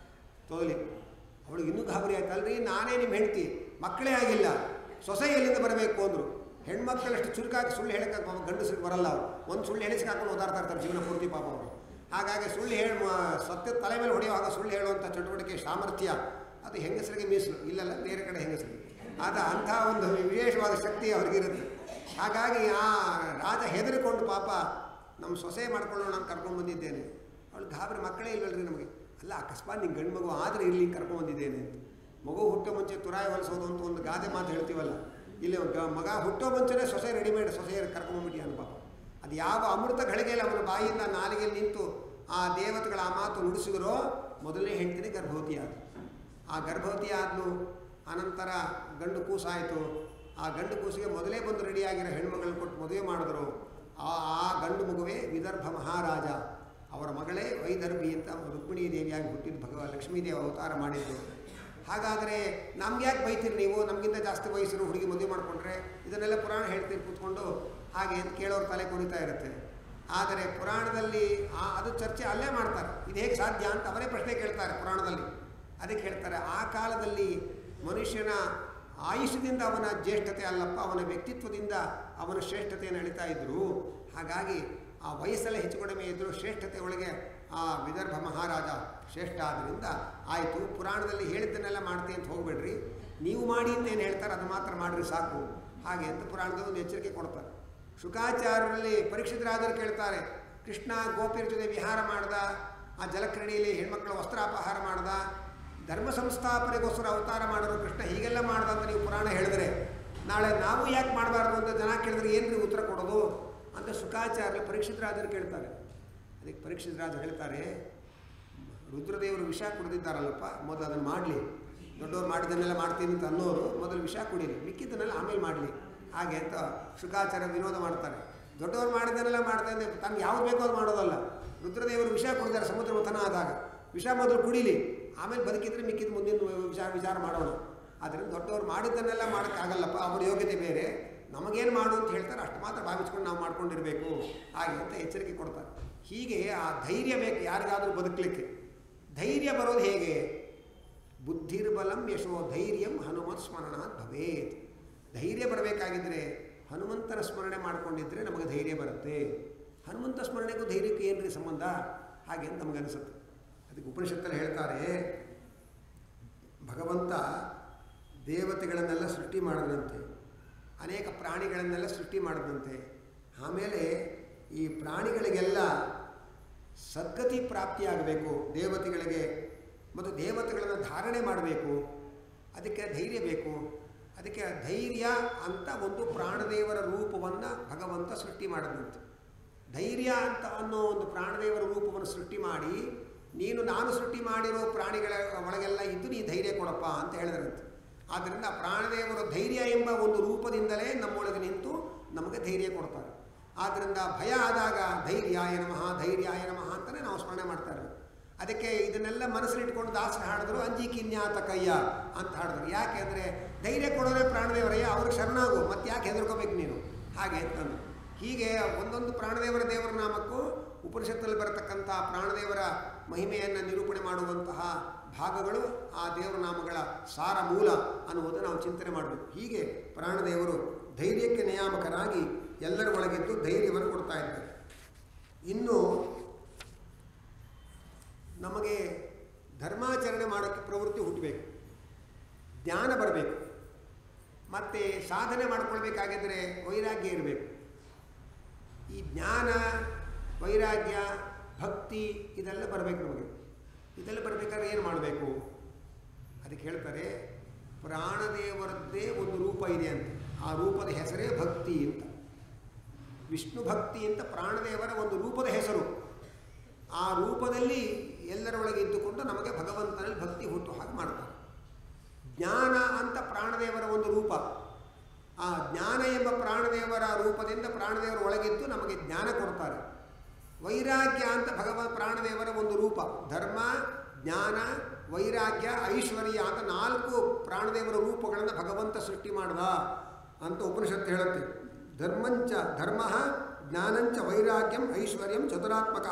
[SPEAKER 1] ತೋಲಿ ಅವಳಿಗೆ ಇನ್ನೂ ಗಾಬರಿ ಆಯ್ತು ಅಲ್ರಿ ನಾನೇ ನಿಮ್ಮ ಹೆಂಡ್ತಿ ಮಕ್ಕಳೇ ಆಗಿಲ್ಲ ಸೊಸೆ ಎಲ್ಲಿಂದ ಬರಬೇಕು ಅಂದರು ಹೆಣ್ಮಕ್ಳಷ್ಟು ಚುರುಕಾಗಿ ಸುಳ್ಳು ಹೇಳಕ್ಕೆ ಪಾಪ ಗಂಡಸರಿಗೆ ಬರಲ್ಲ ಅವರು ಒಂದು ಸುಳ್ಳು ಹೇಳಿಸಿ ಹಾಕೊಂಡು ಓದಾಡ್ತಾ ಇರ್ತಾರೆ ಜೀವನ ಪೂರ್ತಿ ಪಾಪ ಅವರು ಹಾಗಾಗಿ ಸುಳ್ಳು ಹೇಳಿ ಸತ್ಯ ತಲೆ ಮೇಲೆ ಹೊಡೆಯುವಾಗ ಸುಳ್ಳು ಹೇಳುವಂಥ ಚಟುವಟಿಕೆ ಸಾಮರ್ಥ್ಯ ಅದು ಹೆಂಗಸರಿಗೆ ಮೀಸಲು ಇಲ್ಲಲ್ಲ ಬೇರೆ ಕಡೆ ಹೆಂಗಸರಿಗೆ ಆದ ಅಂಥ ಒಂದು ವಿಶೇಷವಾದ ಶಕ್ತಿ ಅವ್ರಿಗಿರುತ್ತೆ ಹಾಗಾಗಿ ಆ ರಾಜ ಹೆದರಿಕೊಂಡು ಪಾಪ ನಮ್ಮ ಸೊಸೆ ಮಾಡ್ಕೊಳ್ಳೋಣ ಅಂತ ಕರ್ಕೊಂಡು ಬಂದಿದ್ದೇನೆ ಅವಳು ಗಾಬರಿ ಮಕ್ಕಳೇ ಇಲ್ವಲ್ರಿ ನಮಗೆ ಅಲ್ಲ ಅಕಸ್ಮಾತ್ ನಿಂಗೆ ಗಂಡು ಮಗು ಆದರೆ ಇಲ್ಲಿ ಕರ್ಕೊಂಡು ಬಂದಿದ್ದೇನೆ ಅಂತ ಮಗು ಹುಟ್ಟೋ ಮುಂಚೆ ತುರಾಯಿ ಹೊಲಿಸೋದು ಅಂತ ಒಂದು ಗಾದೆ ಮಾತು ಹೇಳ್ತೀವಲ್ಲ ಇಲ್ಲಿ ಗ- ಮಗ ಹುಟ್ಟೋ ಮುಂಚೆನೇ ಸೊಸೆ ರೆಡಿಮೇಡ್ ಸೊಸೆ ಕರ್ಕೊಂಬಂದ್ಬಿಟ್ಟು ಅನ್ನ ಪಾಪ ಅದು ಯಾವ ಅಮೃತ ಗಳಿಗೆಯಲ್ಲಿ ಅವನ ಬಾಯಿಯಿಂದ ನಾಲಿಗೆಯಲ್ಲಿ ನಿಂತು ಆ ದೇವತೆಗಳ ಆ ಮಾತು ನುಡಿಸಿದ್ರೋ ಮೊದಲನೇ ಹೆಂಡ್ತಿನೇ ಗರ್ಭವತಿ ಆದ ಆ ಗರ್ಭವತಿ ಆದ್ಲು ಅನಂತರ ಗಂಡು ಕೂಸಾಯಿತು ಆ ಗಂಡು ಕೂಸಿಗೆ ಮೊದಲೇ ಬಂದು ರೆಡಿಯಾಗಿರೋ ಹೆಣ್ಮಗಳನ್ನ ಕೊಟ್ಟು ಮದುವೆ ಮಾಡಿದ್ರು ಆ ಆ ಗಂಡು ಮಗುವೇ ವಿದರ್ಭ ಮಹಾರಾಜ ಅವರ ಮಗಳೇ ವೈದರ್ಭಿ ಅಂತ ರುಕ್ಮಿಣೀ ದೇವಿಯಾಗಿ ಹುಟ್ಟಿದ ಭಗವ ಲಕ್ಷ್ಮೀದೇವಿ ಅವತಾರ ಮಾಡಿದ್ದು ಹಾಗಾದರೆ ನಮ್ಗೆ ಯಾಕೆ ಬೈತೀರಿ ನೀವು ನಮಗಿಂತ ಜಾಸ್ತಿ ವಯಸ್ಸಿರೋ ಹುಡುಗಿ ಮದುವೆ ಮಾಡಿಕೊಂಡ್ರೆ ಇದನ್ನೆಲ್ಲ ಪುರಾಣ ಹೇಳ್ತೀರಿ ಕೂತ್ಕೊಂಡು ಹಾಗೆ ಅಂತ ಕೇಳೋರು ತಲೆ ಕುರಿತಾ ಇರುತ್ತೆ ಆದರೆ ಪುರಾಣದಲ್ಲಿ ಆ ಅದು ಚರ್ಚೆ ಅಲ್ಲೇ ಮಾಡ್ತಾರೆ ಇದು ಹೇಗೆ ಸಾಧ್ಯ ಅಂತ ಅವರೇ ಪ್ರಶ್ನೆ ಕೇಳ್ತಾರೆ ಪುರಾಣದಲ್ಲಿ ಅದಕ್ಕೆ ಹೇಳ್ತಾರೆ ಆ ಕಾಲದಲ್ಲಿ ಮನುಷ್ಯನ ಆಯುಷ್ಯದಿಂದ ಅವನ ಜ್ಯೇಷ್ಠತೆ ಅಲ್ಲಪ್ಪ ಅವನ ವ್ಯಕ್ತಿತ್ವದಿಂದ ಅವನ ಶ್ರೇಷ್ಠತೆಯನ್ನು ಎಳಿತಾ ಇದ್ದರು ಹಾಗಾಗಿ ಆ ವಯಸ್ಸೆಲ್ಲ ಹೆಚ್ಚು ಕಡಿಮೆ ಇದ್ದರು ಶ್ರೇಷ್ಠತೆ ಒಳಗೆ ಆ ವಿದರ್ಭ ಮಹಾರಾಜ ಶ್ರೇಷ್ಠ ಆದ್ದರಿಂದ ಆಯಿತು ಪುರಾಣದಲ್ಲಿ ಹೇಳಿದ್ದನ್ನೆಲ್ಲ ಮಾಡ್ತೀನಿ ಅಂತ ಹೋಗಬೇಡ್ರಿ ನೀವು ಮಾಡಿ ಅಂತ ಏನು ಹೇಳ್ತಾರೆ ಅದು ಮಾತ್ರ ಮಾಡಿರಿ ಸಾಕು ಹಾಗೆ ಅಂತ ಪುರಾಣದ ಒಂದು ಎಚ್ಚರಿಕೆ ಕೊಡ್ತಾರೆ ಶುಕಾಚಾರ್ಯರಲ್ಲಿ ಪರೀಕ್ಷಿತರಾದರು ಕೇಳ್ತಾರೆ ಕೃಷ್ಣ ಗೋಪಿಯರ ಜೊತೆ ವಿಹಾರ ಮಾಡ್ದ ಆ ಜಲಕ್ರೀಡೆಯಲ್ಲಿ ಹೆಣ್ಮಕ್ಳ ವಸ್ತ್ರಾಪಹಾರ ಮಾಡ್ದ ಧರ್ಮ ಸಂಸ್ಥಾಪನೆಗೋಸ್ಕರ ಅವತಾರ ಮಾಡೋರು ಕೃಷ್ಣ ಹೀಗೆಲ್ಲ ಮಾಡ್ದ ಅಂತ ನೀವು ಪುರಾಣ ಹೇಳಿದ್ರೆ ನಾಳೆ ನಾವು ಯಾಕೆ ಮಾಡಬಾರ್ದು ಅಂತ ಜನ ಕೇಳಿದ್ರೆ ಏನ್ರಿ ಉತ್ತರ ಕೊಡೋದು ಅಂತ ಶುಕಾಚಾರ್ಯ ಪರೀಕ್ಷಿತ ರಾಜರು ಕೇಳ್ತಾರೆ ಅದಕ್ಕೆ ಪರೀಕ್ಷಿತ ರಾಜರು ಹೇಳ್ತಾರೆ ರುದ್ರದೇವರು ವಿಷ ಕುಡಿದಿದ್ದಾರಲ್ಲಪ್ಪ ಮೊದಲು ಅದನ್ನು ಮಾಡಲಿ ದೊಡ್ಡವ್ರು ಮಾಡಿದ್ದನ್ನೆಲ್ಲ ಮಾಡ್ತೀನಿ ಅಂತ ಅನ್ನೋರು ಮೊದಲು ವಿಷ ಕುಡೀರಿ ಮಿಕ್ಕಿದ್ದನ್ನೆಲ್ಲ ಆಮೇಲೆ ಮಾಡಲಿ ಹಾಗೆ ಅಂತ ಶುಕಾಚಾರ್ಯ ವಿನೋದ ಮಾಡ್ತಾರೆ ದೊಡ್ಡವ್ರು ಮಾಡಿದ್ದನ್ನೆಲ್ಲ ಮಾಡ್ತಾನೆ ತನ್ಗೆ ಯಾವ್ದು ಬೇಕೋ ಅದು ಮಾಡೋದಲ್ಲ ರುದ್ರದೇವರು ವಿಷ ಕುಡಿದಾರೆ ಸಮುದ್ರ ಮಥನ ಆದಾಗ ವಿಷ ಮೊದಲು ಕುಡೀಲಿ ಆಮೇಲೆ ಬದುಕಿದ್ರೆ ಮಿಕ್ಕಿದ ಮುಂದಿನ ವಿಚಾರ ವಿಚಾರ ಮಾಡೋಣ ಆದ್ದರಿಂದ ದೊಡ್ಡವ್ರು ಮಾಡಿದ್ದನ್ನೆಲ್ಲ ಮಾಡೋಕ್ಕಾಗಲ್ಲಪ್ಪ ಅವ್ರ ಯೋಗ್ಯತೆ ಬೇರೆ ನಮಗೇನು ಮಾಡು ಅಂತ ಹೇಳ್ತಾರೆ ಅಷ್ಟು ಮಾತ್ರ ಭಾವಿಸ್ಕೊಂಡು ನಾವು ಮಾಡ್ಕೊಂಡಿರಬೇಕು ಹಾಗೆ ಅಂತ ಎಚ್ಚರಿಕೆ ಕೊಡ್ತಾರೆ ಹೀಗೆ ಆ ಧೈರ್ಯ ಬೇಕು ಯಾರಿಗಾದರೂ ಬದುಕಲಿಕ್ಕೆ ಧೈರ್ಯ ಬರೋದು ಹೇಗೆ ಬುದ್ಧಿರ್ಬಲಂ ಯಶೋ ಧೈರ್ಯಂ ಹನುಮತ್ ಸ್ಮರಣ ಭವೇತ್ ಧೈರ್ಯ ಬರಬೇಕಾಗಿದ್ದರೆ ಹನುಮಂತನ ಸ್ಮರಣೆ ಮಾಡಿಕೊಂಡಿದ್ರೆ ನಮಗೆ ಧೈರ್ಯ ಬರುತ್ತೆ ಹನುಮಂತ ಸ್ಮರಣೆಗೂ ಧೈರ್ಯಕ್ಕೂ ಏನ್ರಿ ಸಂಬಂಧ ಹಾಗೆ ಅಂತ ನಮಗನ್ಸುತ್ತೆ ಅದಕ್ಕೆ ಉಪನಿಷತ್ತಲ್ಲಿ ಹೇಳ್ತಾರೆ ಭಗವಂತ ದೇವತೆಗಳನ್ನೆಲ್ಲ ಸೃಷ್ಟಿ ಮಾಡಿದಂತೆ ಅನೇಕ ಪ್ರಾಣಿಗಳನ್ನೆಲ್ಲ ಸೃಷ್ಟಿ ಮಾಡಿದಂತೆ ಆಮೇಲೆ ಈ ಪ್ರಾಣಿಗಳಿಗೆಲ್ಲ ಸದ್ಗತಿ ಪ್ರಾಪ್ತಿಯಾಗಬೇಕು ದೇವತೆಗಳಿಗೆ ಮತ್ತು ದೇವತೆಗಳನ್ನು ಧಾರಣೆ ಮಾಡಬೇಕು ಅದಕ್ಕೆ ಧೈರ್ಯ ಬೇಕು ಅದಕ್ಕೆ ಧೈರ್ಯ ಅಂತ ಒಂದು ಪ್ರಾಣದೇವರ ರೂಪವನ್ನು ಭಗವಂತ ಸೃಷ್ಟಿ ಮಾಡಿದಂತೆ ಧೈರ್ಯ ಅಂತ ಅನ್ನೋ ಒಂದು ಪ್ರಾಣದೇವರ ರೂಪವನ್ನು ಸೃಷ್ಟಿ ಮಾಡಿ ನೀನು ನಾನು ಸೃಷ್ಟಿ ಮಾಡಿರೋ ಪ್ರಾಣಿಗಳ ಒಳಗೆಲ್ಲ ಇದ್ದು ನೀ ಧೈರ್ಯ ಕೊಡಪ್ಪ ಅಂತ ಹೇಳಿದ್ರಂತೆ ಆದ್ದರಿಂದ ಪ್ರಾಣದೇವರು ಧೈರ್ಯ ಎಂಬ ಒಂದು ರೂಪದಿಂದಲೇ ನಮ್ಮೊಳಗೆ ನಿಂತು ನಮಗೆ ಧೈರ್ಯ ಕೊಡ್ತಾರೆ ಆದ್ದರಿಂದ ಭಯ ಆದಾಗ ಧೈರ್ಯಾಯ ನಮಃ ಧೈರ್ಯಾಯ ನಮಃ ಅಂತಲೇ ನಾವು ಸ್ಮರಣೆ ಮಾಡ್ತಾ ಇರೋದು ಅದಕ್ಕೆ ಇದನ್ನೆಲ್ಲ ಮನಸ್ಸಲ್ಲಿಟ್ಕೊಂಡು ದಾಸರು ಹಾಡಿದ್ರು ಅಂಜಿ ಕಿನ್ಯಾತ ಕಯ್ಯ ಅಂತ ಹಾಡಿದ್ರು ಯಾಕೆ ಅಂದರೆ ಧೈರ್ಯ ಕೊಡೋದೇ ಪ್ರಾಣದೇವರಯ್ಯ ಅವ್ರಿಗೆ ಶರಣಾಗು ಮತ್ತೆ ಯಾಕೆ ಹೆದರ್ಕೋಬೇಕು ನೀನು ಹಾಗೆ ಅಂತಂದು ಹೀಗೆ ಒಂದೊಂದು ಪ್ರಾಣದೇವರ ದೇವರ ನಾಮಕ್ಕೂ ಉಪನಿಷತ್ತಲ್ಲಿ ಬರತಕ್ಕಂಥ ಪ್ರಾಣದೇವರ ಮಹಿಮೆಯನ್ನು ನಿರೂಪಣೆ ಮಾಡುವಂತಹ ಭಾಗಗಳು ಆ ದೇವರ ನಾಮಗಳ ಸಾರ ಮೂಲ ಅನ್ನುವುದು ನಾವು ಚಿಂತನೆ ಮಾಡಬೇಕು ಹೀಗೆ ಪ್ರಾಣದೇವರು ಧೈರ್ಯಕ್ಕೆ ನಿಯಾಮಕರಾಗಿ ಎಲ್ಲರ ಒಳಗಿದ್ದು ಧೈರ್ಯವನ್ನು ಕೊಡ್ತಾ ಇದ್ದಾರೆ ಇನ್ನು ನಮಗೆ ಧರ್ಮಾಚರಣೆ ಮಾಡೋಕ್ಕೆ ಪ್ರವೃತ್ತಿ ಹುಟ್ಟಬೇಕು ಜ್ಞಾನ ಬರಬೇಕು ಮತ್ತು ಸಾಧನೆ ಮಾಡ್ಕೊಳ್ಬೇಕಾಗಿದ್ದರೆ ವೈರಾಗ್ಯ ಇರಬೇಕು ಈ ಜ್ಞಾನ ವೈರಾಗ್ಯ ಭಕ್ತಿ ಇದೆಲ್ಲ ಬರಬೇಕು ನಮಗೆ ಇದೆಲ್ಲ ಬರಬೇಕಾದ್ರೆ ಏನು ಮಾಡಬೇಕು ಅದಕ್ಕೆ ಹೇಳ್ತಾರೆ ಪ್ರಾಣದೇವರದ್ದೇ ಒಂದು ರೂಪ ಇದೆ ಅಂತ ಆ ರೂಪದ ಹೆಸರೇ ಭಕ್ತಿ ಅಂತ ವಿಷ್ಣು ಭಕ್ತಿ ಅಂತ ಪ್ರಾಣದೇವರ ಒಂದು ರೂಪದ ಹೆಸರು ಆ ರೂಪದಲ್ಲಿ ಎಲ್ಲರೊಳಗೆ ಇದ್ದುಕೊಂಡು ನಮಗೆ ಭಗವಂತನಲ್ಲಿ ಭಕ್ತಿ ಹುಟ್ಟು ಹಾಗೆ ಮಾಡ್ತಾರೆ ಜ್ಞಾನ ಅಂತ ಪ್ರಾಣದೇವರ ಒಂದು ರೂಪ ಆ ಜ್ಞಾನ ಎಂಬ ಪ್ರಾಣದೇವರ ರೂಪದಿಂದ ಪ್ರಾಣದೇವರ ಒಳಗಿದ್ದು ನಮಗೆ ಜ್ಞಾನ ಕೊಡ್ತಾರೆ ವೈರಾಗ್ಯ ಅಂತ ಭಗವ ಪ್ರಾಣದೇವರ ಒಂದು ರೂಪ ಧರ್ಮ ಜ್ಞಾನ ವೈರಾಗ್ಯ ಐಶ್ವರ್ಯ ಅಂತ ನಾಲ್ಕು ಪ್ರಾಣದೇವರ ರೂಪಗಳನ್ನು ಭಗವಂತ ಸೃಷ್ಟಿ ಮಾಡ್ದ ಅಂತ ಉಪನಿಷತ್ತು ಹೇಳುತ್ತೆ ಧರ್ಮಂಚ ಧರ್ಮ ಜ್ಞಾನಂಚ ವೈರಾಗ್ಯಂ ಐಶ್ವರ್ಯಂ ಚತುರಾತ್ಮಕ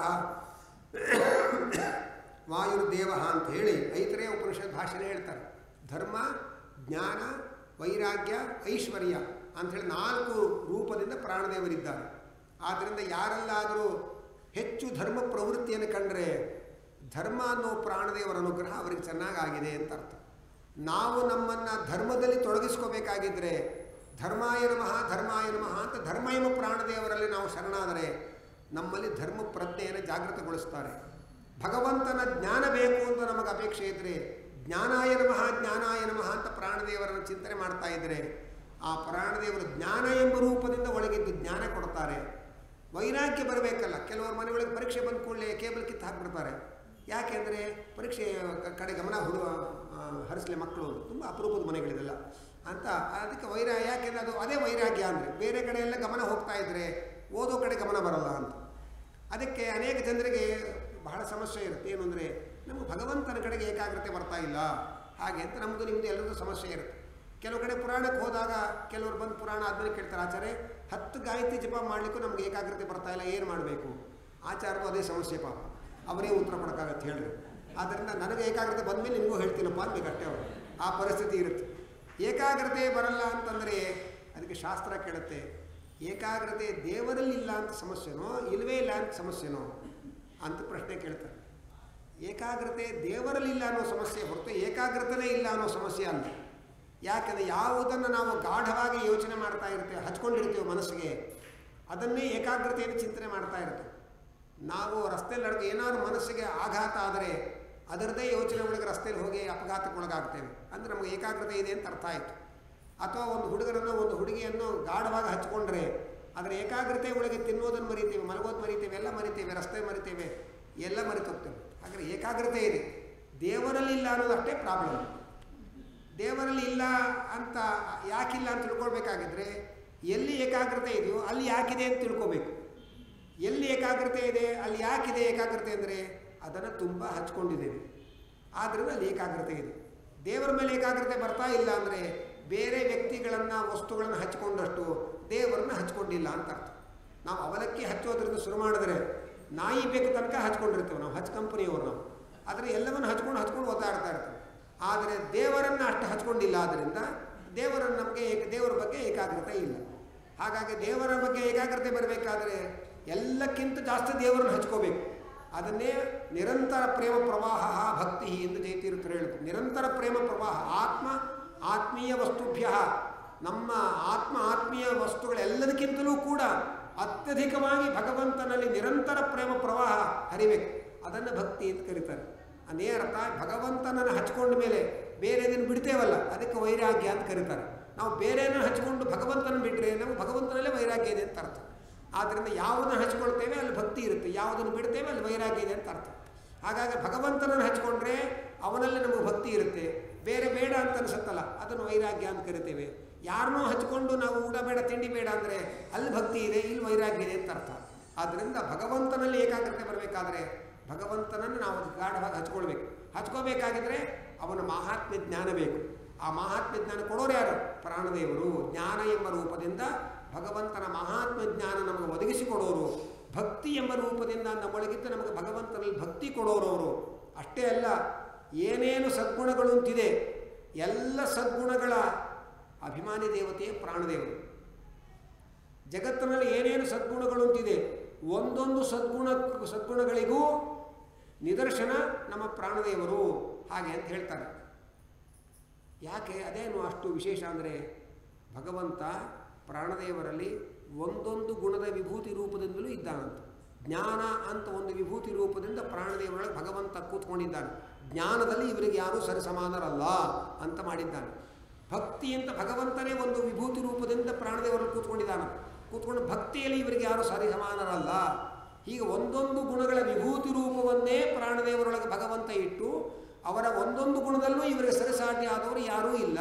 [SPEAKER 1] ವಾಯುರ್ದೇವ ಅಂತ ಹೇಳಿ ಐತರೇ ಉಪನಿಷತ್ ಭಾಷೆನೇ ಹೇಳ್ತಾರೆ ಧರ್ಮ ಜ್ಞಾನ ವೈರಾಗ್ಯ ಐಶ್ವರ್ಯ ಅಂಥೇಳಿ ನಾಲ್ಕು ರೂಪದಿಂದ ಪ್ರಾಣದೇವರಿದ್ದಾರೆ ಆದ್ದರಿಂದ ಯಾರೆಲ್ಲಾದರೂ ಹೆಚ್ಚು ಧರ್ಮ ಪ್ರವೃತ್ತಿಯನ್ನು ಕಂಡರೆ ಧರ್ಮ ಅನ್ನೋ ಪ್ರಾಣದೇವರ ಅನುಗ್ರಹ ಅವರಿಗೆ ಚೆನ್ನಾಗಾಗಿದೆ ಅಂತ ಅರ್ಥ ನಾವು ನಮ್ಮನ್ನು ಧರ್ಮದಲ್ಲಿ ತೊಡಗಿಸ್ಕೋಬೇಕಾಗಿದ್ದರೆ ಧರ್ಮಾಯ ನಮಃ ಧರ್ಮಾಯ ನಮಃ ಅಂತ ಧರ್ಮ ಎಂಬ ಪ್ರಾಣದೇವರಲ್ಲಿ ನಾವು ಶರಣಾದರೆ ನಮ್ಮಲ್ಲಿ ಧರ್ಮ ಪ್ರಜ್ಞೆಯನ್ನು ಜಾಗೃತಗೊಳಿಸ್ತಾರೆ ಭಗವಂತನ ಜ್ಞಾನ ಬೇಕು ಅಂತ ನಮಗೆ ಅಪೇಕ್ಷೆ ಇದ್ದರೆ ಜ್ಞಾನಾಯ ನಮಃ ಜ್ಞಾನಾಯ ನಮಃ ಅಂತ ಪ್ರಾಣದೇವರನ್ನು ಚಿಂತನೆ ಮಾಡ್ತಾ ಇದ್ದರೆ ಆ ಪ್ರಾಣದೇವರು ಜ್ಞಾನ ಎಂಬ ರೂಪದಿಂದ ಒಳಗಿದ್ದು ಜ್ಞಾನ ಕೊಡ್ತಾರೆ ವೈರಾಗ್ಯ ಬರಬೇಕಲ್ಲ ಕೆಲವರು ಮನೆಯೊಳಗೆ ಪರೀಕ್ಷೆ ಬಂದ ಕೂಡಲೇ ಕೇಬಲ್ ಕಿತ್ತು ಹಾಕ್ಬಿಡ್ತಾರೆ ಯಾಕೆಂದರೆ ಪರೀಕ್ಷೆ ಕ- ಕಡೆ ಗಮನ ಹುಡುಗ ಹರಿಸಲೆ ಮಕ್ಕಳು ತುಂಬ ಅಪರೂಪದ ಮನೆಗಳಿದೆಲ್ಲ ಅಂತ ಅದಕ್ಕೆ ವೈರಾ ಯಾಕೆಂದರೆ ಅದು ಅದೇ ವೈರಾಗ್ಯ ಅಂದರೆ ಬೇರೆ ಕಡೆ ಎಲ್ಲ ಗಮನ ಹೋಗ್ತಾ ಇದ್ದರೆ ಓದೋ ಕಡೆ ಗಮನ ಬರಲ್ಲ ಅಂತ ಅದಕ್ಕೆ ಅನೇಕ ಜನರಿಗೆ ಬಹಳ ಸಮಸ್ಯೆ ಇರುತ್ತೆ ಏನು ಅಂದರೆ ನಮಗೆ ಭಗವಂತನ ಕಡೆಗೆ ಏಕಾಗ್ರತೆ ಬರ್ತಾ ಇಲ್ಲ ಹಾಗೆ ಅಂತ ನಮ್ಮದು ನಿಮ್ಮದು ಎಲ್ಲರಿಗೂ ಸಮಸ್ಯೆ ಇರುತ್ತೆ ಕೆಲವು ಕಡೆ ಪುರಾಣಕ್ಕೆ ಹೋದಾಗ ಕೆಲವರು ಬಂದು ಪುರಾಣ ಆದಮೇಲೆ ಕೇಳ್ತಾರೆ ಆಚಾರ್ಯ ಹತ್ತು ಗಾಯತ್ರಿ ಜಪ ಮಾಡಲಿಕ್ಕೂ ನಮಗೆ ಏಕಾಗ್ರತೆ ಬರ್ತಾ ಇಲ್ಲ ಏನು ಮಾಡಬೇಕು ಆಚಾರ್ಯರು ಅದೇ ಸಮಸ್ಯೆ ಪಾಪ ಅವರೇ ಉತ್ತರ ಕೊಡೋಕ್ಕಾಗತ್ತೆ ಹೇಳ್ರಿ ಆದ್ದರಿಂದ ನನಗೆ ಏಕಾಗ್ರತೆ ಬಂದಮೇಲೆ ನಿಮಗೂ ಹೇಳ್ತೀನಪ್ಪ ಅಂತ ಅಷ್ಟೇ ಅವರು ಆ ಪರಿಸ್ಥಿತಿ ಇರುತ್ತೆ ಏಕಾಗ್ರತೆ ಬರಲ್ಲ ಅಂತಂದರೆ ಅದಕ್ಕೆ ಶಾಸ್ತ್ರ ಕೇಳುತ್ತೆ ಏಕಾಗ್ರತೆ ದೇವರಲ್ಲಿ ಇಲ್ಲ ಅಂತ ಸಮಸ್ಯೆನೋ ಇಲ್ಲವೇ ಇಲ್ಲ ಅಂತ ಸಮಸ್ಯೆನೋ ಅಂತ ಪ್ರಶ್ನೆ ಕೇಳ್ತಾರೆ ಏಕಾಗ್ರತೆ ದೇವರಲ್ಲಿ ಇಲ್ಲ ಅನ್ನೋ ಸಮಸ್ಯೆ ಹೊರತು ಏಕಾಗ್ರತೆನೇ ಇಲ್ಲ ಅನ್ನೋ ಸಮಸ್ಯೆ ಅಲ್ಲ ಯಾಕಂದರೆ ಯಾವುದನ್ನು ನಾವು ಗಾಢವಾಗಿ ಯೋಚನೆ ಮಾಡ್ತಾ ಇರ್ತೇವೆ ಹಚ್ಕೊಂಡಿರ್ತೀವಿ ಮನಸ್ಸಿಗೆ ಅದನ್ನೇ ಏಕಾಗ್ರತೆಯನ್ನು ಚಿಂತನೆ ಮಾಡ್ತಾ ಇರ್ತೇವೆ ನಾವು ರಸ್ತೆಯಲ್ಲಿ ನಡ್ಕೊ ಏನಾದ್ರು ಮನಸ್ಸಿಗೆ ಆಘಾತ ಆದರೆ ಅದರದೇ ಯೋಚನೆ ಒಳಗೆ ರಸ್ತೆಯಲ್ಲಿ ಹೋಗಿ ಅಪಘಾತಕ್ಕೊಳಗಾಗ್ತೇವೆ ಅಂದರೆ ನಮಗೆ ಏಕಾಗ್ರತೆ ಇದೆ ಅಂತ ಅರ್ಥ ಆಯಿತು ಅಥವಾ ಒಂದು ಹುಡುಗರನ್ನು ಒಂದು ಹುಡುಗಿಯನ್ನು ಗಾಢವಾಗಿ ಹಚ್ಕೊಂಡ್ರೆ ಅದರ ಏಕಾಗ್ರತೆ ಒಳಗೆ ತಿನ್ನೋದನ್ನು ಮರಿತೇವೆ ಮಲಗೋದು ಮರಿತೇವೆ ಎಲ್ಲ ಮರಿತೇವೆ ರಸ್ತೆ ಮರಿತೇವೆ ಎಲ್ಲ ಮರೆತೋಗ್ತೇವೆ ಹಾಗಾದ್ರೆ ಏಕಾಗ್ರತೆ ಇದೆ ದೇವರಲ್ಲಿ ಇಲ್ಲ ಅನ್ನೋದಷ್ಟೇ ಪ್ರಾಬ್ಲಮ್ ದೇವರಲ್ಲಿ ಇಲ್ಲ ಅಂತ ಯಾಕಿಲ್ಲ ಅಂತ ತಿಳ್ಕೊಳ್ಬೇಕಾಗಿದ್ರೆ ಎಲ್ಲಿ ಏಕಾಗ್ರತೆ ಇದೆಯೋ ಅಲ್ಲಿ ಯಾಕಿದೆ ಅಂತ ತಿಳ್ಕೋಬೇಕು ಎಲ್ಲಿ ಏಕಾಗ್ರತೆ ಇದೆ ಅಲ್ಲಿ ಯಾಕಿದೆ ಏಕಾಗ್ರತೆ ಅಂದರೆ ಅದನ್ನು ತುಂಬ ಹಚ್ಕೊಂಡಿದ್ದೇವೆ ಆದ್ದರಿಂದ ಅಲ್ಲಿ ಏಕಾಗ್ರತೆ ಇದೆ ದೇವರ ಮೇಲೆ ಏಕಾಗ್ರತೆ ಬರ್ತಾ ಇಲ್ಲ ಅಂದರೆ ಬೇರೆ ವ್ಯಕ್ತಿಗಳನ್ನು ವಸ್ತುಗಳನ್ನು ಹಚ್ಕೊಂಡಷ್ಟು ದೇವರನ್ನ ಹಚ್ಕೊಂಡಿಲ್ಲ ಅಂತ ಅರ್ಥ ನಾವು ಅವಲಕ್ಕಿ ಹಚ್ಚೋದ್ರಿಂದ ಶುರು ಮಾಡಿದ್ರೆ ನಾಯಿ ಬೇಕು ತನಕ ಹಚ್ಕೊಂಡಿರ್ತೇವೆ ನಾವು ಹಚ್ ಕಂಪನಿಯವರು ನಾವು ಆದರೆ ಎಲ್ಲವನ್ನು ಹಚ್ಕೊಂಡು ಹಚ್ಕೊಂಡು ಒದ್ದಾಡ್ತಾ ಇರ್ತೇವೆ ಆದರೆ ದೇವರನ್ನು ಅಷ್ಟು ಹಚ್ಕೊಂಡಿಲ್ಲ ಆದ್ದರಿಂದ ದೇವರ ನಮಗೆ ಏಕ ದೇವರ ಬಗ್ಗೆ ಏಕಾಗ್ರತೆ ಇಲ್ಲ ಹಾಗಾಗಿ ದೇವರ ಬಗ್ಗೆ ಏಕಾಗ್ರತೆ ಬರಬೇಕಾದ್ರೆ ಎಲ್ಲಕ್ಕಿಂತ ಜಾಸ್ತಿ ದೇವರನ್ನು ಹಚ್ಕೋಬೇಕು ಅದನ್ನೇ ನಿರಂತರ ಪ್ರೇಮ ಪ್ರವಾಹ ಭಕ್ತಿ ಎಂದು ಜಯತೀರ್ಥರು ಹೇಳುತ್ತೆ ನಿರಂತರ ಪ್ರೇಮ ಪ್ರವಾಹ ಆತ್ಮ ಆತ್ಮೀಯ ವಸ್ತುಭ್ಯ ನಮ್ಮ ಆತ್ಮ ಆತ್ಮೀಯ ವಸ್ತುಗಳೆಲ್ಲದಕ್ಕಿಂತಲೂ ಕೂಡ ಅತ್ಯಧಿಕವಾಗಿ ಭಗವಂತನಲ್ಲಿ ನಿರಂತರ ಪ್ರೇಮ ಪ್ರವಾಹ ಹರಿಬೇಕು ಅದನ್ನು ಭಕ್ತಿ ಅಂತ ಕರೀತಾರೆ ಅದೇ ಅರ್ಥ ಭಗವಂತನನ್ನು ಹಚ್ಕೊಂಡ ಮೇಲೆ ಬೇರೆದನ್ನು ಬಿಡ್ತೇವಲ್ಲ ಅದಕ್ಕೆ ವೈರಾಗ್ಯ ಅಂತ ಕರೀತಾರೆ ನಾವು ಬೇರೆಯನ್ನು ಹಚ್ಕೊಂಡು ಭಗವಂತನ ಬಿಟ್ಟರೆ ನಾವು ಭಗವಂತನಲ್ಲೇ ವೈರಾಗ್ಯ ಇದೆ ಅಂತ ಅರ್ಥ ಆದ್ದರಿಂದ ಯಾವುದನ್ನು ಹಚ್ಕೊಳ್ತೇವೆ ಅಲ್ಲಿ ಭಕ್ತಿ ಇರುತ್ತೆ ಯಾವುದನ್ನು ಬಿಡ್ತೇವೆ ಅಲ್ಲಿ ವೈರಾಗ್ಯ ಇದೆ ಅಂತ ಅರ್ಥ ಹಾಗಾಗಿ ಭಗವಂತನನ್ನು ಹಚ್ಕೊಂಡ್ರೆ ಅವನಲ್ಲಿ ನಮಗೆ ಭಕ್ತಿ ಇರುತ್ತೆ ಬೇರೆ ಬೇಡ ಅಂತ ಅನಿಸುತ್ತಲ್ಲ ಅದನ್ನು ವೈರಾಗ್ಯ ಅಂತ ಕರಿತೇವೆ ಯಾರನ್ನೋ ಹಚ್ಕೊಂಡು ನಾವು ಊಟ ಬೇಡ ತಿಂಡಿ ಬೇಡ ಅಂದರೆ ಅಲ್ಲಿ ಭಕ್ತಿ ಇದೆ ಇಲ್ಲಿ ವೈರಾಗ್ಯ ಇದೆ ಅಂತ ಅರ್ಥ ಆದ್ದರಿಂದ ಭಗವಂತನಲ್ಲಿ ಏಕಾಗ್ರತೆ ಬರಬೇಕಾದ್ರೆ ಭಗವಂತನನ್ನು ನಾವು ಗಾಢವಾಗಿ ಹಚ್ಕೊಳ್ಬೇಕು ಹಚ್ಕೋಬೇಕಾಗಿದ್ರೆ ಅವನ ಮಹಾತ್ಮ್ಯ ಜ್ಞಾನ ಬೇಕು ಆ ಮಹಾತ್ಮ್ಯ ಜ್ಞಾನ ಕೊಡೋರು ಯಾರು ಪ್ರಾಣದೇವರು ಜ್ಞಾನ ಎಂಬ ರೂಪದಿಂದ ಭಗವಂತನ ಮಹಾತ್ಮ ಜ್ಞಾನ ನಮಗೆ ಒದಗಿಸಿಕೊಡೋರು ಭಕ್ತಿ ಎಂಬ ರೂಪದಿಂದ ನಮ್ಮೊಳಗಿದ್ದ ನಮಗೆ ಭಗವಂತನಲ್ಲಿ ಭಕ್ತಿ ಕೊಡೋರು ಅವರು ಅಷ್ಟೇ ಅಲ್ಲ ಏನೇನು ಸದ್ಗುಣಗಳು ಅಂತಿದೆ ಎಲ್ಲ ಸದ್ಗುಣಗಳ ಅಭಿಮಾನಿ ದೇವತೆಯೇ ಪ್ರಾಣದೇವರು ಜಗತ್ತಿನಲ್ಲಿ ಏನೇನು ಸದ್ಗುಣಗಳು ಅಂತಿದೆ ಒಂದೊಂದು ಸದ್ಗುಣ ಸದ್ಗುಣಗಳಿಗೂ ನಿದರ್ಶನ ನಮ್ಮ ಪ್ರಾಣದೇವರು ಹಾಗೆ ಅಂತ ಹೇಳ್ತಾರೆ ಯಾಕೆ ಅದೇನು ಅಷ್ಟು ವಿಶೇಷ ಅಂದರೆ ಭಗವಂತ ಪ್ರಾಣದೇವರಲ್ಲಿ ಒಂದೊಂದು ಗುಣದ ವಿಭೂತಿ ರೂಪದಿಂದಲೂ ಇದ್ದಾನಂತ ಜ್ಞಾನ ಅಂತ ಒಂದು ವಿಭೂತಿ ರೂಪದಿಂದ ಪ್ರಾಣದೇವರೊಳಗೆ ಭಗವಂತ ಕೂತ್ಕೊಂಡಿದ್ದಾನೆ ಜ್ಞಾನದಲ್ಲಿ ಇವರಿಗೆ ಯಾರೂ ಸರಿಸಮಾನರಲ್ಲ ಅಂತ ಮಾಡಿದ್ದಾನೆ ಭಕ್ತಿ ಅಂತ ಭಗವಂತನೇ ಒಂದು ವಿಭೂತಿ ರೂಪದಿಂದ ಪ್ರಾಣದೇವರಲ್ಲಿ ಕೂತ್ಕೊಂಡಿದ್ದಾನೆ ಕೂತ್ಕೊಂಡು ಭಕ್ತಿಯಲ್ಲಿ ಇವರಿಗೆ ಯಾರೂ ಸರಿಸಮಾನರಲ್ಲ ಹೀಗೆ ಒಂದೊಂದು ಗುಣಗಳ ವಿಭೂತಿ ರೂಪವನ್ನೇ ಪ್ರಾಣದೇವರೊಳಗೆ ಭಗವಂತ ಇಟ್ಟು ಅವರ ಒಂದೊಂದು ಗುಣದಲ್ಲೂ ಇವರಿಗೆ ಸರಿಸಾಟಿ ಆದವರು ಯಾರೂ ಇಲ್ಲ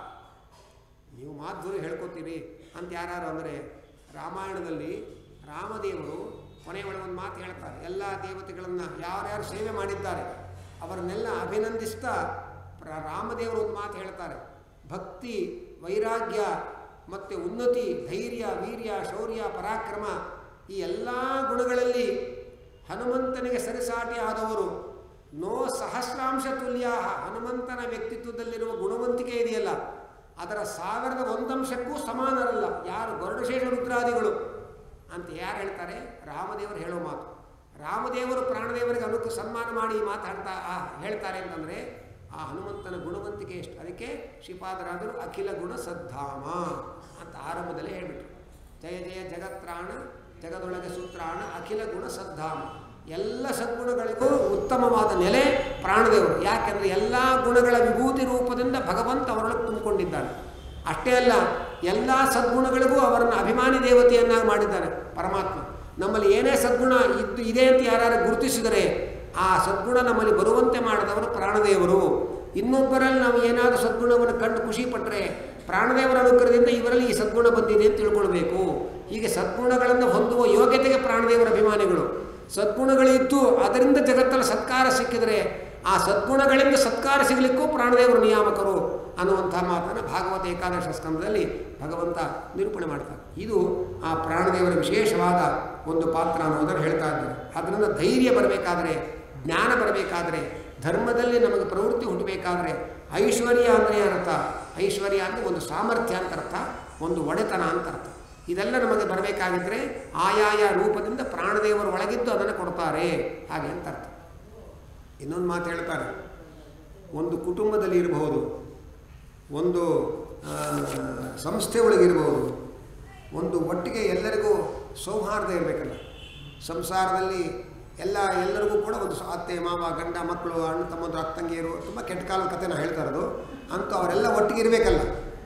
[SPEAKER 1] ನೀವು ಮಾಧುರಿ ಹೇಳ್ಕೊತೀರಿ ಅಂತ ಯಾರು ಅಂದರೆ ರಾಮಾಯಣದಲ್ಲಿ ರಾಮದೇವರು ಕೊನೆಯ ಒಳಗೆ ಒಂದು ಮಾತು ಹೇಳ್ತಾರೆ ಎಲ್ಲ ದೇವತೆಗಳನ್ನು ಯಾರ್ಯಾರು ಸೇವೆ ಮಾಡಿದ್ದಾರೆ ಅವರನ್ನೆಲ್ಲ ಅಭಿನಂದಿಸ್ತಾ ಪ್ರ- ರಾಮದೇವರು ಒಂದು ಮಾತು ಹೇಳ್ತಾರೆ ಭಕ್ತಿ ವೈರಾಗ್ಯ ಮತ್ತು ಉನ್ನತಿ ಧೈರ್ಯ ವೀರ್ಯ ಶೌರ್ಯ ಪರಾಕ್ರಮ ಈ ಎಲ್ಲ ಗುಣಗಳಲ್ಲಿ ಹನುಮಂತನಿಗೆ ಸರಿಸಾಟಿ ಆದವರು ನೋ ಸಹಸ್ರಾಂಶ ತುಲ್ಯ ಹನುಮಂತನ ವ್ಯಕ್ತಿತ್ವದಲ್ಲಿರುವ ಗುಣವಂತಿಕೆ ಇದೆಯಲ್ಲ ಅದರ ಸಾವಿರದ ಒಂದಂಶಕ್ಕೂ ಸಮಾನರಲ್ಲ ಯಾರು ಗರುಡಶೇಷ ರುದ್ರಾದಿಗಳು ಅಂತ ಯಾರು ಹೇಳ್ತಾರೆ ರಾಮದೇವರು ಹೇಳೋ ಮಾತು ರಾಮದೇವರು ಪ್ರಾಣದೇವರಿಗೆ ಅನುಕ ಸನ್ಮಾನ ಮಾಡಿ ಮಾತಾಡ್ತಾ ಆ ಹೇಳ್ತಾರೆ ಅಂತಂದರೆ ಆ ಹನುಮಂತನ ಗುಣವಂತಿಕೆ ಎಷ್ಟು ಅದಕ್ಕೆ ಶ್ರೀಪಾದರಾದರು ಅಖಿಲ ಗುಣ ಸದ್ಧಾಮ ಅಂತ ಆರಂಭದಲ್ಲಿ ಹೇಳ್ಬಿಟ್ರು ಜಯ ಜಯ ಜಗತ್ರಾಣ ಜಗದೊಳಗೆ ಸೂತ್ರಾಣ ಅಖಿಲ ಗುಣ ಸದ್ಧಾಮ ಎಲ್ಲ ಸದ್ಗುಣಗಳಿಗೂ ಉತ್ತಮವಾದ ನೆಲೆ ಪ್ರಾಣದೇವರು ಯಾಕೆಂದರೆ ಎಲ್ಲ ಗುಣಗಳ ವಿಭೂತಿ ರೂಪದಿಂದ ಭಗವಂತ ಅವರೊಳಗೆ ತುಂಬಿಕೊಂಡಿದ್ದಾನೆ ಅಷ್ಟೇ ಅಲ್ಲ ಎಲ್ಲ ಸದ್ಗುಣಗಳಿಗೂ ಅವರನ್ನು ಅಭಿಮಾನಿ ದೇವತೆಯನ್ನಾಗಿ ಮಾಡಿದ್ದಾನೆ ಪರಮಾತ್ಮ ನಮ್ಮಲ್ಲಿ ಏನೇ ಸದ್ಗುಣ ಇದ್ದು ಇದೆ ಅಂತ ಯಾರು ಗುರುತಿಸಿದರೆ ಆ ಸದ್ಗುಣ ನಮ್ಮಲ್ಲಿ ಬರುವಂತೆ ಮಾಡಿದವರು ಪ್ರಾಣದೇವರು ಇನ್ನೊಬ್ಬರಲ್ಲಿ ನಾವು ಏನಾದರೂ ಸದ್ಗುಣವನ್ನು ಕಂಡು ಖುಷಿ ಪಟ್ಟರೆ ಪ್ರಾಣದೇವರ ಅನುಗ್ರಹದಿಂದ ಇವರಲ್ಲಿ ಈ ಸದ್ಗುಣ ಬಂದಿದೆ ಅಂತ ತಿಳ್ಕೊಳ್ಬೇಕು ಹೀಗೆ ಸದ್ಗುಣಗಳನ್ನು ಹೊಂದುವ ಯೋಗ್ಯತೆಗೆ ಪ್ರಾಣದೇವರ ಅಭಿಮಾನಿಗಳು ಸದ್ಗುಣಗಳಿದ್ದು ಅದರಿಂದ ಜಗತ್ತಲ್ಲಿ ಸತ್ಕಾರ ಸಿಕ್ಕಿದರೆ ಆ ಸದ್ಗುಣಗಳಿಂದ ಸತ್ಕಾರ ಸಿಗಲಿಕ್ಕೂ ಪ್ರಾಣದೇವರು ನಿಯಾಮಕರು ಅನ್ನುವಂಥ ಮಾತನ್ನು ಭಾಗವತ ಏಕಾದಶ ಸ್ಕಂದದಲ್ಲಿ ಭಗವಂತ ನಿರೂಪಣೆ ಮಾಡ್ತಾರೆ ಇದು ಆ ಪ್ರಾಣದೇವರ ವಿಶೇಷವಾದ ಒಂದು ಪಾತ್ರ ಅನ್ನೋದನ್ನು ಹೇಳ್ತಾ ಇದ್ದಾರೆ ಅದರಿಂದ ಧೈರ್ಯ ಬರಬೇಕಾದ್ರೆ ಜ್ಞಾನ ಬರಬೇಕಾದ್ರೆ ಧರ್ಮದಲ್ಲಿ ನಮಗೆ ಪ್ರವೃತ್ತಿ ಹುಟ್ಟಬೇಕಾದ್ರೆ ಐಶ್ವರ್ಯ ಅಂದರೆ ಅರ್ಥ ಐಶ್ವರ್ಯ ಅಂದರೆ ಒಂದು ಸಾಮರ್ಥ್ಯ ಅಂತ ಅರ್ಥ ಒಂದು ಒಡೆತನ ಅಂತ ಅರ್ಥ ಇದೆಲ್ಲ ನಮಗೆ ಬರಬೇಕಾಗಿದ್ದರೆ ಆಯಾಯ ರೂಪದಿಂದ ಪ್ರಾಣದೇವರು ಒಳಗಿದ್ದು ಅದನ್ನು ಕೊಡ್ತಾರೆ ಹಾಗೆ ಅಂತ ಅರ್ಥ ಇನ್ನೊಂದು ಮಾತು ಹೇಳ್ತಾರೆ ಒಂದು ಕುಟುಂಬದಲ್ಲಿ ಇರಬಹುದು ಒಂದು ಆ, ಸಂಸ್ಥೆ ಒಳಗಿರಬಹುದು ಒಂದು ಒಟ್ಟಿಗೆ ಎಲ್ಲರಿಗೂ ಸೌಹಾರ್ದ ಇರಬೇಕಲ್ಲ ಸಂಸಾರದಲ್ಲಿ ಎಲ್ಲ ಎಲ್ಲರಿಗೂ ಕೂಡ ಒಂದು ಸ- ಅತ್ತೆ ಮಾವ ಗಂಡ ಮಕ್ಕಳು ಅಣ್ಣ ತಮ್ಮಂದ್ರು ಅಕ್ಕ ತಂಗಿಯರು ತುಂಬ ಕೆಟ್ಟ ಕಾಲದ ಕಥೆನ ಹೇಳ್ತಾ ಇರೋದು ಅಂತೂ ಅವರೆಲ್ಲ ಒಟ್ಟಿಗೆ ಇರಬೇಕಲ್ಲ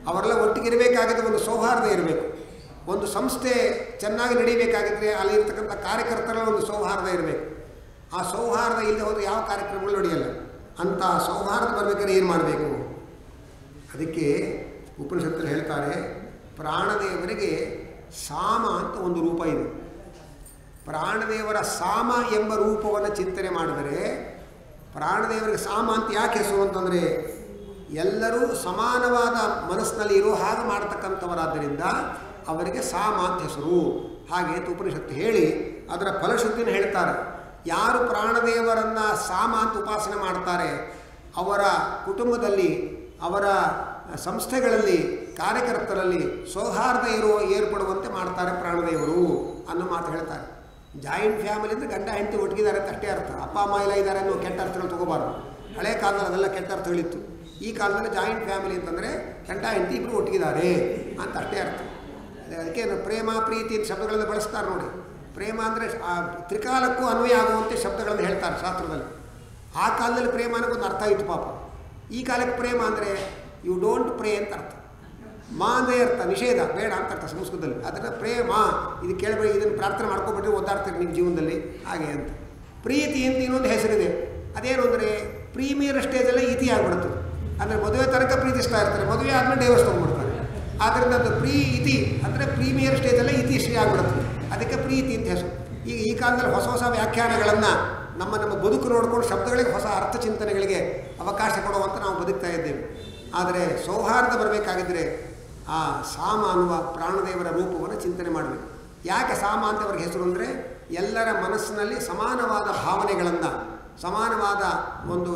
[SPEAKER 1] ಅವರೆಲ್ಲ ಒಟ್ಟಿಗೆ ಇರಬೇಕಾಗಿದ್ದರೆ ಒಂದು ಸೌಹಾರ್ದ ಇರಬೇಕು ಒಂದು ಸಂಸ್ಥೆ ಚೆನ್ನಾಗಿ ನಡೀಬೇಕಾಗಿದ್ದರೆ ಅಲ್ಲಿರ್ತಕ್ಕಂಥ ಕಾರ್ಯಕರ್ತರ ಒಂದು ಸೌಹಾರ್ದ ಇರಬೇಕು ಆ ಸೌಹಾರ್ದ ಇಲ್ಲದೆ ಹೋದರೆ ಯಾವ ಕಾರ್ಯಕ್ರಮಗಳು ನಡೆಯಲ್ಲ ಅಂಥ ಸೌಹಾರ್ದ ಬರಬೇಕಾದ್ರೆ ಏನು ಮಾಡಬೇಕು ಅದಕ್ಕೆ ಉಪನಿಷತ್ತಲ್ಲಿ ಹೇಳ್ತಾರೆ ಪ್ರಾಣದೇವರಿಗೆ ಸಾಮ ಅಂತ ಒಂದು ರೂಪ ಇದೆ ಪ್ರಾಣದೇವರ ಸಾಮ ಎಂಬ ರೂಪವನ್ನು ಚಿಂತನೆ ಮಾಡಿದರೆ ಪ್ರಾಣದೇವರಿಗೆ ಸಾಮ ಅಂತ ಯಾಕೆ ಹೆಸರು ಅಂತಂದರೆ ಎಲ್ಲರೂ ಸಮಾನವಾದ ಮನಸ್ಸಿನಲ್ಲಿ ಇರೋ ಹಾಗೆ ಮಾಡ್ತಕ್ಕಂಥವರಾದ್ದರಿಂದ ಅವರಿಗೆ ಸಾಮ ಅಂತ ಹೆಸರು ಹಾಗೆ ಅಂತ ಉಪನಿಷತ್ತು ಹೇಳಿ ಅದರ ಫಲಶ್ರುತಿನ ಹೇಳ್ತಾರೆ ಯಾರು ಪ್ರಾಣದೇವರನ್ನು ಸಾಮ ಅಂತ ಉಪಾಸನೆ ಮಾಡ್ತಾರೆ ಅವರ ಕುಟುಂಬದಲ್ಲಿ ಅವರ ಸಂಸ್ಥೆಗಳಲ್ಲಿ ಕಾರ್ಯಕರ್ತರಲ್ಲಿ ಸೌಹಾರ್ದ ಇರುವ ಏರ್ಪಡುವಂತೆ ಮಾಡ್ತಾರೆ ಪ್ರಾಣದೇವರು ಅನ್ನೋ ಮಾತು ಹೇಳ್ತಾರೆ ಜಾಯಿಂಟ್ ಫ್ಯಾಮಿಲಿ ಅಂದರೆ ಗಂಡ ಹೆಂಡತಿ ಒಟ್ಟಿಗಿದ್ದಾರೆ ಅಂತ ಅಷ್ಟೇ ಅರ್ಥ ಅಪ್ಪ ಅಮ್ಮ ಎಲ್ಲ ಇದ್ದಾರೆ ಅನ್ನೋ ಕೆಟ್ಟ ಅರ್ಥಗಳು ತಗೋಬಾರ್ದು ಹಳೆ ಕಾಲದಲ್ಲಿ ಅದೆಲ್ಲ ಕೆಟ್ಟ ಅರ್ಥಗಳಿತ್ತು ಈ ಕಾಲದಲ್ಲಿ ಜಾಯಿಂಟ್ ಫ್ಯಾಮಿಲಿ ಅಂತಂದರೆ ಗಂಡ ಹೆಂಡತಿ ಇಬ್ಬರು ಒಟ್ಟಿಗಿದ್ದಾರೆ ಅಂತ ಅಷ್ಟೇ ಅರ್ಥ ಅದಕ್ಕೆ ಪ್ರೇಮ ಪ್ರೀತಿ ಅಂತ ಶಬ್ದಗಳನ್ನು ಬಳಸ್ತಾರೆ ನೋಡಿ ಪ್ರೇಮ ಅಂದರೆ ಆ ತ್ರಿಕಾಲಕ್ಕೂ ಅನ್ವಯ ಆಗುವಂತೆ ಶಬ್ದಗಳನ್ನು ಹೇಳ್ತಾರೆ ಶಾಸ್ತ್ರದಲ್ಲಿ ಆ ಕಾಲದಲ್ಲಿ ಪ್ರೇಮ ಅನ್ನೋಕ್ಕೊಂದು ಅರ್ಥ ಇತ್ತು ಪಾಪ ಈ ಕಾಲಕ್ಕೆ ಪ್ರೇಮ ಅಂದರೆ ಯು ಡೋಂಟ್ ಪ್ರೇ ಅಂತ ಅರ್ಥ ಮಾ ಅಂದರೆ ಅರ್ಥ ನಿಷೇಧ ಬೇಡ ಅಂತ ಅರ್ಥ ಸಂಸ್ಕೃತದಲ್ಲಿ ಅದನ್ನು ಪ್ರೇಮ ಇದು ಕೇಳಬೇಡಿ ಇದನ್ನು ಪ್ರಾರ್ಥನೆ ಮಾಡ್ಕೊಬಿಟ್ರೆ ಓದಾಡ್ತೀರಿ ನಿಮ್ಮ ಜೀವನದಲ್ಲಿ ಹಾಗೆ ಅಂತ ಪ್ರೀತಿ ಅಂತ ಇನ್ನೊಂದು ಹೆಸರಿದೆ ಅದೇನು ಅಂದರೆ ಪ್ರೀಮಿಯರ್ ಸ್ಟೇಜಲ್ಲೇ ಇತಿ ಆಗಿಬಿಡುತ್ತೆ ಅಂದರೆ ಮದುವೆ ತನಕ ಪ್ರೀತಿಸ್ತಾ ಇರ್ತಾರೆ ಮದುವೆ ಆದಮೇಲೆ ಡೈವರ್ಸ್ ತೊಗೊಂಡ್ಬಿಡ್ತಾರೆ ಆದ್ದರಿಂದ ಅದು ಪ್ರೀ ಇತಿ ಅಂದರೆ ಪ್ರೀಮಿಯರ್ ಸ್ಟೇಜಲ್ಲೇ ಇತಿ ಶ್ರೀ ಆಗಿಬಿಡುತ್ತೆ ಅದಕ್ಕೆ ಪ್ರೀತಿ ಅಂತ ಹೆಸರು ಈಗ ಈ ಕಾಲದಲ್ಲಿ ಹೊಸ ಹೊಸ ವ್ಯಾಖ್ಯಾನಗಳನ್ನು ನಮ್ಮ ನಮ್ಮ ಬದುಕು ನೋಡಿಕೊಂಡು ಶಬ್ದಗಳಿಗೆ ಹೊಸ ಅರ್ಥ ಚಿಂತನೆಗಳಿಗೆ ಅವಕಾಶ ಕೊಡುವಂತ ನಾವು ಬದುಕ್ತಾ ಇದ್ದೇವೆ ಆದರೆ ಸೌಹಾರ್ದ ಬರಬೇಕಾಗಿದ್ದರೆ ಆ ಸಾಮ ಅನ್ನುವ ಪ್ರಾಣದೇವರ ರೂಪವನ್ನು ಚಿಂತನೆ ಮಾಡಬೇಕು ಯಾಕೆ ಸಾಮ ಅಂತ ಅವ್ರಿಗೆ ಹೆಸರು ಅಂದರೆ ಎಲ್ಲರ ಮನಸ್ಸಿನಲ್ಲಿ ಸಮಾನವಾದ ಭಾವನೆಗಳನ್ನು ಸಮಾನವಾದ ಒಂದು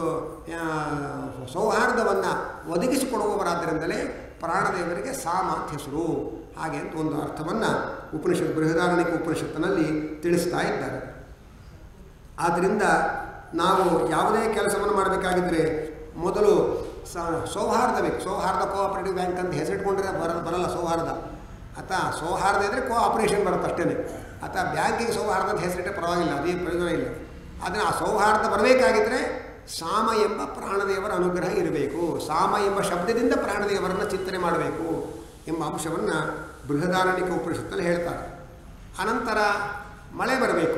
[SPEAKER 1] ಸೌಹಾರ್ದವನ್ನು ಒದಗಿಸಿಕೊಡುವವರಾದ್ದರಿಂದಲೇ ಪ್ರಾಣದೇವರಿಗೆ ಸಾಮ ಅಂತ ಹೆಸರು ಹಾಗೆ ಅಂತ ಒಂದು ಅರ್ಥವನ್ನು ಉಪನಿಷತ್ ಬೃಹದಾರಣಿಕ ಉಪನಿಷತ್ತಿನಲ್ಲಿ ತಿಳಿಸ್ತಾ ಇದ್ದಾರೆ ಆದ್ದರಿಂದ ನಾವು ಯಾವುದೇ ಕೆಲಸವನ್ನು ಮಾಡಬೇಕಾಗಿದ್ದರೆ ಮೊದಲು ಸ ಸೌಹಾರ್ದ ಬೇಕು ಸೌಹಾರ್ದ ಕೋಆಪರೇಟಿವ್ ಬ್ಯಾಂಕ್ ಅಂತ ಹೆಸರಿಟ್ಕೊಂಡ್ರೆ ಬರ ಬರಲ್ಲ ಸೌಹಾರ್ದ ಆತ ಸೌಹಾರ್ದ ಇದ್ದರೆ ಕೋಆಪರೇಷನ್ ಬರುತ್ತೆ ಅಷ್ಟೇ ಆತ ಬ್ಯಾಂಕಿಗೆ ಸೌಹಾರ್ದ ಅಂತ ಹೆಸರಿಟ್ಟರೆ ಪರವಾಗಿಲ್ಲ ಅದೇ ಪ್ರಯೋಜನ ಇಲ್ಲ ಆದರೆ ಆ ಸೌಹಾರ್ದ ಬರಬೇಕಾಗಿದ್ದರೆ ಸಾಮ ಎಂಬ ಪ್ರಾಣದೇವರ ಅನುಗ್ರಹ ಇರಬೇಕು ಸಾಮ ಎಂಬ ಶಬ್ದದಿಂದ ಪ್ರಾಣದೇವರನ್ನು ಚಿಂತನೆ ಮಾಡಬೇಕು ಎಂಬ ಅಂಶವನ್ನು ಬೃಹದಾರಣಿಕ ಉಪನಿಷತ್ತಲ್ಲಿ ಹೇಳ್ತಾರೆ ಅನಂತರ ಮಳೆ ಬರಬೇಕು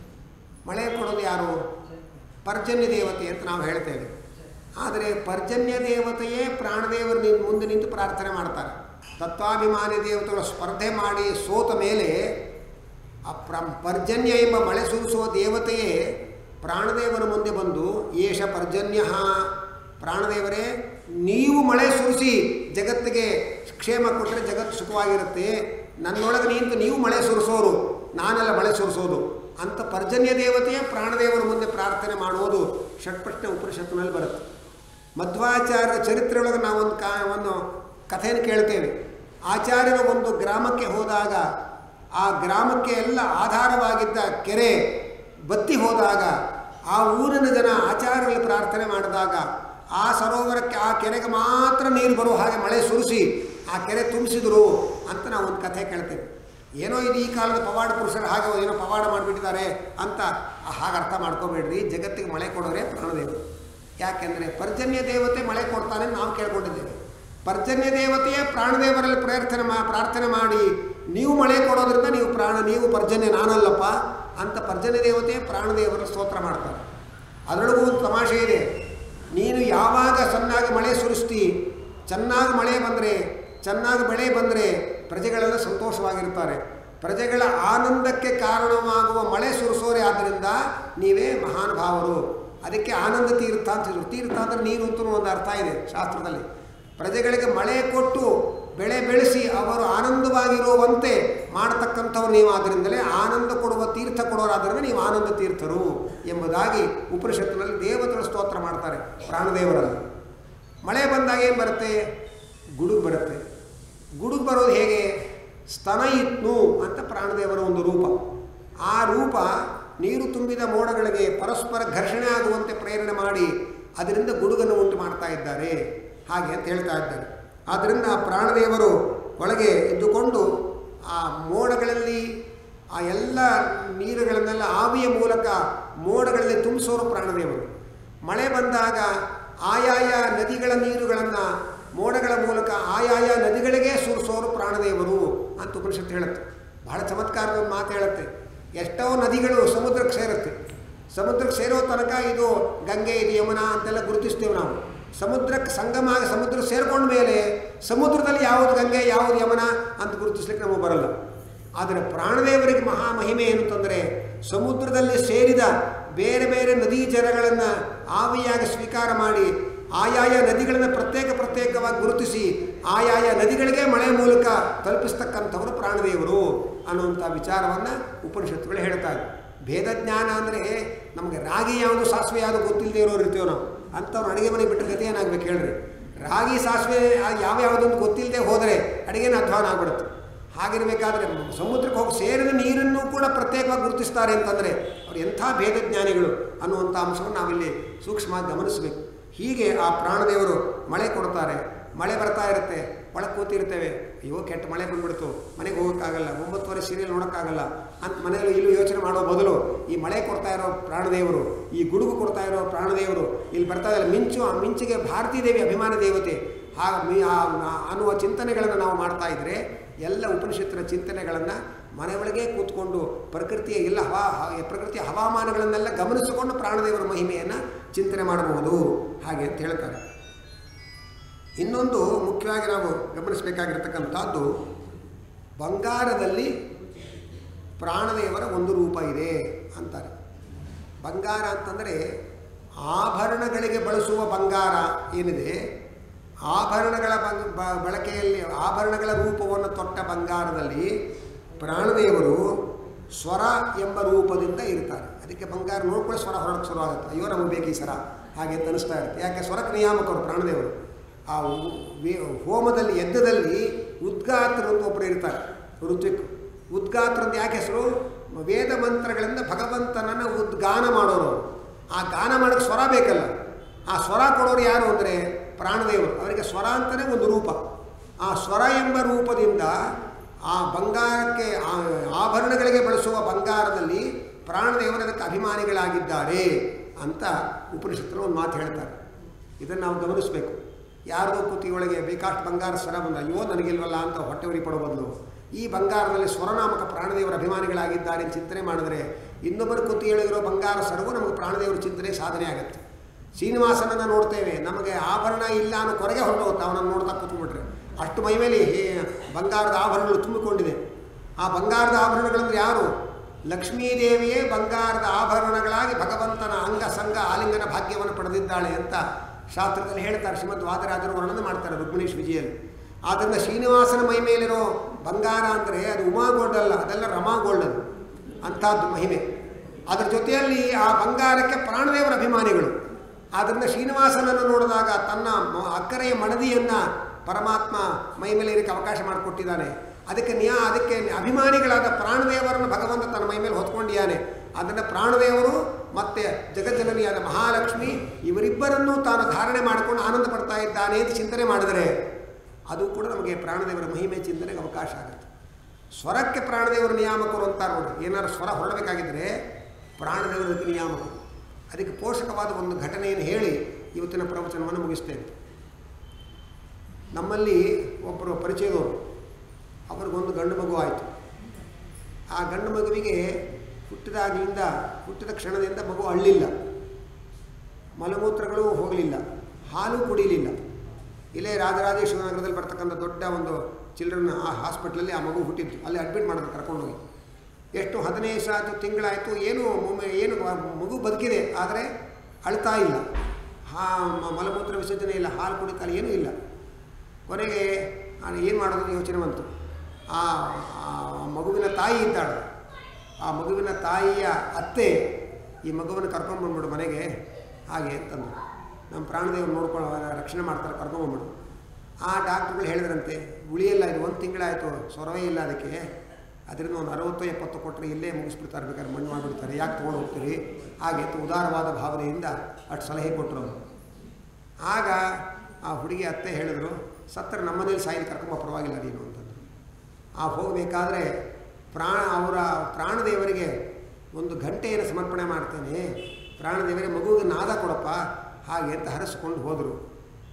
[SPEAKER 1] ಮಳೆ ಕೊಡೋದು ಯಾರು ಪರ್ಜನ್ಯ ದೇವತೆ ಅಂತ ನಾವು ಹೇಳ್ತೇವೆ ಆದರೆ ಪರ್ಜನ್ಯ ದೇವತೆಯೇ ಪ್ರಾಣದೇವರು ನಿನ್ನ ಮುಂದೆ ನಿಂತು ಪ್ರಾರ್ಥನೆ ಮಾಡ್ತಾರೆ ತತ್ವಾಭಿಮಾನಿ ದೇವತೆಗಳು ಸ್ಪರ್ಧೆ ಮಾಡಿ ಸೋತ ಮೇಲೆ ಆ ಪ್ರ ಪರ್ಜನ್ಯ ಎಂಬ ಮಳೆ ಸುರಿಸುವ ದೇವತೆಯೇ ಪ್ರಾಣದೇವರ ಮುಂದೆ ಬಂದು ಏಷ ಪರ್ಜನ್ಯ ಪ್ರಾಣದೇವರೇ ನೀವು ಮಳೆ ಸುರಿಸಿ ಜಗತ್ತಿಗೆ ಕ್ಷೇಮ ಕೊಟ್ಟರೆ ಜಗತ್ತು ಸುಖವಾಗಿರುತ್ತೆ ನನ್ನೊಳಗೆ ನಿಂತು ನೀವು ಮಳೆ ಸುರಿಸೋರು ನಾನೆಲ್ಲ ಮಳೆ ಸುರಿಸೋದು ಅಂತ ಪರ್ಜನ್ಯ ದೇವತೆಯೇ ಪ್ರಾಣದೇವರ ಮುಂದೆ ಪ್ರಾರ್ಥನೆ ಮಾಡುವುದು ಷಟ್ಪಟ್ಟ ಉಪನಿಷತ್ತಿನಲ್ಲಿ ಬರುತ್ತೆ ಮಧ್ವಾಚಾರ್ಯ ಚರಿತ್ರೆಯೊಳಗೆ ನಾವೊಂದು ಕಾ ಒಂದು ಕಥೆಯನ್ನು ಕೇಳ್ತೇವೆ ಆಚಾರ್ಯರ ಒಂದು ಗ್ರಾಮಕ್ಕೆ ಹೋದಾಗ ಆ ಗ್ರಾಮಕ್ಕೆ ಎಲ್ಲ ಆಧಾರವಾಗಿದ್ದ ಕೆರೆ ಬತ್ತಿ ಹೋದಾಗ ಆ ಊರಿನ ಜನ ಆಚಾರ್ಯರಲ್ಲಿ ಪ್ರಾರ್ಥನೆ ಮಾಡಿದಾಗ ಆ ಸರೋವರಕ್ಕೆ ಆ ಕೆರೆಗೆ ಮಾತ್ರ ನೀರು ಬರೋ ಹಾಗೆ ಮಳೆ ಸುರಿಸಿ ಆ ಕೆರೆ ತುಂಬಿಸಿದ್ರು ಅಂತ ನಾವು ಒಂದು ಕಥೆ ಕೇಳ್ತೇವೆ ಏನೋ ಇದು ಈ ಕಾಲದ ಪವಾಡ ಪುರುಷರು ಹಾಗೆ ಏನೋ ಪವಾಡ ಮಾಡಿಬಿಟ್ಟಿದ್ದಾರೆ ಅಂತ ಹಾಗೆ ಅರ್ಥ ಮಾಡ್ಕೋಬೇಡ್ರಿ ಜಗತ್ತಿಗೆ ಮಳೆ ಕೊಡೋರೆ ಪ್ರಾಣದೇವರು ಯಾಕೆಂದರೆ ಪರ್ಜನ್ಯ ದೇವತೆ ಮಳೆ ಕೊಡ್ತಾನೆ ನಾವು ಕೇಳ್ಕೊಂಡಿದ್ದೇವೆ ಪರ್ಜನ್ಯ ದೇವತೆಯೇ ಪ್ರಾಣದೇವರಲ್ಲಿ ಪ್ರಾರ್ಥನೆ ಮಾ ಪ್ರಾರ್ಥನೆ ಮಾಡಿ ನೀವು ಮಳೆ ಕೊಡೋದ್ರಿಂದ ನೀವು ಪ್ರಾಣ ನೀವು ಪರ್ಜನ್ಯ ನಾನಲ್ಲಪ್ಪ ಅಂತ ಪರ್ಜನ್ಯ ದೇವತೆ ಪ್ರಾಣದೇವರ ಸ್ತೋತ್ರ ಮಾಡ್ತಾರೆ ಅದರೊಳಗೂ ಒಂದು ತಮಾಷೆ ಇದೆ ನೀನು ಯಾವಾಗ ಚೆನ್ನಾಗಿ ಮಳೆ ಸುರಿಸ್ತಿ ಚೆನ್ನಾಗಿ ಮಳೆ ಬಂದರೆ ಚೆನ್ನಾಗಿ ಬೆಳೆ ಬಂದರೆ ಪ್ರಜೆಗಳೆಲ್ಲ ಸಂತೋಷವಾಗಿರ್ತಾರೆ ಪ್ರಜೆಗಳ ಆನಂದಕ್ಕೆ ಕಾರಣವಾಗುವ ಮಳೆ ಸುರಿಸೋರೆ ಆದ್ದರಿಂದ ನೀವೇ ಮಹಾನುಭಾವರು ಅದಕ್ಕೆ ಆನಂದ ತೀರ್ಥ ಅಂತ ಹೇಳಿದ್ರು ತೀರ್ಥ ಅಂದರೆ ನೀರು ಅಂತ ಒಂದು ಅರ್ಥ ಇದೆ ಶಾಸ್ತ್ರದಲ್ಲಿ ಪ್ರಜೆಗಳಿಗೆ ಮಳೆ ಕೊಟ್ಟು ಬೆಳೆ ಬೆಳೆಸಿ ಅವರು ಆನಂದವಾಗಿರುವಂತೆ ಮಾಡತಕ್ಕಂಥವ್ರು ನೀವು ಆದ್ದರಿಂದಲೇ ಆನಂದ ಕೊಡುವ ತೀರ್ಥ ಕೊಡೋರಾದ್ದರಿಂದ ನೀವು ಆನಂದ ತೀರ್ಥರು ಎಂಬುದಾಗಿ ಉಪನಿಷತ್ತಿನಲ್ಲಿ ದೇವತೆಗಳು ಸ್ತೋತ್ರ ಮಾಡ್ತಾರೆ ಪ್ರಾಣದೇವರಲ್ಲಿ ಮಳೆ ಬಂದಾಗ ಏನು ಬರುತ್ತೆ ಗುಡುಗು ಬರುತ್ತೆ ಗುಡುಗು ಬರೋದು ಹೇಗೆ ಸ್ತನ ಇತ್ನು ಅಂತ ಪ್ರಾಣದೇವರ ಒಂದು ರೂಪ ಆ ರೂಪ ನೀರು ತುಂಬಿದ ಮೋಡಗಳಿಗೆ ಪರಸ್ಪರ ಘರ್ಷಣೆ ಆಗುವಂತೆ ಪ್ರೇರಣೆ ಮಾಡಿ ಅದರಿಂದ ಗುಡುಗನ್ನು ಉಂಟು ಮಾಡ್ತಾ ಇದ್ದಾರೆ ಹಾಗೆ ಅಂತ ಹೇಳ್ತಾ ಇದ್ದಾರೆ ಆದ್ದರಿಂದ ಪ್ರಾಣದೇವರು ಒಳಗೆ ಇದ್ದುಕೊಂಡು ಆ ಮೋಡಗಳಲ್ಲಿ ಆ ಎಲ್ಲ ನೀರುಗಳನ್ನೆಲ್ಲ ಆವಿಯ ಮೂಲಕ ಮೋಡಗಳಲ್ಲಿ ತುಂಬಿಸೋರು ಪ್ರಾಣದೇವರು ಮಳೆ ಬಂದಾಗ ಆಯಾಯ ನದಿಗಳ ನೀರುಗಳನ್ನು ಮೋಡಗಳ ಮೂಲಕ ಆಯಾಯ ನದಿಗಳಿಗೆ ಸುರಿಸೋರು ಪ್ರಾಣದೇವರು ಅಂತ ಉಪನಿಷತ್ತು ಹೇಳುತ್ತೆ ಬಹಳ ಚಮತ್ಕಾರದ ಒಂದು ಮಾತು ಹೇಳುತ್ತೆ ಎಷ್ಟೋ ನದಿಗಳು ಸಮುದ್ರಕ್ಕೆ ಸೇರುತ್ತೆ ಸಮುದ್ರಕ್ಕೆ ಸೇರೋ ತನಕ ಇದು ಗಂಗೆ ಇದು ಯಮುನಾ ಅಂತೆಲ್ಲ ಗುರುತಿಸ್ತೇವೆ ನಾವು ಸಮುದ್ರಕ್ಕೆ ಸಂಗಮ ಆಗಿ ಸಮುದ್ರ ಸೇರ್ಕೊಂಡ ಮೇಲೆ ಸಮುದ್ರದಲ್ಲಿ ಯಾವುದು ಗಂಗೆ ಯಾವುದು ಯಮುನಾ ಅಂತ ಗುರುತಿಸ್ಲಿಕ್ಕೆ ನಮಗೆ ಬರಲ್ಲ ಆದರೆ ಪ್ರಾಣದೇವರಿಗೆ ಮಹಾ ಮಹಿಮೆ ಏನು ಅಂತಂದರೆ ಸಮುದ್ರದಲ್ಲಿ ಸೇರಿದ ಬೇರೆ ಬೇರೆ ನದಿ ಜಲಗಳನ್ನು ಆವಿಯಾಗಿ ಸ್ವೀಕಾರ ಮಾಡಿ ಆಯಾಯ ನದಿಗಳನ್ನು ಪ್ರತ್ಯೇಕ ಪ್ರತ್ಯೇಕವಾಗಿ ಗುರುತಿಸಿ ಆಯಾಯ ನದಿಗಳಿಗೆ ಮಳೆ ಮೂಲಕ ತಲುಪಿಸ್ತಕ್ಕಂಥವರು ಪ್ರಾಣದೇವರು ಅನ್ನುವಂಥ ವಿಚಾರವನ್ನು ಉಪನಿಷತ್ತುಗಳು ಹೇಳ್ತಾ ಇವೆ ಭೇದ ಜ್ಞಾನ ಅಂದರೆ ನಮಗೆ ರಾಗಿ ಯಾವುದು ಸಾಸಿವೆ ಯಾವುದು ಗೊತ್ತಿಲ್ಲದೆ ಇರೋರು ಇರ್ತೀವಿ ನಾವು ಅಂಥವ್ರು ಅಡುಗೆ ಮನೆ ಬಿಟ್ಟರೆ ಗತಿ ಏನಾಗಬೇಕು ಹೇಳ್ರಿ ರಾಗಿ ಸಾಸಿವೆ ಯಾವ ಯಾವುದೊಂದು ಗೊತ್ತಿಲ್ಲದೆ ಹೋದರೆ ಅಡುಗೆನ ಅಧ್ವಾನ ಆಗ್ಬಿಡುತ್ತೆ ಹಾಗಿರಬೇಕಾದ್ರೆ ಸಮುದ್ರಕ್ಕೆ ಹೋಗಿ ಸೇರಿದ ನೀರನ್ನು ಕೂಡ ಪ್ರತ್ಯೇಕವಾಗಿ ಗುರುತಿಸ್ತಾರೆ ಅಂತಂದರೆ ಅವ್ರು ಎಂಥ ಭೇದ ಜ್ಞಾನಿಗಳು ಅನ್ನುವಂಥ ಅಂಶವನ್ನು ನಾವಿಲ್ಲಿ ಸೂಕ್ಷ್ಮವಾಗಿ ಗಮನಿಸಬೇಕು ಹೀಗೆ ಆ ಪ್ರಾಣದೇವರು ಮಳೆ ಕೊಡ್ತಾರೆ ಮಳೆ ಬರ್ತಾ ಇರುತ್ತೆ ಒಳಗೆ ಕೂತಿರ್ತೇವೆ ಅಯ್ಯೋ ಕೆಟ್ಟ ಮಳೆ ಬಂದ್ಬಿಡ್ತು ಮನೆಗೆ ಹೋಗೋಕ್ಕಾಗಲ್ಲ ಒಂಬತ್ತುವರೆ ಸೀರಿಯಲ್ ನೋಡೋಕ್ಕಾಗಲ್ಲ ಅಂತ ಮನೆಯಲ್ಲಿ ಇಲ್ಲೂ ಯೋಚನೆ ಮಾಡೋ ಬದಲು ಈ ಮಳೆ ಕೊಡ್ತಾ ಇರೋ ಪ್ರಾಣದೇವರು ಈ ಗುಡುಗು ಕೊಡ್ತಾ ಇರೋ ಪ್ರಾಣದೇವರು ಇಲ್ಲಿ ಬರ್ತಾ ಇಲ್ಲ ಮಿಂಚು ಆ ಮಿಂಚಿಗೆ ಭಾರತೀ ದೇವಿ ಅಭಿಮಾನ ದೇವತೆ ಆ ಮಿ ಆ- ಆ- ಅನ್ನುವ ಚಿಂತನೆಗಳನ್ನು ನಾವು ಮಾಡ್ತಾ ಇದ್ದರೆ ಎಲ್ಲ ಉಪನಿಷತ್ತಿನ ಚಿಂತನೆಗಳನ್ನು ಮನೆ ಒಳಗೆ ಕೂತ್ಕೊಂಡು ಪ್ರಕೃತಿಯ ಎಲ್ಲ ಹವಾ ಹ- ಪ್ರಕೃತಿಯ ಹವಾಮಾನಗಳನ್ನೆಲ್ಲ ಗಮನಿಸಿಕೊಂಡು ಪ್ರಾಣದೇವರ ಮಹಿಮೆಯನ್ನು ಚಿಂತನೆ ಮಾಡಬಹುದು ಹಾಗೆ ಅಂತ ಹೇಳ್ತಾರೆ ಇನ್ನೊಂದು ಮುಖ್ಯವಾಗಿ ನಾವು ಗಮನಿಸಬೇಕಾಗಿರ್ತಕ್ಕಂಥದ್ದು ಬಂಗಾರದಲ್ಲಿ ಪ್ರಾಣದೇವರ ಒಂದು ರೂಪ ಇದೆ ಅಂತಾರೆ ಬಂಗಾರ ಅಂತಂದರೆ ಆಭರಣಗಳಿಗೆ ಬಳಸುವ ಬಂಗಾರ ಏನಿದೆ ಆಭರಣಗಳ ಬಂಗ್ ಬ- ಬಳಕೆಯಲ್ಲಿ ಆಭರಣಗಳ ರೂಪವನ್ನು ತೊಟ್ಟ ಬಂಗಾರದಲ್ಲಿ ಪ್ರಾಣದೇವರು ಸ್ವರ ಎಂಬ ರೂಪದಿಂದ ಇರ್ತಾರೆ ಅದಕ್ಕೆ ಬಂಗಾರ ನೋಡ್ಕೊಳ್ಳಿ ಸ್ವರ ಹೊರಡಕ್ಕೆ ಶುರು ಆಗುತ್ತೆ ಅಯ್ಯೋ ನಮಗೆ ಬೇಕು ಈ ಸರ ಹಾಗೆ ಅಂತ ಅನಿಸ್ತಾ ಇರುತ್ತೆ ಯಾಕೆ ಸ್ವರಕ್ಕೆ ನಿಯಾಮಕರು ಪ್ರಾಣದೇವರು ಆ ಉ- ವೇ- ಹೋಮದಲ್ಲಿ ಯಜ್ಞದಲ್ಲಿ ಉದ್ಗಾತ್ರ ಅಂತ ಒಬ್ಬರು ಇರ್ತಾರೆ ಋತ್ವಿಕ್ ಉದ್ಗಾತ್ರ ಅಂತ ಯಾಕೆ ಹೆಸರು ವೇದ ಮಂತ್ರಗಳಿಂದ ಭಗವಂತನನ್ನು ಉದ್ಗಾನ ಮಾಡೋರು ಅವ್ರು. ಆ ಗಾನ ಮಾಡೋಕ್ಕೆ ಸ್ವರ ಬೇಕಲ್ಲ ಆ ಸ್ವರ ಕೊಡೋರು ಯಾರು ಅಂದರೆ ಪ್ರಾಣದೇವರು ಅವರಿಗೆ ಸ್ವರ ಅಂತಲೇ ಒಂದು ರೂಪ ಆ ಸ್ವರ ಎಂಬ ರೂಪದಿಂದ ಆ ಬಂಗಾರಕ್ಕೆ ಆ ಆಭರಣಗಳಿಗೆ ಬಳಸುವ ಬಂಗಾರದಲ್ಲಿ ಪ್ರಾಣದೇವರು ಅದಕ್ಕೆ ಅಭಿಮಾನಿಗಳಾಗಿದ್ದಾರೆ ಅಂತ ಉಪನಿಷತ್ತರು ಒಂದು ಮಾತು ಹೇಳ್ತಾರೆ ಇದನ್ನು ನಾವು ಗಮನಿಸಬೇಕು ಯಾರ್ದೋ ಕುತ್ತಿಯೊಳಗೆ ಬೇಕಾಷ್ಟು ಬಂಗಾರ ಸ್ವರ ಬಂದ ಅಯ್ಯೋ ನನಗಿಲ್ವಲ್ಲ ಅಂತ ಹೊಟ್ಟೆ ಉರಿ ಪಡೋ ಬದಲು ಈ ಬಂಗಾರದಲ್ಲಿ ಸ್ವರನಾಮಕ ಪ್ರಾಣದೇವರ ಅಭಿಮಾನಿಗಳಾಗಿದ್ದಾರೆ ಅಂತ ಚಿಂತನೆ ಮಾಡಿದ್ರೆ ಇನ್ನೊಬ್ಬರ ಕುತ್ತಿಯೊಳಗಿರೋ ಬಂಗಾರ ಸ್ವರವು ನಮಗೆ ಪ್ರಾಣದೇವರ ಚಿಂತನೆ ಸಾಧನೆ ಆಗುತ್ತೆ ಶ್ರೀನಿವಾಸನನ್ನು ನೋಡ್ತೇವೆ ನಮಗೆ ಆಭರಣ ಇಲ್ಲ ಅನ್ನೋ ಕೊರಗೆ ಹೊರಟೋಗುತ್ತೆ ಅವನನ್ನು ನೋಡ್ತಾ ಕೂತ್ಕೊಂಡ್ಬಿಟ್ರೆ ಅಷ್ಟು ಮೈಮೇಲೆ ಹೇ- ಬಂಗಾರದ ಆಭರಣಗಳು ತುಂಬಿಕೊಂಡಿದೆ ಆ ಬಂಗಾರದ ಆಭರಣಗಳಂದ್ರೆ ಯಾರು ಲಕ್ಷ್ಮೀದೇವಿಯೇ ಬಂಗಾರದ ಆಭರಣಗಳಾಗಿ ಭಗವಂತನ ಅಂಗ ಸಂಗ ಆಲಿಂಗನ ಭಾಗ್ಯವನ್ನು ಪಡೆದಿದ್ದಾಳೆ ಅಂತ ಶಾಸ್ತ್ರದಲ್ಲಿ ಹೇಳ್ತಾರೆ ಶ್ರೀಮದ್ ವಾದರಾಜರು ವರ್ಣನೆ ಮಾಡ್ತಾರೆ ರುಕ್ಮಿಣೀಶ್ ವಿಜಯಲ್ಲಿ ಆದ್ದರಿಂದ ಶ್ರೀನಿವಾಸನ ಮೈ ಮೇಲಿರೋ ಬಂಗಾರ ಅಂದರೆ ಅದು ಉಮಾ ಗೋಲ್ಡ್ ಅಲ್ಲ ಅದೆಲ್ಲ ರಮಾ ಗೋಲ್ಡ್ ಅದು ಅಂಥದ್ದು ಮಹಿಮೆ ಅದರ ಜೊತೆಯಲ್ಲಿ ಆ ಬಂಗಾರಕ್ಕೆ ಪ್ರಾಣದೇವರ ಅಭಿಮಾನಿಗಳು ಆದ್ದರಿಂದ ಶ್ರೀನಿವಾಸನನ್ನು ನೋಡಿದಾಗ ತನ್ನ ಮ- ಅಕ್ಕರೆಯ ಮಡದಿಯನ್ನು ಪರಮಾತ್ಮ ಮೈ ಮೇಲೆ ಇರಕ್ಕೆ ಅವಕಾಶ ಮಾಡಿಕೊಟ್ಟಿದ್ದಾನೆ ಅದಕ್ಕೆ ನ್ಯಾ ಅದಕ್ಕೆ ಅಭಿಮಾನಿಗಳಾದ ಪ್ರಾಣದೇವರನ್ನು ಭಗವಂತ ತನ್ನ ಮೈ ಮೇಲೆ ಹೊತ್ಕೊಂಡಿದ್ದಾನೆ ಅದನ್ನು ಪ್ರಾಣದೇವರು ಮತ್ತು ಜಗಜ್ಜನನಿಯಾದ ಮಹಾಲಕ್ಷ್ಮಿ ಇವರಿಬ್ಬರನ್ನೂ ತಾನು ಧಾರಣೆ ಮಾಡಿಕೊಂಡು ಆನಂದ ಪಡ್ತಾ ಇದ್ದಾನೆ ಅಂತ ಚಿಂತನೆ ಮಾಡಿದರೆ ಅದು ಕೂಡ ನಮಗೆ ಪ್ರಾಣದೇವರ ಮಹಿಮೆ ಚಿಂತನೆಗೆ ಅವಕಾಶ ಆಗುತ್ತೆ ಸ್ವರಕ್ಕೆ ಪ್ರಾಣದೇವರು ನಿಯಾಮಕರು ಅಂತಾರೆ ನೋಡಿ ಏನಾದ್ರು ಸ್ವರ ಹೊರಡಬೇಕಾಗಿದ್ದರೆ ಪ್ರಾಣದೇವರು ಅದಕ್ಕೆ ನಿಯಾಮಕರು ಅದಕ್ಕೆ ಪೋಷಕವಾದ ಒಂದು ಘಟನೆಯನ್ನು ಹೇಳಿ ಇವತ್ತಿನ ಪ್ರವಚನವನ್ನು ಮುಗಿಸ್ತೇನೆ ನಮ್ಮಲ್ಲಿ ಒಬ್ಬರು ಪರಿಚಯದವರು ಅವ್ರಿಗೊಂದು ಗಂಡು ಮಗು ಆಯಿತು ಆ ಗಂಡು ಮಗುವಿಗೆ ಹುಟ್ಟಿದಾಗಲಿಂದ ಹುಟ್ಟಿದ ಕ್ಷಣದಿಂದ ಮಗು ಅಳ್ಳಿಲ್ಲ ಮಲಮೂತ್ರಗಳು ಹೋಗಲಿಲ್ಲ ಹಾಲು ಕುಡಿಲಿಲ್ಲ ಇಲ್ಲೇ ರಾಜರಾಜೇಶ್ವರ ನಗರದಲ್ಲಿ ಬರ್ತಕ್ಕಂಥ ದೊಡ್ಡ ಒಂದು ಚಿಲ್ಡ್ರನ್ ಆ ಹಾಸ್ಪಿಟ್ಲಲ್ಲಿ ಆ ಮಗು ಹುಟ್ಟಿತ್ತು ಅಲ್ಲಿ ಅಡ್ಮಿಟ್ ಮಾಡಿದ್ರು ಕರ್ಕೊಂಡೋಗಿ ಎಷ್ಟು ಹದಿನೈದು ಸಾತು ತಿಂಗಳಾಯಿತು ಏನು ಮೊಮ್ಮೆ ಏನು ಮಗು ಬದುಕಿದೆ ಆದರೆ ಅಳ್ತಾ ಇಲ್ಲ ಹಾ ಮ- ಮಲಮೂತ್ರ ವಿಸರ್ಜನೆ ಇಲ್ಲ ಹಾಲು ಕುಡಿತಾ ಇಲ್ಲ ಏನೂ ಇಲ್ಲ ಕೊನೆಗೆ ಏನು ಮಾಡೋದು ಯೋಚನೆ ಬಂತು ಆ ಆ ಮಗುವಿನ ತಾಯಿ ಇದ್ದಾಳೆ ಆ ಮಗುವಿನ ತಾಯಿಯ ಅತ್ತೆ ಈ ಮಗುವನ್ನು ಕರ್ಕೊಂಡ್ಬಂದ್ಬಿಡು ಮನೆಗೆ ಹಾಗೆ ಅಂತಂದು ನಮ್ಮ ಪ್ರಾಣದೇವರು ನೋಡ್ಕೊಂಡು ರಕ್ಷಣೆ ಮಾಡ್ತಾರೆ ಕರ್ಕೊಂಬಂದ್ಬಿಡು ಆ ಡಾಕ್ಟ್ರುಗಳು ಹೇಳಿದ್ರಂತೆ ಉಳಿಯಲ್ಲ ಇದು ಒಂದು ತಿಂಗಳಾಯಿತು ಸ್ವರವೇ ಇಲ್ಲ ಅದಕ್ಕೆ ಅದರಿಂದ ಒಂದು ಅರವತ್ತು ಎಪ್ಪತ್ತು ಕೊಟ್ಟರೆ ಇಲ್ಲೇ ಮುಗಿಸ್ಬಿಡ್ತಾರೆ ಬೇಕಾದ್ರೆ ಮಣ್ಣು ಮಾಡಿಬಿಡ್ತಾರೆ ಯಾಕೆ ತೊಗೊಂಡು ಹೋಗ್ತೀರಿ ಹಾಗೆ ಅಂತ ಉದಾರವಾದ ಭಾವನೆಯಿಂದ ಅಷ್ಟು ಸಲಹೆ ಕೊಟ್ಟರು ಅವರು ಆಗ ಆ ಹುಡುಗಿ ಅತ್ತೆ ಹೇಳಿದ್ರು ಸತ್ತರ ನಮ್ಮನೇಲಿ ಸಾಯಿಲಿ ಕರ್ಕೊಂಬ ಪರವಾಗಿಲ್ಲ ನೀನು ಅಂತಂದ್ರು ಆ ಹೋಗಬೇಕಾದ್ರೆ ಪ್ರಾಣ ಅವರ ಪ್ರಾಣದೇವರಿಗೆ ಒಂದು ಗಂಟೆಯನ್ನು ಸಮರ್ಪಣೆ ಮಾಡ್ತೇನೆ ಪ್ರಾಣದೇವರಿಗೆ ಮಗುವಿಗೆ ನಾದ ಕೊಡಪ್ಪ ಹಾಗೆ ಅಂತ ಹರಸ್ಕೊಂಡು ಹೋದರು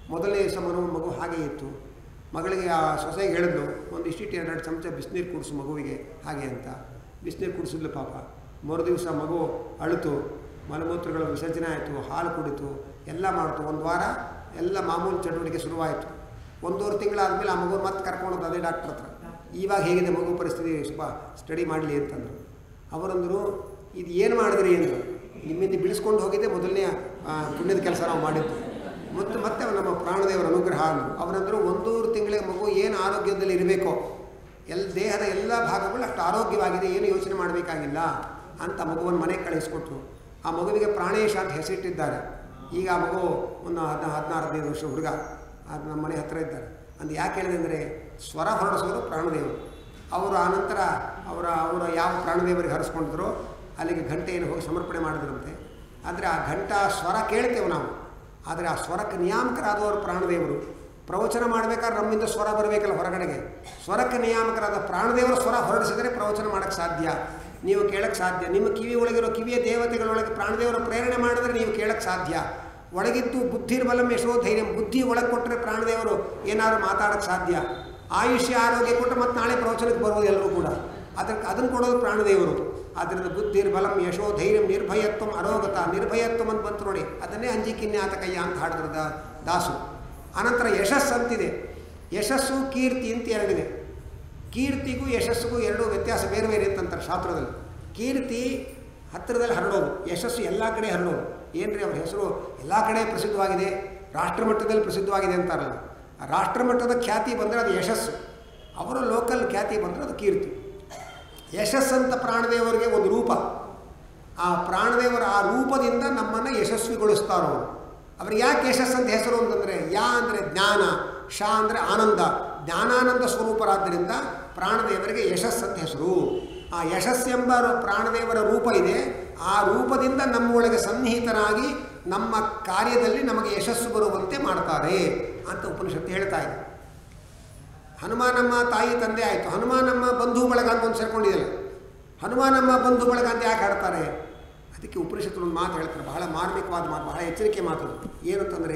[SPEAKER 1] ಮೊದಲನೇ ದಿವಸ ಮಗು ಮಗು ಹಾಗೆ ಇತ್ತು ಮಗಳಿಗೆ ಆ ಸೊಸೆಗೆ ಹೇಳಿದ್ಲು ಒಂದು ಇಷ್ಟಿಟ್ಟು ಎರಡೆರಡು ಚಮಚ ಬಿಸಿನೀರು ಕುಡಿಸು ಮಗುವಿಗೆ ಹಾಗೆ ಅಂತ ಬಿಸಿನೀರು ಕುಡಿಸಿದ್ಲು ಪಾಪ ಮರು ದಿವಸ ಮಗು ಅಳುತು ಮಲಮೂತ್ರಗಳ ವಿಸರ್ಜನೆ ಆಯಿತು ಹಾಲು ಕುಡಿತು ಎಲ್ಲ ಮಾಡ್ತು ಒಂದು ವಾರ ಎಲ್ಲ ಮಾಮೂಲು ಚಟುವಟಿಕೆ ಶುರುವಾಯಿತು ಒಂದೂವರೆ ತಿಂಗಳಾದಮೇಲೆ ಆ ಮಗು ಮತ್ತೆ ಕರ್ಕೊಂಡು ಅದೇ ಡಾಕ್ಟ್ರ್ ಹತ್ರ ಇವಾಗ ಹೇಗಿದೆ ಮಗು ಪರಿಸ್ಥಿತಿ ಸ್ವಲ್ಪ ಸ್ಟಡಿ ಮಾಡಲಿ ಅಂತಂದರು ಅವರಂದರು ಇದು ಏನು ಮಾಡಿದ್ರಿ ಅಂದರು ನಿಮ್ಮಿಂದ ಬಿಡಿಸ್ಕೊಂಡು ಹೋಗಿದ್ದೆ ಮೊದಲನೇ ಆ, ಪುಣ್ಯದ ಕೆಲಸ ನಾವು ಮಾಡಿದ್ದು ಮತ್ತು ಮತ್ತೆ ನಮ್ಮ ಪ್ರಾಣದೇವರ ಅನುಗ್ರಹ ಅಂದರು ಅವರಂದರು ಒಂದೂರು ತಿಂಗಳಿಗೆ ಮಗು ಏನು ಆರೋಗ್ಯದಲ್ಲಿ ಇರಬೇಕೋ ಎಲ್ಲ ದೇಹದ ಎಲ್ಲ ಭಾಗಗಳು ಅಷ್ಟು ಆರೋಗ್ಯವಾಗಿದೆ ಏನು ಯೋಚನೆ ಮಾಡಬೇಕಾಗಿಲ್ಲ ಅಂತ ಮಗುವನ್ನು ಮನೆಗೆ ಕಳಿಸ್ಕೊಟ್ರು ಆ ಮಗುವಿಗೆ ಪ್ರಾಣೇಶ ಅಂತ ಹೆಸರಿಟ್ಟಿದ್ದಾರೆ ಈಗ ಆ ಮಗು ಒಂದು ಹದಿನ ಹದಿನಾರು ಹದಿನೈದು ವರ್ಷ ಹುಡುಗ ಅದು ನಮ್ಮ ಮನೆ ಹತ್ತಿರ ಇದ್ದಾರೆ ಅಂದು ಯಾಕೆ ಹೇಳಿದೆ ಅಂದರೆ ಸ್ವರ ಹೊರಡಿಸೋದು ಪ್ರಾಣದೇವರು ಅವರು ಆನಂತರ ಅವರ ಅವರ ಯಾವ ಪ್ರಾಣದೇವರಿಗೆ ಹರಿಸ್ಕೊಂಡಿದ್ರು ಅಲ್ಲಿಗೆ ಗಂಟೆಯನ್ನು ಹೋಗಿ ಸಮರ್ಪಣೆ ಮಾಡಿದ್ರಂತೆ ಆದರೆ ಆ ಘಂಟಾ ಸ್ವರ ಕೇಳ್ತೇವೆ ನಾವು ಆದರೆ ಆ ಸ್ವರಕ್ಕೆ ನಿಯಾಮಕರಾದವರು ಪ್ರಾಣದೇವರು ಪ್ರವಚನ ಮಾಡಬೇಕಾದ್ರೆ ನಮ್ಮಿಂದ ಸ್ವರ ಬರಬೇಕಲ್ಲ ಹೊರಗಡೆಗೆ ಸ್ವರಕ್ಕೆ ನಿಯಾಮಕರಾದ ಪ್ರಾಣದೇವರು ಸ್ವರ ಹೊರಡಿಸಿದರೆ ಪ್ರವಚನ ಮಾಡೋಕ್ಕೆ ಸಾಧ್ಯ ನೀವು ಕೇಳಕ್ಕೆ ಸಾಧ್ಯ ನಿಮ್ಮ ಕಿವಿ ಒಳಗಿರೋ ಕಿವಿಯ ದೇವತೆಗಳೊಳಗೆ ಪ್ರಾಣದೇವರು ಪ್ರೇರಣೆ ಮಾಡಿದ್ರೆ ನೀವು ಕೇಳಕ್ಕೆ ಸಾಧ್ಯ ಒಳಗಿದ್ದು ಬುದ್ಧಿರ್ಬಲಂ ಯಶೋ ಧೈರ್ಯ ಬುದ್ಧಿ ಒಳಗೆ ಕೊಟ್ಟರೆ ಪ್ರಾಣದೇವರು ಏನಾದರೂ ಮಾತಾಡೋಕ್ಕೆ ಸಾಧ್ಯ ಆಯುಷ್ಯ ಆರೋಗ್ಯ ಕೊಟ್ಟರೆ ಮತ್ತೆ ನಾಳೆ ಪ್ರವಚನಕ್ಕೆ ಬರ್ಬೋದು ಎಲ್ಲರೂ ಕೂಡ ಅದಕ್ಕೆ ಅದನ್ನು ಕೊಡೋದು ಪ್ರಾಣದೇವರು ಆದ್ದರಿಂದ ಬುದ್ಧಿರ್ಬಲಂ ಯಶೋ ಧೈರ್ಯ ನಿರ್ಭಯತ್ವಂ ಅರೋಗತ ನಿರ್ಭಯತ್ವಂ ಅಂತ ಬಂತು ನೋಡಿ ಅದನ್ನೇ ಅಂಜಿಕಿನ್ಯಾತಕಯ್ಯ ಅಂತ ಹಾಡಿದ್ರು ದಾ ದಾಸು ಅನಂತರ ಯಶಸ್ಸು ಅಂತಿದೆ ಯಶಸ್ಸು ಕೀರ್ತಿ ಅಂತ ಎರಡಿದೆ ಕೀರ್ತಿಗೂ ಯಶಸ್ಸಿಗೂ ಎರಡೂ ವ್ಯತ್ಯಾಸ ಬೇರೆ ಬೇರೆ ಇತ್ತಂತಾರೆ ಶಾಸ್ತ್ರದಲ್ಲಿ ಕೀರ್ತಿ ಹತ್ತಿರದಲ್ಲಿ ಹರಡೋದು ಯಶಸ್ಸು ಎಲ್ಲ ಕಡೆ ಹರಡೋದು ಏನ್ರಿ ಅವ್ರ ಹೆಸರು ಎಲ್ಲ ಕಡೆ ಪ್ರಸಿದ್ಧವಾಗಿದೆ ರಾಷ್ಟ್ರಮಟ್ಟದಲ್ಲಿ ಪ್ರಸಿದ್ಧವಾಗಿದೆ ಅಂತಾರಲ್ಲ ಆ ರಾಷ್ಟ್ರಮಟ್ಟದ ಖ್ಯಾತಿ ಬಂದರೆ ಅದು ಯಶಸ್ಸು ಅವರ ಲೋಕಲ್ ಖ್ಯಾತಿ ಬಂದರೆ ಅದು ಕೀರ್ತಿ ಯಶಸ್ಸಂತ ಪ್ರಾಣದೇವರಿಗೆ ಒಂದು ರೂಪ ಆ ಪ್ರಾಣದೇವರ ಆ ರೂಪದಿಂದ ನಮ್ಮನ್ನು ಯಶಸ್ವಿಗೊಳಿಸ್ತಾರೋ ಅವರು ಅವ್ರಿಗೆ ಯಾಕೆ ಯಶಸ್ಸು ಅಂತ ಹೆಸರು ಅಂತಂದರೆ ಯಾ ಅಂದರೆ ಜ್ಞಾನ ಶಾ ಅಂದರೆ ಆನಂದ ಜ್ಞಾನಾನಂದ ಸ್ವರೂಪರಾದ್ದರಿಂದ ಪ್ರಾಣದೇವರಿಗೆ ಯಶಸ್ಸು ಅಂತ ಹೆಸರು ಆ ಯಶಸ್ಸೆಂಬ ಪ್ರಾಣದೇವರ ರೂಪ ಇದೆ ಆ ರೂಪದಿಂದ ನಮ್ಮೊಳಗೆ ಸನ್ನಿಹಿತರಾಗಿ ನಮ್ಮ ಕಾರ್ಯದಲ್ಲಿ ನಮಗೆ ಯಶಸ್ಸು ಬರುವಂತೆ ಮಾಡ್ತಾರೆ ಅಂತ ಉಪನಿಷತ್ತು ಹೇಳ್ತಾ ಇದೆ ಹನುಮಾನಮ್ಮ ತಾಯಿ ತಂದೆ ಆಯಿತು ಹನುಮಾನಮ್ಮ ಬಂಧು ಬಳಗ ಅಂತ ಒಂದು ಸೇರ್ಕೊಂಡಿದೆಯಲ್ಲ ಹನುಮಾನಮ್ಮ ಬಂಧು ಬಳಗ ಅಂತ ಯಾಕೆ ಹಾಡ್ತಾರೆ ಅದಕ್ಕೆ ಉಪನಿಷತ್ತು ಒಂದು ಮಾತು ಹೇಳ್ತಾರೆ ಬಹಳ ಮಾರ್ಮಿಕವಾದ ಮಾತು ಬಹಳ ಎಚ್ಚರಿಕೆ ಮಾತು ಅದು. ಏನಂತಂದರೆ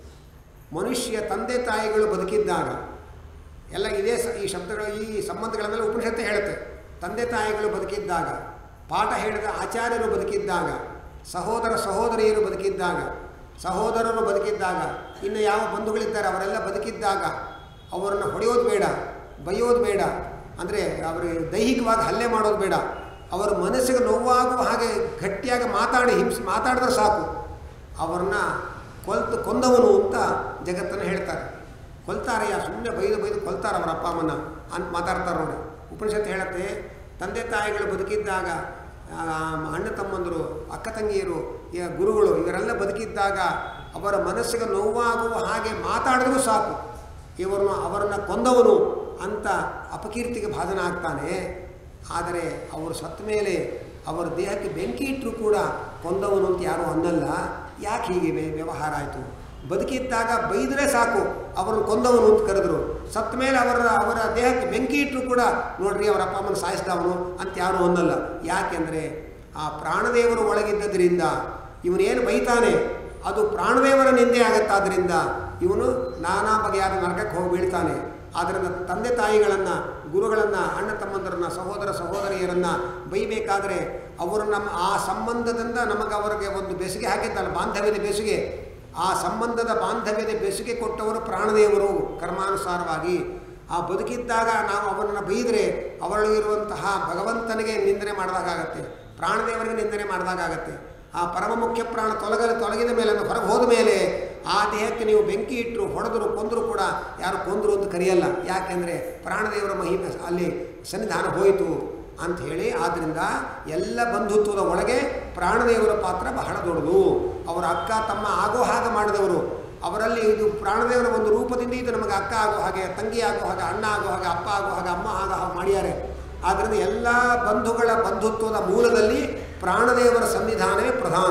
[SPEAKER 1] ಮನುಷ್ಯ ತಂದೆ ತಾಯಿಗಳು ಬದುಕಿದ್ದಾಗ ಎಲ್ಲ ಇದೇ ಸ ಈ ಶಬ್ದಗಳು ಈ ಸಂಬಂಧಗಳನ್ನೆಲ್ಲ ಉಪನಿಷತ್ತು ಹೇಳುತ್ತೆ ತಂದೆ ತಾಯಿಗಳು ಬದುಕಿದ್ದಾಗ ಪಾಠ ಹೇಳಿದ ಆಚಾರ್ಯರು ಬದುಕಿದ್ದಾಗ ಸಹೋದರ ಸಹೋದರಿಯರು ಬದುಕಿದ್ದಾಗ ಸಹೋದರರು ಬದುಕಿದ್ದಾಗ ಇನ್ನು ಯಾವ ಬಂಧುಗಳಿದ್ದಾರೆ ಅವರೆಲ್ಲ ಬದುಕಿದ್ದಾಗ ಅವರನ್ನು ಹೊಡೆಯೋದು ಬೇಡ ಬೈಯೋದು ಬೇಡ ಅಂದರೆ ಅವರಿಗೆ ದೈಹಿಕವಾಗಿ ಹಲ್ಲೆ ಮಾಡೋದು ಬೇಡ ಅವರ ಮನಸ್ಸಿಗೆ ನೋವಾಗುವ ಹಾಗೆ ಗಟ್ಟಿಯಾಗಿ ಮಾತಾಡಿ ಹಿಂಸೆ ಮಾತಾಡಿದ್ರೆ ಸಾಕು ಅವ್ರನ್ನ ಕೊಲ್ತು ಕೊಂದವನು ಅಂತ ಜಗತ್ತನ್ನು ಹೇಳ್ತಾರೆ ಕೊಲ್ತಾರಯ್ಯ ಸುಮ್ಮನೆ ಬೈದು ಬೈದು ಕೊಲ್ತಾರೆ ಅವರ ಅಪ್ಪ ಅಮ್ಮನ ಅಂತ ಮಾತಾಡ್ತಾರೆ ನೋಡಿ ಉಪನಿಷತ್ತು ಹೇಳುತ್ತೆ ತಂದೆ ತಾಯಿಗಳು ಬದುಕಿದ್ದಾಗ ಆ, ಅಣ್ಣ ತಮ್ಮಂದರು ಅಕ್ಕ ತಂಗಿಯರು ಈ ಗುರುಗಳು ಇವರೆಲ್ಲ ಬದುಕಿದ್ದಾಗ ಅವರ ಮನಸ್ಸಿಗೆ ನೋವಾಗುವ ಹಾಗೆ ಮಾತಾಡಿದ್ರೂ ಸಾಕು ಇವರನ್ನು ಅವರನ್ನು ಕೊಂದವನು ಅಂತ ಅಪಕೀರ್ತಿಗೆ ಭಾಜನ ಆಗ್ತಾನೆ ಆದರೆ ಅವರು ಸತ್ತ ಮೇಲೆ ಅವರ ದೇಹಕ್ಕೆ ಬೆಂಕಿ ಇಟ್ಟರೂ ಕೂಡ ಕೊಂದವನು ಅಂತ ಯಾರೂ ಅನ್ನಲ್ಲ ಯಾಕೆ ಹೀಗೆ ವ್ಯ- ವ್ಯವಹಾರ ಆಯಿತು ಬದುಕಿದ್ದಾಗ ಬೈದರೆ ಸಾಕು ಅವರನ್ನು ಕೊಂದವನು ಅಂತ ಕರೆದ್ರು ಸತ್ತ ಮೇಲೆ ಅವರ ಅವರ ದೇಹಕ್ಕೆ ಬೆಂಕಿ ಇಟ್ಟರು ಕೂಡ ನೋಡ್ರಿ ಅವರ ಅಪ್ಪ ಅಮ್ಮನ ಸಾಯಿಸಿದವನು ಅಂತ ಯಾರೂ ಅನ್ನಲ್ಲ ಯಾಕೆಂದರೆ ಆ ಪ್ರಾಣದೇವರು ಒಳಗಿದ್ದರಿಂದ ಇವನೇನು ಬೈತಾನೆ ಅದು ಪ್ರಾಣದೇವರ ನಿಂದೆ ಆಗತ್ತಾದ್ದರಿಂದ ಇವನು ನಾನಾ ಬಗೆಯಾದ ನರಕಕ್ಕೆ ಹೋಗಿ ಬೀಳ್ತಾನೆ ಆದ್ದರಿಂದ ತಂದೆ ತಾಯಿಗಳನ್ನು ಗುರುಗಳನ್ನು ಅಣ್ಣ ತಮ್ಮಂದರನ್ನ ಸಹೋದರ ಸಹೋದರಿಯರನ್ನು ಬೈಬೇಕಾದರೆ ಅವರು ನಮ್ಮ ಆ ಸಂಬಂಧದಿಂದ ನಮಗೆ ಅವರಿಗೆ ಒಂದು ಬೆಸುಗೆ ಹಾಕಿದ್ದಲ್ಲ ಬಾಂಧವ್ಯದ ಬೆಸುಗೆ ಆ ಸಂಬಂಧದ ಬಾಂಧವ್ಯದ ಬೆಸುಗೆ ಕೊಟ್ಟವರು ಪ್ರಾಣದೇವರು ಕರ್ಮಾನುಸಾರವಾಗಿ ಆ ಬದುಕಿದ್ದಾಗ ನಾವು ಅವರನ್ನು ಬೈದರೆ ಅವರೊಳಗಿರುವಂತಹ ಭಗವಂತನಿಗೆ ನಿಂದನೆ ಮಾಡಿದಾಗತ್ತೆ ಪ್ರಾಣದೇವರಿಗೆ ನಿಂದನೆ ಮಾಡಿದಾಗತ್ತೆ ಆ ಪರಮ ಮುಖ್ಯ ಪ್ರಾಣ ತೊಲಗಲು ತೊಲಗಿದ ಮೇಲೆ ಅದು ಹೊರಗೆ ಹೋದ ಮೇಲೆ ಆ ದೇಹಕ್ಕೆ ನೀವು ಬೆಂಕಿ ಇಟ್ಟರು ಹೊಡೆದ್ರು ಕೊಂದರು ಕೂಡ ಯಾರು ಕೊಂದರು ಅಂತ ಕರೆಯಲ್ಲ ಯಾಕೆಂದರೆ ಪ್ರಾಣದೇವರ ಮಹಿಮೆ ಅಲ್ಲಿ ಸನ್ನಿಧಾನ ಹೋಯಿತು ಅಂತ ಹೇಳಿ ಆದ್ದರಿಂದ ಎಲ್ಲ ಬಂಧುತ್ವದ ಒಳಗೆ ಪ್ರಾಣದೇವರ ಪಾತ್ರ ಬಹಳ ದೊಡ್ಡದು ಅವರ ಅಕ್ಕ ತಮ್ಮ ಆಗೋ ಹಾಗೆ ಮಾಡಿದವರು ಅವರಲ್ಲಿ ಇದು ಪ್ರಾಣದೇವರ ಒಂದು ರೂಪದಿಂದ ಇದು ನಮಗೆ ಅಕ್ಕ ಆಗೋ ಹಾಗೆ ತಂಗಿ ಆಗೋ ಹಾಗೆ ಅಣ್ಣ ಆಗೋ ಹಾಗೆ ಅಪ್ಪ ಆಗೋ ಹಾಗೆ ಅಮ್ಮ ಆಗೋ ಹಾಗೆ ಮಾಡ್ಯಾರೆ ಆದ್ದರಿಂದ ಎಲ್ಲ ಬಂಧುಗಳ ಬಂಧುತ್ವದ ಮೂಲದಲ್ಲಿ ಪ್ರಾಣದೇವರ ಸನ್ನಿಧಾನವೇ ಪ್ರಧಾನ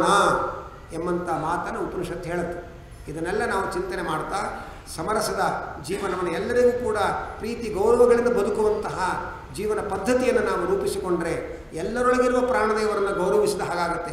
[SPEAKER 1] ಎಂಬಂಥ ಮಾತನ್ನು ಉಪನಿಷತ್ತು ಹೇಳುತ್ತೆ ಇದನ್ನೆಲ್ಲ ನಾವು ಚಿಂತನೆ ಮಾಡ್ತಾ ಸಮರಸದ ಜೀವನವನ್ನು ಎಲ್ಲರಿಗೂ ಕೂಡ ಪ್ರೀತಿ ಗೌರವಗಳಿಂದ ಬದುಕುವಂತಹ ಜೀವನ ಪದ್ಧತಿಯನ್ನು ನಾವು ರೂಪಿಸಿಕೊಂಡ್ರೆ ಎಲ್ಲರೊಳಗಿರುವ ಪ್ರಾಣದೇವರನ್ನು ಗೌರವಿಸಿದ ಹಾಗಾಗತ್ತೆ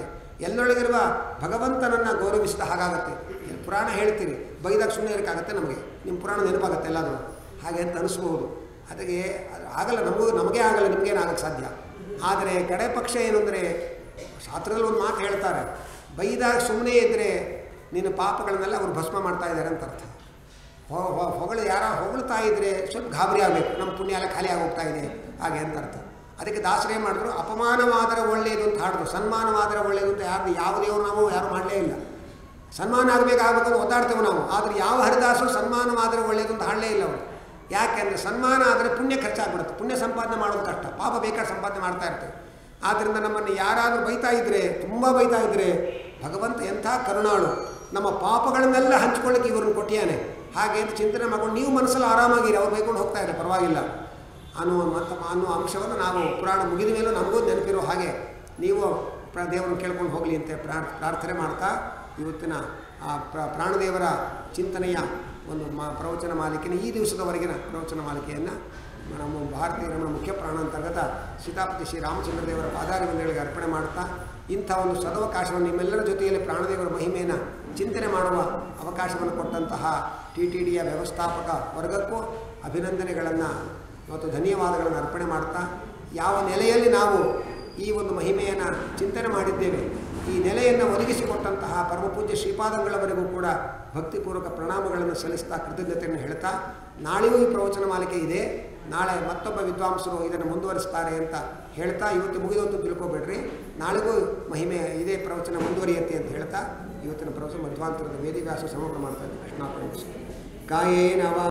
[SPEAKER 1] ಎಲ್ಲೊಳಗಿರುವ ಭಗವಂತನನ್ನು ಗೌರವಿಸಿದ ಹಾಗಾಗತ್ತೆ ಪುರಾಣ ಹೇಳ್ತೀರಿ ಬೈದಾಗ ಸುಮ್ಮನೆ ಇರೋಕ್ಕಾಗತ್ತೆ ನಮಗೆ ನಿಮ್ಮ ಪುರಾಣ ನೆನಪಾಗತ್ತೆ ಎಲ್ಲಾದರೂ ಹಾಗೆ ಅಂತ ಅನಿಸ್ಬೋದು ಅದಕ್ಕೆ ಅದು ಆಗಲ್ಲ ನಮಗೂ ನಮಗೆ ಆಗಲ್ಲ ನಿಮಗೇನಾಗಕ್ಕೆ ಸಾಧ್ಯ ಆದರೆ ಕಡೆ ಪಕ್ಷ ಏನು ಅಂದರೆ ಶಾಸ್ತ್ರದಲ್ಲಿ ಒಂದು ಮಾತು ಹೇಳ್ತಾರೆ ಬೈದಾಗ ಸುಮ್ಮನೆ ಇದ್ದರೆ ನಿನ್ನ ಪಾಪಗಳನ್ನೆಲ್ಲ ಅವರು ಭಸ್ಮ ಮಾಡ್ತಾ ಇದ್ದಾರೆ ಅಂತ ಅರ್ಥ ಹೊ- ಹೊ- ಹೊಗಳು ಯಾರ ಹೊಗಳ್ತಾ ಇದ್ದರೆ ಸ್ವಲ್ಪ ಗಾಬರಿ ಆಗಬೇಕು ನಮ್ಮ ಪುಣ್ಯ ಎಲ್ಲ ಖಾಲಿ ಆಗೋಗ್ತಾ ಇದೆ ಹಾಗೆ ಅಂತ ಅರ್ಥ ಅದಕ್ಕೆ ದಾಸರೇ ಮಾಡಿದ್ರು ಅಪಮಾನವಾದರೆ ಒಳ್ಳೆಯದು ಅಂತ ಹಾಡಿದ್ರು ಸನ್ಮಾನವಾದರೆ ಒಳ್ಳೆಯದು ಅಂತ ಯಾರು ಯಾವ ದೇವರು ನಾವು ಯಾರು ಮಾಡಲೇ ಇಲ್ಲ ಸನ್ಮಾನ ಆಗಬೇಕಾಗಬೇಕು ಅಂತ ಒದ್ದಾಡ್ತೇವೆ ನಾವು ಆದರೆ ಯಾವ ಹರಿದಾಸು ಸನ್ಮಾನವಾದರೆ ಒಳ್ಳೆಯದು ಅಂತ ಹಾಡಲೇ ಇಲ್ಲ ಅವರು ಯಾಕೆಂದರೆ ಸನ್ಮಾನ ಆದರೆ ಪುಣ್ಯ ಖರ್ಚಾಗ್ಬಿಡುತ್ತೆ ಪುಣ್ಯ ಸಂಪಾದನೆ ಮಾಡೋದು ಕಷ್ಟ ಪಾಪ ಬೇಕಾದ ಸಂಪಾದನೆ ಮಾಡ್ತಾ ಇರ್ತೇವೆ ಆದ್ದರಿಂದ ನಮ್ಮನ್ನು ಯಾರಾದರೂ ಬೈತಾ ಇದ್ದರೆ ತುಂಬ ಬೈತಾ ಇದ್ದರೆ ಭಗವಂತ ಎಂಥ ಕರುಣಾಳು ನಮ್ಮ ಪಾಪಗಳನ್ನೆಲ್ಲ ಹಂಚ್ಕೊಳ್ಳಿಕ್ಕೆ ಇವ್ರನ್ನ ಕೊಟ್ಟಿಯಾನೆ ಹಾಗೆ ಅಂತ ಚಿಂತನೆ ಮಾಡ್ಕೊಂಡು ನೀವು ಮನಸ್ಸಲ್ಲಿ ಆರಾಮಾಗಿರಿ ಅವ್ರು ಬೈಕೊಂಡು ಹೋಗ್ತಾ ಇದ್ದಾರೆ ಪರವಾಗಿಲ್ಲ ಅನ್ನುವ ಮತ್ತು ಅನ್ನುವ ಅಂಶವನ್ನು ನಾವು ಪುರಾಣ ಮುಗಿದ ಮೇಲೂ ನಮಗೂ ನೆನಪಿರೋ ಹಾಗೆ ನೀವು ಪ್ರ ದೇವರನ್ನು ಕೇಳ್ಕೊಂಡು ಹೋಗಲಿ ಅಂತ ಪ್ರಾರ್ ಪ್ರಾರ್ಥನೆ ಮಾಡ್ತಾ ಇವತ್ತಿನ ಆ ಪ್ರ ಪ್ರಾಣದೇವರ ಚಿಂತನೆಯ ಒಂದು ಮಾ ಪ್ರವಚನ ಮಾಲಿಕೆನ ಈ ದಿವಸದವರೆಗಿನ ಪ್ರವಚನ ಮಾಲಿಕೆಯನ್ನು ನಮ್ಮ ಭಾರತೀಯ ನಮ್ಮ ಮುಖ್ಯ ಪ್ರಾಣಾಂತರ್ಗತ ಸೀತಾಪತಿ ಶ್ರೀ ರಾಮಚಂದ್ರ ದೇವರ ಪಾದಾರಿವಂದಗಳಿಗೆ ಅರ್ಪಣೆ ಮಾಡ್ತಾ ಇಂಥ ಒಂದು ಸದವಕಾಶವನ್ನು ನಿಮ್ಮೆಲ್ಲರ ಜೊತೆಯಲ್ಲಿ ಪ್ರಾಣದೇವರ ಮಹಿಮೆಯನ್ನು ಚಿಂತನೆ ಮಾಡುವ ಅವಕಾಶವನ್ನು ಕೊಟ್ಟಂತಹ ಟಿ ಟಿ ಡಿಯ ವ್ಯವಸ್ಥಾಪಕ ವರ್ಗಕ್ಕೂ ಅಭಿನಂದನೆಗಳನ್ನು ಮತ್ತು ಧನ್ಯವಾದಗಳನ್ನು ಅರ್ಪಣೆ ಮಾಡ್ತಾ ಯಾವ ನೆಲೆಯಲ್ಲಿ ನಾವು ಈ ಒಂದು ಮಹಿಮೆಯನ್ನು ಚಿಂತನೆ ಮಾಡಿದ್ದೇವೆ ಈ ನೆಲೆಯನ್ನು ಒದಗಿಸಿಕೊಟ್ಟಂತಹ ಪರಮಪೂಜ್ಯ ಶ್ರೀಪಾದಂಗಳವರೆಗೂ ಕೂಡ ಭಕ್ತಿಪೂರ್ವಕ ಪ್ರಣಾಮಗಳನ್ನು ಸಲ್ಲಿಸ್ತಾ ಕೃತಜ್ಞತೆಯನ್ನು ಹೇಳ್ತಾ ನಾಳೆಯೂ ಈ ಪ್ರವಚನ ಮಾಲಿಕೆ ಇದೆ ನಾಳೆ ಮತ್ತೊಬ್ಬ ವಿದ್ವಾಂಸರು ಇದನ್ನು ಮುಂದುವರಿಸ್ತಾರೆ ಅಂತ ಹೇಳ್ತಾ ಇವತ್ತು ಮುಗಿದೊಂದು ತಿಳ್ಕೊಬೇಡ್ರಿ ನಾಳೆಗೂ ಮಹಿಮೆ ಇದೇ ಪ್ರವಚನ ಮುಂದುವರಿಯುತ್ತೆ ಅಂತ ಹೇಳ್ತಾ ಇವತ್ತಿನ ಪ್ರವಚನ ಮಧ್ವಾಂತರದ ವೇದಿವ್ಯಾಸ ಸಮಗ್ರ ಮಾಡ್ತಾ ಇದ್ದೀನಿ ಕೃಷ್ಣಾಪುರ ಕಾಯೇನವ